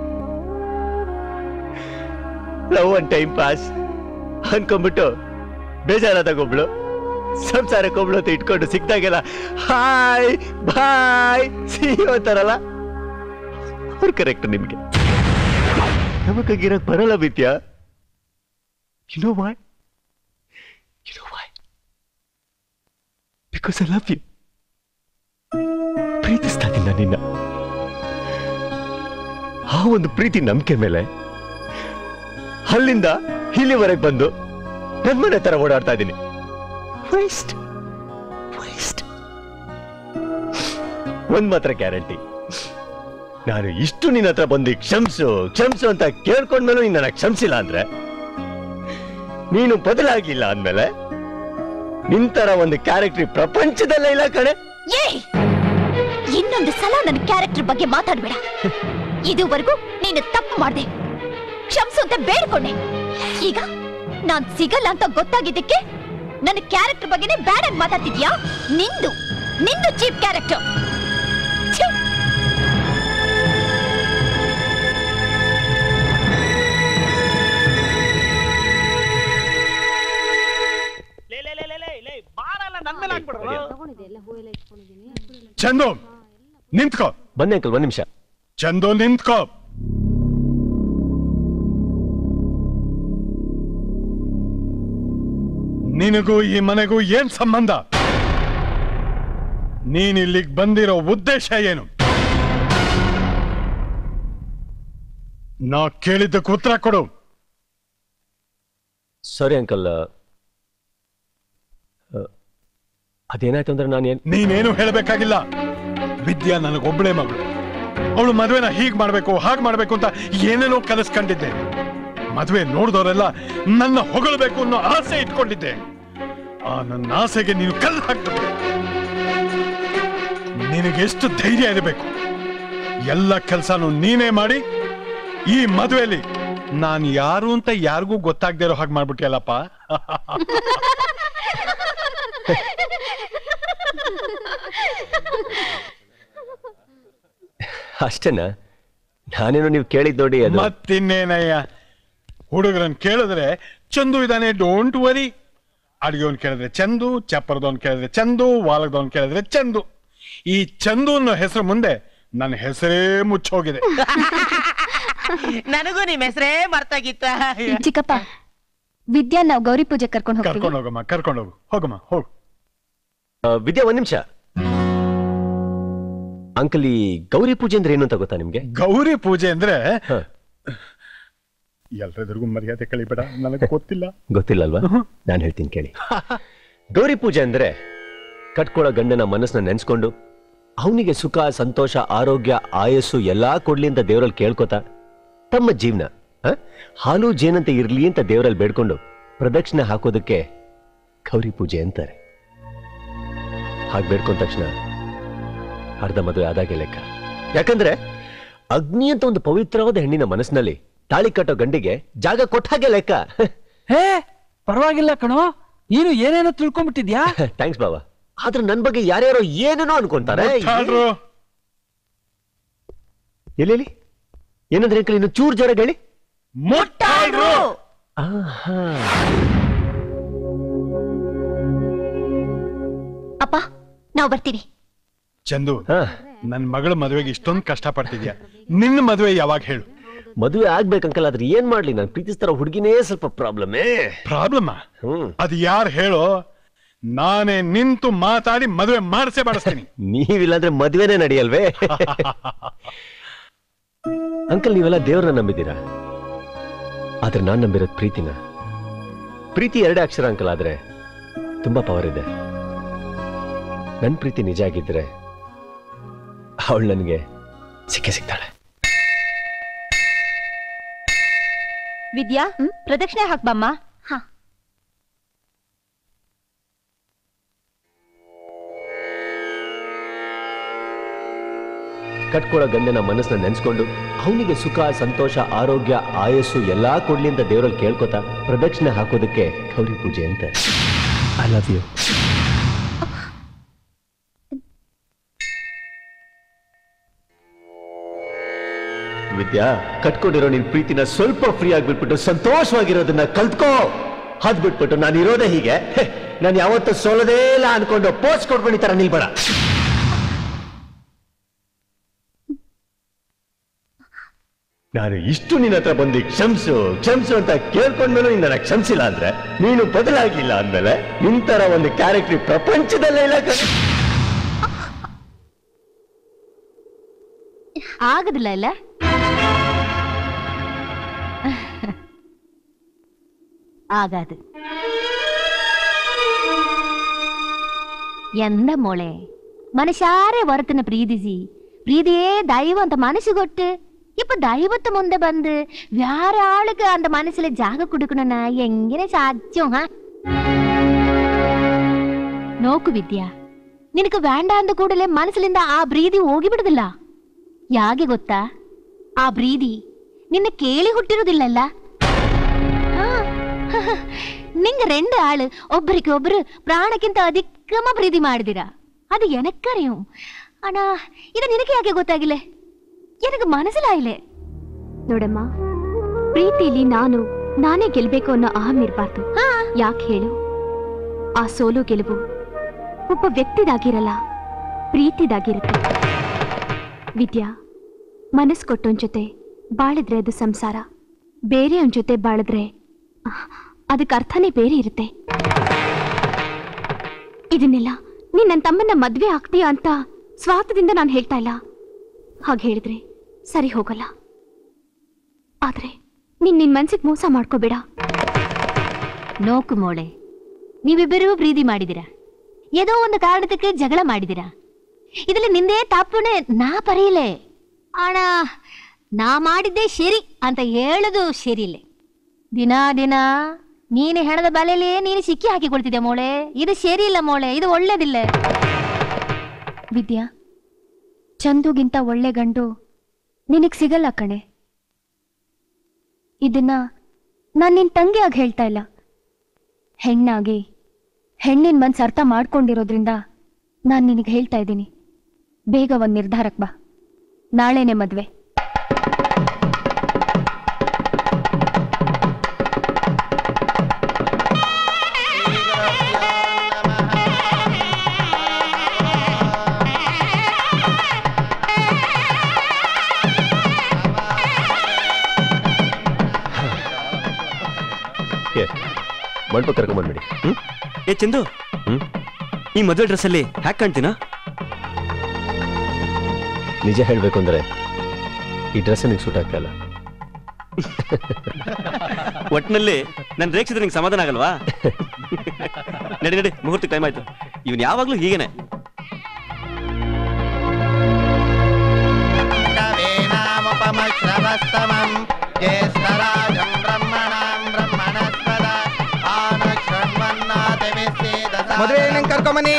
ಲವ್ ಅಂಡ್ ಟೈಮ್ ಪಾಸ್ ಅನ್ಕೊಂಡ್ಬಿಟ್ಟು ಬೇಜಾರಾದಾಗ ಒಬ್ಳು ಸಂಸಾರಕ್ಕೆ ಒಬ್ಳು ಅಂತ ಇಟ್ಕೊಂಡು ಸಿಕ್ತಾಗೆಲ್ಲ ಹಾಯ್ ಬಾಯ್ ಸಿ ಅಂತಾರಲ್ಲ ಅವ್ರು ಕರೆಕ್ಟ್ ನಿಮ್ಗೆ ನಮಗಾಗಿರಕ್ ಬರಲ್ಲ ಬಿತ್ಯಾ you know why you know why because I love you ಪ್ರೀತಿಸ್ತಾ ಇದ್ದೀನಿ ನಾನು ನಿನ್ನ ಆ ಒಂದು ಪ್ರೀತಿ ನಂಬಿಕೆ ಮೇಲೆ ಅಲ್ಲಿಂದ ಇಲ್ಲಿವರೆಗೆ ಬಂದು ನನ್ ಮನೆ ತರ ಓಡಾಡ್ತಾ ಇದ್ದೀನಿ ವೇಸ್ಟ್ ವೇಸ್ಟ್ ಒಂದ್ ಮಾತ್ರ ಗ್ಯಾರಂಟಿ ನಾನು ಇಷ್ಟು ನಿನ್ನ ಹತ್ರ ಬಂದು ಕ್ಷಮಿಸು ಕ್ಷಮಿಸು ಅಂತ ಕೇಳ್ಕೊಂಡ್ಮೇಲೂ ನೀನ್ ನನ್ನ ಕ್ಷಮಿಸಿಲ್ಲ ಅಂದ್ರೆ ನೀನು ಬದಲಾಗ್ಲಿಲ್ಲ ಅಂದ್ಮೇಲೆ ನಿಂತರ ಒಂದು ಕ್ಯಾರೆಕ್ಟರ್ ಪ್ರಪಂಚದಲ್ಲೇ ಇಲ್ಲ ಕಣೆ ಏಯ್ ಇನ್ನೊಂದು ಸಲ ನನ್ನ ಕ್ಯಾರೆಕ್ಟರ್ ಬಗ್ಗೆ ಮಾತಾಡ್ಬೇಡ ಇದುವರೆಗೂ ನೀನು ತಪ್ಪು ಮಾಡ್ದೆ ಕ್ಷಮಿಸು ಅಂತ ಬೇಡ್ಕೊಂಡೆ ಈಗ ನಾನ್ ಸಿಗಲ್ಲ ಅಂತ ಗೊತ್ತಾಗಿದ್ದಕ್ಕೆ ನನ್ನ ಕ್ಯಾರೆಕ್ಟರ್ ಬಗ್ಗೆನೇ ಬ್ಯಾಡ್ ಆಗಿ ಮಾತಾಡ್ತಿದ್ಯಾ ನಿಂದು ನಿಂದು ಚೀಪ್ ಕ್ಯಾರೆಕ್ಟರ್ ಬಾರಲ್ಲ ನನ್ ಮೇಲೆ ಹಾಕ್ಬಿಡ್ರು ಚಂದು ನಿಂತ್ಕೋ ಬನ್ನಿ ಅಂಕಲ್ ಒಂದ್ ನಿಮಿಷ ಚಂದು ನಿಂತ್ಕೋ ನಿನಗೂ ಈ ಮನೆಗೂ ಏನ್ ಸಂಬಂಧ ನೀನ್ ಇಲ್ಲಿಗೆ ಬಂದಿರೋ ಉದ್ದೇಶ ಏನು ನಾ ಕೇಳಿದ್ದಕ್ಕೆ ಉತ್ತರ ಕೊಡು ಸಾರಿ ಅಂಕಲ್ ಅದೇನಾಯ್ತು ಅಂದ್ರೆ ನಾನು ಏನ್ ನೀನೇನು ಹೇಳಬೇಕಾಗಿಲ್ಲ ವಿದ್ಯಾ ನನಗೊಬ್ಬಳೇ ಮಗಳು ಅವಳು ಮದುವೆನ ಹೀಗ್ ಮಾಡ್ಬೇಕು ಹಾಗ್ ಮಾಡ್ಬೇಕು ಅಂತ ಏನೇನೋ ಕನಸ್ಕೊಂಡಿದ್ದೆ ಮದುವೆ ನೋಡಿದವರೆಲ್ಲ ನನ್ನ ಹೊಗಳಬೇಕು ಅನ್ನೋ ಆಸೆ ಇಟ್ಕೊಂಡಿದ್ದೆ ಆ ನನ್ನ ಆಸೆಗೆ ನೀನು ಕಲ್ಲು ಹಾಕ್ಬಿಟ್ಟೆ ನಿನಗೆಷ್ಟು ಧೈರ್ಯ ಇರಬೇಕು ಎಲ್ಲ ಕೆಲಸನೂ ನೀನೇ ಮಾಡಿ ಈ ಮದುವೆಯಲ್ಲಿ ನಾನು ಯಾರು ಅಂತ ಯಾರಿಗೂ ಗೊತ್ತಾಗ್ದೇ ಇರೋ ಹಾಗೆ ಮಾಡ್ಬಿಟ್ಟಿಯಲ್ಲಪ್ಪ ಅಷ್ಟೇನಾ ನಾನೇನೋ ನೀವು ಕೇಳಿದ್ ನೋಡಿ ಅದು ಮತ್ತಿನ್ನೇನಯ್ಯ ಹುಡುಗರನ್ ಕೇಳಿದ್ರೆ ಚಂದು ಇದಾನೆ ಡೋಂಟ್ ವರಿ ಅಡಿಗೆವನ್ ಕೇಳಿದ್ರೆ ಚಂದು ಚಪ್ಪರದವನ್ ಕೇಳಿದ್ರೆ ಚಂದು ವಾಲಗದವನ್ ಕೇಳಿದ್ರೆ ಚಂದು ಈ ಚಂದು ಅನ್ನೋ ಹೆಸರು ಮುಂದೆ ನನ್ನ ಹೆಸರೇ ಮುಚ್ಚೋಗಿದೆ ನನಗೂ ನಿಮ್ ಹೆಸರೇ ಮರ್ತಾಗಿತ್ತ ಚಿಕ್ಕಪ್ಪ ವಿದ್ಯಾ ನಾವು ಗೌರಿ ಪೂಜೆ ಕರ್ಕೊಂಡು ಹೋಗ್ತೀವಿ ಕರ್ಕೊಂಡು ಹೋಗಮ್ಮ ಕರ್ಕೊಂಡು ಹೋಗು ಹೋಗಮ್ಮ ಹೋಗು ಆ, ವಿದ್ಯಾ ಒಂದ್ ನಿಮಿಷ ಅಂಕಲ್ ಈ ಗೌರಿ ಪೂಜೆ ಅಂದ್ರೆ ಏನು ಅಂತ ಗೊತ್ತಾ ನಿಮ್ಗೆ ಗೌರಿ ಪೂಜೆ ಅಂದ್ರೆ ಎಲ್ರೆದುರ್ಗೂ ಮರ್ಯಾದೆ ಕಳಿಬೇಡ ನನಗೆ ಗೊತ್ತಿಲ್ಲ ಗೊತ್ತಿಲ್ಲ ಅಲ್ವಾ ನಾನು ಹೇಳ್ತೀನಿ ಕೇಳಿ ಗೌರಿ ಪೂಜೆ ಅಂದ್ರೆ ಕಟ್ಕೊಳ್ಳೋ ಗಂಡನ ಮನಸ್ಸನ್ನ ನೆನ್ಸ್ಕೊಂಡು ಅವನಿಗೆ ಸುಖ ಸಂತೋಷ ಆರೋಗ್ಯ ಆಯಸ್ಸು ಎಲ್ಲಾ ಕೊಡ್ಲಿ ಅಂತ ದೇವರಲ್ಲಿ ಕೇಳ್ಕೊತಾ ತಮ್ಮ ಜೀವನ ಆ, ಹಾಲು ಜೇನಂತೆ ಇರ್ಲಿ ಅಂತ ದೇವರಲ್ಲಿ ಬೇಡ್ಕೊಂಡು ಪ್ರದಕ್ಷಿಣೆ ಹಾಕೋದಕ್ಕೆ ಗೌರಿ ಪೂಜೆ ಅಂತಾರೆ ಹಾಗೆ ಬೇಡ್ಕೊಂಡ ತಕ್ಷಣ ಅರ್ಧ ಮದುವೆ ಆದಾಗೆ ಲೆಕ್ಕ ಯಾಕಂದ್ರೆ ಅಗ್ನಿ ಅಂತ ಒಂದು ಪವಿತ್ರವಾದ ಹೆಣ್ಣಿನ ಮನಸ್ಸಿನಲ್ಲಿ ತಾಳಿ ಕಟ್ಟೋ ಗಂಡಿಗೆ ಜಾಗ ಕೊಟ್ಟ ಹಾಗೆ ಲೆಕ್ಕ ಹೇ ಪರವಾಗಿಲ್ಲ ಕಣೋ ನೀನು ಏನೇನೋ ತಿಳ್ಕೊಂಡ್ಬಿಟ್ಟಿದ್ಯಾ ಥ್ಯಾಂಕ್ಸ್ ಬಾಬಾ ಆದ್ರೆ ನನ್ ಬಗ್ಗೆ ಯಾರ್ಯಾರೋ ಏನೇನೋ ಅನ್ಕೊಂತಾರೆ ಮುಟ್ಟಾಳ್ರು. ಎಲ್ಲಿ ಏನಂದ್ರೆ ಅಂಕಲ್ ಇನ್ನು ಚೂರ್ ಜೋರಾಗಿ ಹೇಳಿ ಮುಟ್ಟಾಳ್ರು ಅಪ್ಪ ನಾವು ಬರ್ತೀವಿ ಚಂದು ನನ್ ಮಗಳ ಮದುವೆಗೆ ಇಷ್ಟೊಂದು ಕಷ್ಟ ಪಡ್ತಿದ್ಯಾ ನಿನ್ನ ಮದುವೆ ಯಾವಾಗ ಹೇಳು ಮದುವೆ ಆಗ್ಬೇಕಂಕಲ್ ಆದ್ರೆ ಏನ್ ಮಾಡ್ಲಿ ನಾನು ಪ್ರೀತಿಸ್ತಾರ ಹುಡುಗಿನೇ ಸ್ವಲ್ಪ ಪ್ರಾಬ್ಲಮೇ ಪ್ರಾಬ್ಲಮ್ ಅದು ಯಾರು ಹೇಳೋ ನಾನೇ ನಿಂತು ಮಾತಾಡಿ ಮದುವೆ ಮಾಡಿಸೇ ಮಾಡಿಸ್ತೀನಿ ನೀವಿಲ್ಲಾಂದ್ರೆ ಮದ್ವೆನೇ ನಡೆಯಲ್ವೇ ಅಂಕಲ್ ನೀವೆಲ್ಲ ದೇವ್ರನ್ನ ನಂಬಿದ್ದೀರಾ ಆದ್ರೆ ನಾನ್ ನಂಬಿರೋದ್ ಪ್ರೀತಿನ ಪ್ರೀತಿ ಎರಡೇ ಅಕ್ಷರ ಅಂಕಲ್ ಆದ್ರೆ ತುಂಬಾ ಪವರ್ ಇದೆ ನನ್ ಪ್ರೀತಿ ನಿಜ ಆಗಿದ್ರೆ ಅವಳು ನನಗೆ ಸಿಕ್ಕೇ ಸಿಗ್ತಾಳೆ ವಿದ್ಯಾ ಪ್ರದಕ್ಷಿಣೆ ಹಾಕ್ಬಮ್ಮ ಹಾ ಕಟ್ಕೊಳ್ಳೋ ಗಂಡನ ಮನಸ್ಸನ್ನ ನೆನ್ಸ್ಕೊಂಡು ಅವನಿಗೆ ಸುಖ ಸಂತೋಷ ಆರೋಗ್ಯ ಆಯಸ್ಸು ಎಲ್ಲಾ ಕೊಡ್ಲಿ ಅಂತ ದೇವರಲ್ಲಿ ಕೇಳ್ಕೊತಾ ಪ್ರದಕ್ಷಿಣೆ ಹಾಕೋದಕ್ಕೆ ಗೌರಿ ಪೂಜೆ ಅಂತ ಐ ಲವ್ ಯು ವಿದ್ಯಾ ಕಟ್ಕೊಂಡಿರೋ ನಿನ್ ಪ್ರೀತಿನ ಸ್ವಲ್ಪ ಫ್ರೀ ಆಗ್ಬಿಟ್ಬಿಟ್ಟು ಸಂತೋಷವಾಗಿರೋದನ್ನ ಕಲ್ತ್ಕೋ ಅದ್ ಬಿಟ್ಬಿಟ್ಟು ನಾನು ಇರೋದೇ ಹೀಗೆ ನಾನು ಯಾವತ್ತೂ ಸೋಲದೇ ಇಲ್ಲ ಅನ್ಕೊಂಡು ಪೋಸ್ಟ್ ಕೊಡ್ಕೊಂಡು ಈ ತರ ನಿಲ್ಬೇಡ ನಾನು ಇಷ್ಟು ನಿನ್ನ ಹತ್ರ ಬಂದು ಕ್ಷಮಿಸು ಕ್ಷಮಿಸು ಅಂತ ಕೇಳ್ಕೊಂಡ್ಮೇಲೆ ನೀನ್ ನನ್ನ ಕ್ಷಮಿಸಿಲ್ಲ ಅಂದ್ರೆ ನೀನು ಬದಲಾಗಿಲ್ಲ ಅಂದ್ಮೇಲೆ ನಿಂತರ ಒಂದು ಕ್ಯಾರೆಕ್ಟರ್ ಪ್ರಪಂಚದಲ್ಲೇ ಇಲ್ಲ ಕಣೆ. ಆಗುದಿಲ್ಲ ಇಲ್ಲ ആകാത് ಎಂದ ಮೊಳೆ ಮನುಷ್ಯಾರೇ ಹೊರತನ ಪ್ರೀತಿಸಿ ಪ್ರೀತಿಯೇ ದೈವ ಅಂತ ಮನಸ್ಸು ಕೊಟ್ಟು ഇപ്പൊ ദൈവത്തെ മുമ്പേ ബന്ദ് വേറെ ആൾക്ക് അന്ത മനസ്സിലെ ജാഗ കൊടുക്കണ എങ്ങനെ സാധ്യം ഹാ ನೋಕು ವಿದ್ಯಾ ನಿನಗೆ ಬೇಡ ಅಂದ ಕೂಡಲೇ ಮನಸ್ಸಿನಿಂದ ಆ ಬ್ರೀದಿ ಹೋಗಿಬಿಡುದಿಲ್ಲ ಯಾಕೆ ಗೊತ್ತಾ ಆ ಬ್ರೀದಿ ನಿನ್ನ ಕೇಳಿ ಹುಟ್ಟಿರುವುದಿಲ್ಲಲ್ಲ ಆ, ನಿಂಗ ரெண்டு ஆளு ஒಬ್ಬರಿಗೆ ಒಬ್ಬರು ಪ್ರಾಣಕ್ಕಿಂತ ಅಧಿಕಮ ಪ್ರೀತಿ ಮಾಡಿದಿರಾ ಅದು ಎನಕ್ಕರಿಯು ಅಣ್ಣ ಇದು ನಿನಗೆ ಯಾಕೆ ಗೊತ್ತಾಗಿಲ್ಲ எனக்கு ಮನಸ್ಸಿಲಾಯಿಲೆ ನೋಡಮ್ಮ ಪ್ರೀತಿಲಿ ನಾನು ನಾನೇ ಗೆಲ್ಬೇಕು ಅನ್ನೋ ಅಹಂ ಇರಬಾರ್ದು ಯಾಕೆ ಹೇಳು ಆ ಸೋಲು ಗೆಲುವು ಒಬ್ಬ ವ್ಯಕ್ತಿದಾಗಿರಲ್ಲ ಪ್ರೀತಿದಾಗಿರುತ್ತೆ ವಿದ್ಯಾ ಮನಸ್ಸು ಕೊಟ್ಟವನ್ ಜೊತೆ ಬಾಳಿದ್ರೆ ಅದು ಸಂಸಾರ ಬೇರೆಯವನ್ ಜೊತೆ ಬಾಳಿದ್ರೆ ಆಹ್, ಅದಕ್ಕೆ ಅರ್ಥನೇ ಬೇರೆ ಇರುತ್ತೆ ಇದನ್ನೆಲ್ಲ ನೀನ್ ನನ್ನ ತಮ್ಮನ್ನ ಮದ್ವೆ ಆಗ್ತೀಯಾ ಅಂತ ಸ್ವಾರ್ಥದಿಂದ ನಾನು ಹೇಳ್ತಾ ಇಲ್ಲ ಹಾಗೆ ಹೇಳಿದ್ರೆ ಸರಿ ಹೋಗಲ್ಲ ಆದ್ರೆ ನೀನ್ ನಿನ್ ಮನ್ಸಿಗೆ ಮೋಸ ಮಾಡ್ಕೋಬೇಡ ನೋಕು ಮೋಳೆ ನೀವಿಬ್ಬರೂ ಪ್ರೀತಿ ಮಾಡಿದಿರಾ ಏನೋ ಒಂದು ಕಾರಣಕ್ಕೆ ಜಗಳ ಮಾಡಿದಿರಾ ಇದ್ರಲ್ಲಿ ನಿಂದೇ ತಪ್ಪುನೆ ನಾ ಬರೀಲೆ ಅಣ್ಣ ನಾ ಮಾಡಿದ್ದೇ ಸರಿ ಅಂತ ಹೇಳೋದು ಸರಿಯಿಲ್ಲ ದಿನ ದಿನ ನೀನು ಹೆಣದ ಬಲೆಯಲ್ಲಿ ನೀನು ಸಿಕ್ಕಿ ಹಾಕಿಕೊಳ್ತಿದ್ದೆ ಮೋಳೆ ಇದು ಸರಿ ಇಲ್ಲ ಮೋಳೆ ಇದು ಒಳ್ಳೇದಿಲ್ಲ ವಿದ್ಯಾ ಚಂದುಗಿಂತ ಒಳ್ಳೆ ಗಂಡು ನಿನಗ್ ಸಿಗಲ್ಲ ಕಣೆ ಇದನ್ನ ನಾನ್ ನಿನ್ ತಂಗಿಯಾಗಿ ಹೇಳ್ತಾ ಇಲ್ಲ ಹೆಣ್ಣಾಗಿ ಹೆಣ್ಣಿನ ಮನ್ಸು ಅರ್ಥ ಮಾಡ್ಕೊಂಡಿರೋದ್ರಿಂದ ನಾನು ನಿನಗೆ ಹೇಳ್ತಾ ಇದ್ದೀನಿ ಬೇಗ ಒಂದು ನಿರ್ಧಾರಕ್ಕೆ ಬಾ ನಾಳೆನೆ ಮದ್ವೆ ಮಂಟಪ ಕರ್ಕೊಂಬಂದ್ಬಿಡಿ ಹ್ಮ್ ಏ ಚಂದು ಹ್ಮ್ ಈ ಮದುವೆ ಡ್ರೆಸ್ಸಲ್ಲಿ ಹ್ಯಾಕ್ ಕಾಣ್ತೀನಾ ನಿಜ ಹೇಳ್ಬೇಕು ಅಂದ್ರೆ ಈ ಡ್ರೆಸ್ ನಿಂಗೆ ಸೂಟ್ ಆಗ್ತಾ ಇಲ್ಲ ಒಟ್ಟಿನಲ್ಲಿ ನಾನು ರೇಕ್ಷಿದ್ರೆ ನಿಂಗೆ ಸಮಾಧಾನ ಆಗಲ್ವಾ ನಡಿ ನಡಿ ಮುಹೂರ್ತ ಟೈಮ್ ಆಯ್ತು ಇವನ್ ಯಾವಾಗ್ಲೂ ಹೀಗೇನೆ कवीनामुपमश्रवस्तमं ज्येष्ठराजं ब्रह्मणां ब्रह्मणस्पद आनशृण्वन्नातिविश्वेदसा ಮದುವೆ ನಂಗೆ ಕರ್ಕೊಂಬನ್ನಿ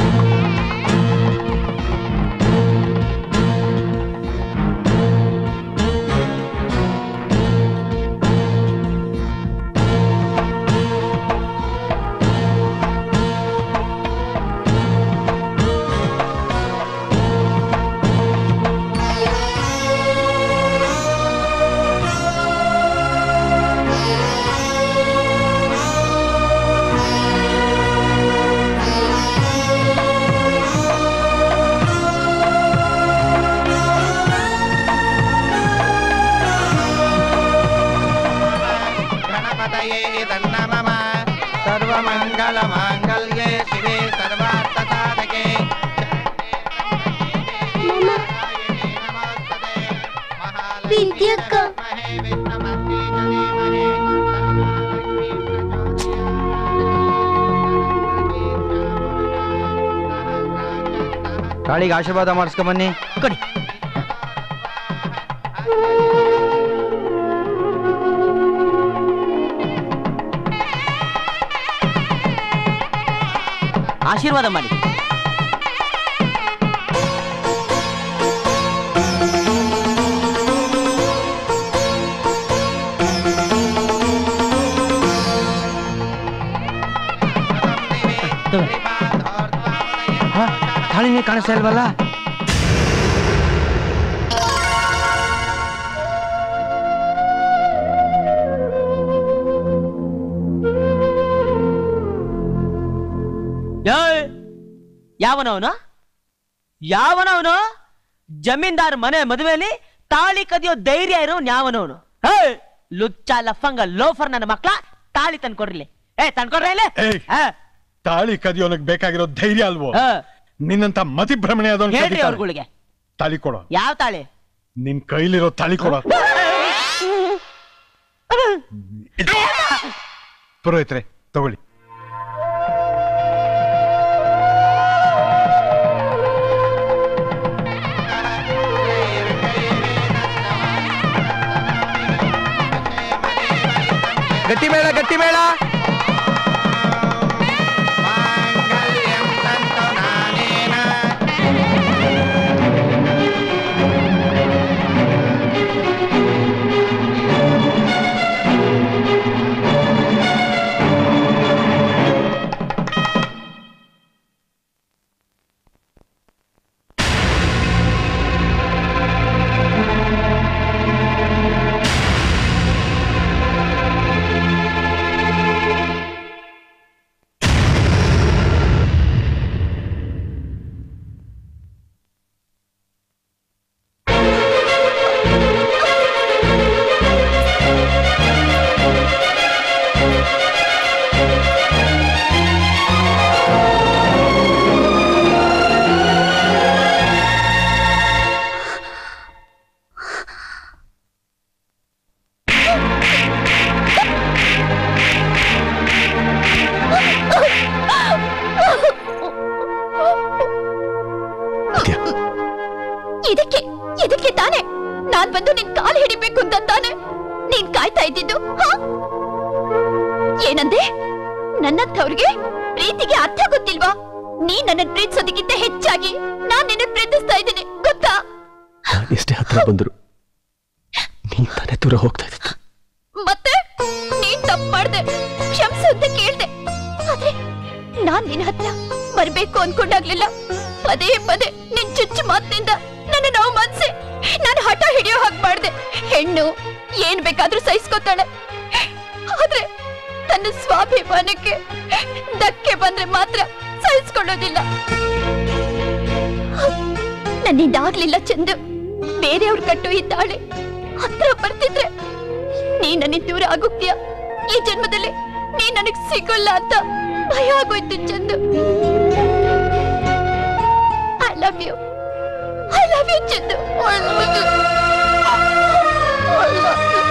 गणपतये तन्नमम सर्वमङ्गलमाङ्गल्ये शिवे सर्वार्थसाधके ವಿದ್ಯಕ್ಕ ಕಾಳಿಗೆ ಆಶೀರ್ವಾದ ಮಾಡಿಸ್ಕೊಂಬನ್ನಿ ಕೊಡಿ ಆಶೀರ್ವಾದ ಮಾಡಿ ತಾಳಿನೇ ಕಾಣಿಸ್ತಾ ಇಲ್ವಲ್ಲ ಏಯ್! ಯಾವನವನು ಯಾವನವನು ಜಮೀನ್ದಾರ್ ಮನೆ ಮದುವೆಯಲ್ಲಿ ತಾಳಿ ಕದಿಯೋ ಧೈರ್ಯ ಇರೋ ಯಾವನವನು ಹೇ ಲುಚ್ಚ ಲಫಂಗ ಲೋಫರ್ ನನ್ನ ಮಕ್ಳ ತಾಳಿ ತಂದ್ಕೊಡ್ರಿಲಿ ಏ ತಂದ್ಕೊಡ್ರಿ ಇಲ್ಲಿ ಏಯ್ ತಾಳಿ ಕದಿಯೋನಕ್ ಬೇಕಾಗಿರೋ ಧೈರ್ಯ ಅಲ್ವೋ ನಿನ್ನಂತ ಮತಿ ಭ್ರಮಣೆ ಅದೊಂದು ಹೇಳ್ರಿ ಅವ್ರುಗಳಿಗೆ ತಾಳಿ ಕೊಡೋ ಯಾವ ತಾಳಿ ನಿನ್ ಕೈಲಿರೋ ತಾಳಿ ಕೊಡೋ ಪುರೋಹಿತ್ರೆ ತಗೊಳ್ಳಿ ಗಟ್ಟಿ ಮೇಳ ಗಟ್ಟಿ ಮೇಳ ಆ ಇದಕ್ಕೆ ಇದಕ್ಕೆ ತಾನೆ ನಾನ್ ಬಂದು ನಿನ್ ಕಾಲ್ ಹಿಡಿಬೇಕು ಅಂತ ತಾನೆ ನೀನ್ ಕಾಯ್ತಾ ಇದ್ದಿದ್ದು ಹಾ? ಏನಂದೆ ನನ್ನಂಥವ್ರಿಗೆ ಪ್ರೀತಿಗೆ ಅರ್ಥ ಗೊತ್ತಿಲ್ವಾ ನೀ ನನ್ನ ಪ್ರೀತಿಸೋದಕ್ಕಿಂತ ಹೆಚ್ಚಾಗಿ ನಾನ್ ನಿನ್ನ ಪ್ರೀತಿಸ್ತಾ ಇದ್ದೀನಿ ಗೊತ್ತಾ ನಾನು ಎಷ್ಟೇ ಹತ್ರ ಬಂದ್ರು ನೀನ್ ತಾನೇ ದೂರ ಹೋಗ್ತಾ ಇದ್ದಿತ್ತು ಮತ್ತೆ ನೀನ್ ತಪ್ಪು ಮಾಡ್ದೆ ಕ್ಷಮಿಸು ಅಂತ ಕೇಳ್ದೆ ಆದ್ರೆ ನಾನ್ ನಿನ್ ಹತ್ರ ಬರ್ಬೇಕು ಅನ್ಕೊಂಡಾಗ್ಲಿಲ್ಲ ಪದೇ ಪದೇ ನಿನ್ ಚುಚ್ಚು ಮಾತಿನಿಂದ ನನ್ನ ನೋವು ಮನ್ಸೆ ನಾನು ಹಠ ಹಿಡಿಯೋ ಹಾಗೆ ಮಾಡ್ದೆ ಹೆಣ್ಣು ಏನ್ ಬೇಕಾದ್ರೂ ಸಹಿಸ್ಕೊತಾಳೆ ಆದ್ರೆ ತನ್ನ ಸ್ವಾಭಿಮಾನಕ್ಕೆ ಧಕ್ಕೆ ಬಂದ್ರೆ ಮಾತ್ರ ಸಹಿಸ್ಕೊಳ್ಳೋದಿಲ್ಲ ನನ್ನಿಂದ ಆಗ್ಲಿಲ್ಲ ಚಂದು ಬೇರೆಯವ್ರು ಕಟ್ಟು ಈ ತಾಳೆ ಹತ್ರ ಬರ್ತಿದ್ರೆ ನೀ ನನಗೆ ದೂರ ಆಗೋಗ್ತೀಯ ಈ ಜನ್ಮದಲ್ಲಿ ನೀ ನನಗ್ ಸಿಗೋಲ್ಲ ಅಂತ ಭಯ ಆಗೋಯ್ತು Chandu I love you I love you Chandu ಒಳ್ಳೆ ಮಗು. ಒಳ್ಳೆ ಮಗು.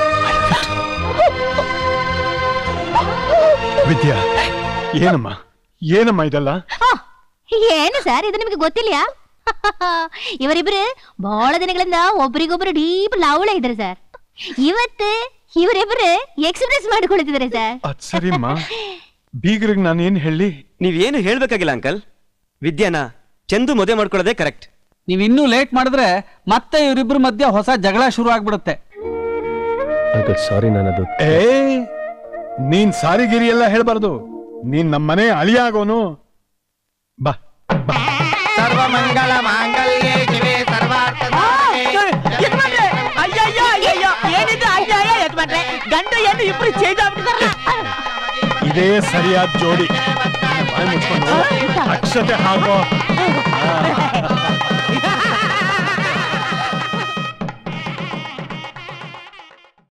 ವಿದ್ಯಾ ಏನಮ್ಮ ಏನಮ್ಮ ಇದೆಲ್ಲ ಏನು ಸರ್ ಇದು ನಿಮಗೆ ಗೊತ್ತಿಲ್ಲ ಇವರಿಬ್ರು ಬಹಳ ದಿನಗಳಿಂದ ಒಬ್ರಿಗೊಬ್ರು ಡೀಪ್ ಲಾವಳ ಇದ್ದಾರೆ ಸರ್ ಇವತ್ತು ಇವರಿಬ್ರು ಎಕ್ಸ್ಪ್ರೆಸ್ ಮಾಡ್ಕೊಳ್ತಿದ್ದಾರೆ ಸರ್ ಅದ್ ಸರಿಮ್ಮ ಬೀಗ್ರಿಗೆ ನಾನು ಏನ್ ಹೇಳಿ ನೀವೇನು ಹೇಳ್ಬೇಕಾಗಿಲ್ಲ ಅಂಕಲ್ ವಿದ್ಯಾನ ಚಂದು ಮದುವೆ ಮಾಡ್ಕೊಳ್ಳೋದೇ ಕರೆಕ್ಟ್ ನೀವ್ ಇನ್ನೂ ಲೇಟ್ ಮಾಡಿದ್ರೆ ಮತ್ತೆ ಇವರಿಬ್ರ ಮಧ್ಯೆ ಹೊಸ ಜಗಳ ಶುರು ಆಗ್ಬಿಡುತ್ತೆ ಅಂಕಲ್ ಸಾರಿ ನಾನದು ಏ ನೀನ್ ಸಾರಿಗಿರಿ ಎಲ್ಲ ಹೇಳ್ಬಾರ್ದು ನೀನ್ ನಮ್ಮನೆ ಅಳಿಯ ಆಗೋನು ಬಾ ಸರ್ವಮಂಗಳ ಮಾಂಗಲ್ಯೇ ಶಿವೆ ಸರ್ವಾರ್ಥ ಯಜಮಾನ್ರೆ ಅಯ್ಯಯ್ಯೋ ಅಯ್ಯಯ್ಯೋ ಏನಿದು ಅನ್ಯಾಯ ಯಜಮಾನ್ರೆ ಗಂಡ ಹೆಣ್ಣು ಇಬ್ರು ಚೇಂಜ್ ಆಗ್ಬಿಟ್ಟಿದಾರಲ್ಲ ಇದೇ ಸರಿಯಾದ ಜೋಡಿ ಬಾಯ್ ಮುಚ್ಕೊಂಡು ಅಕ್ಷತೆ ಹಾಕೋ ಆ.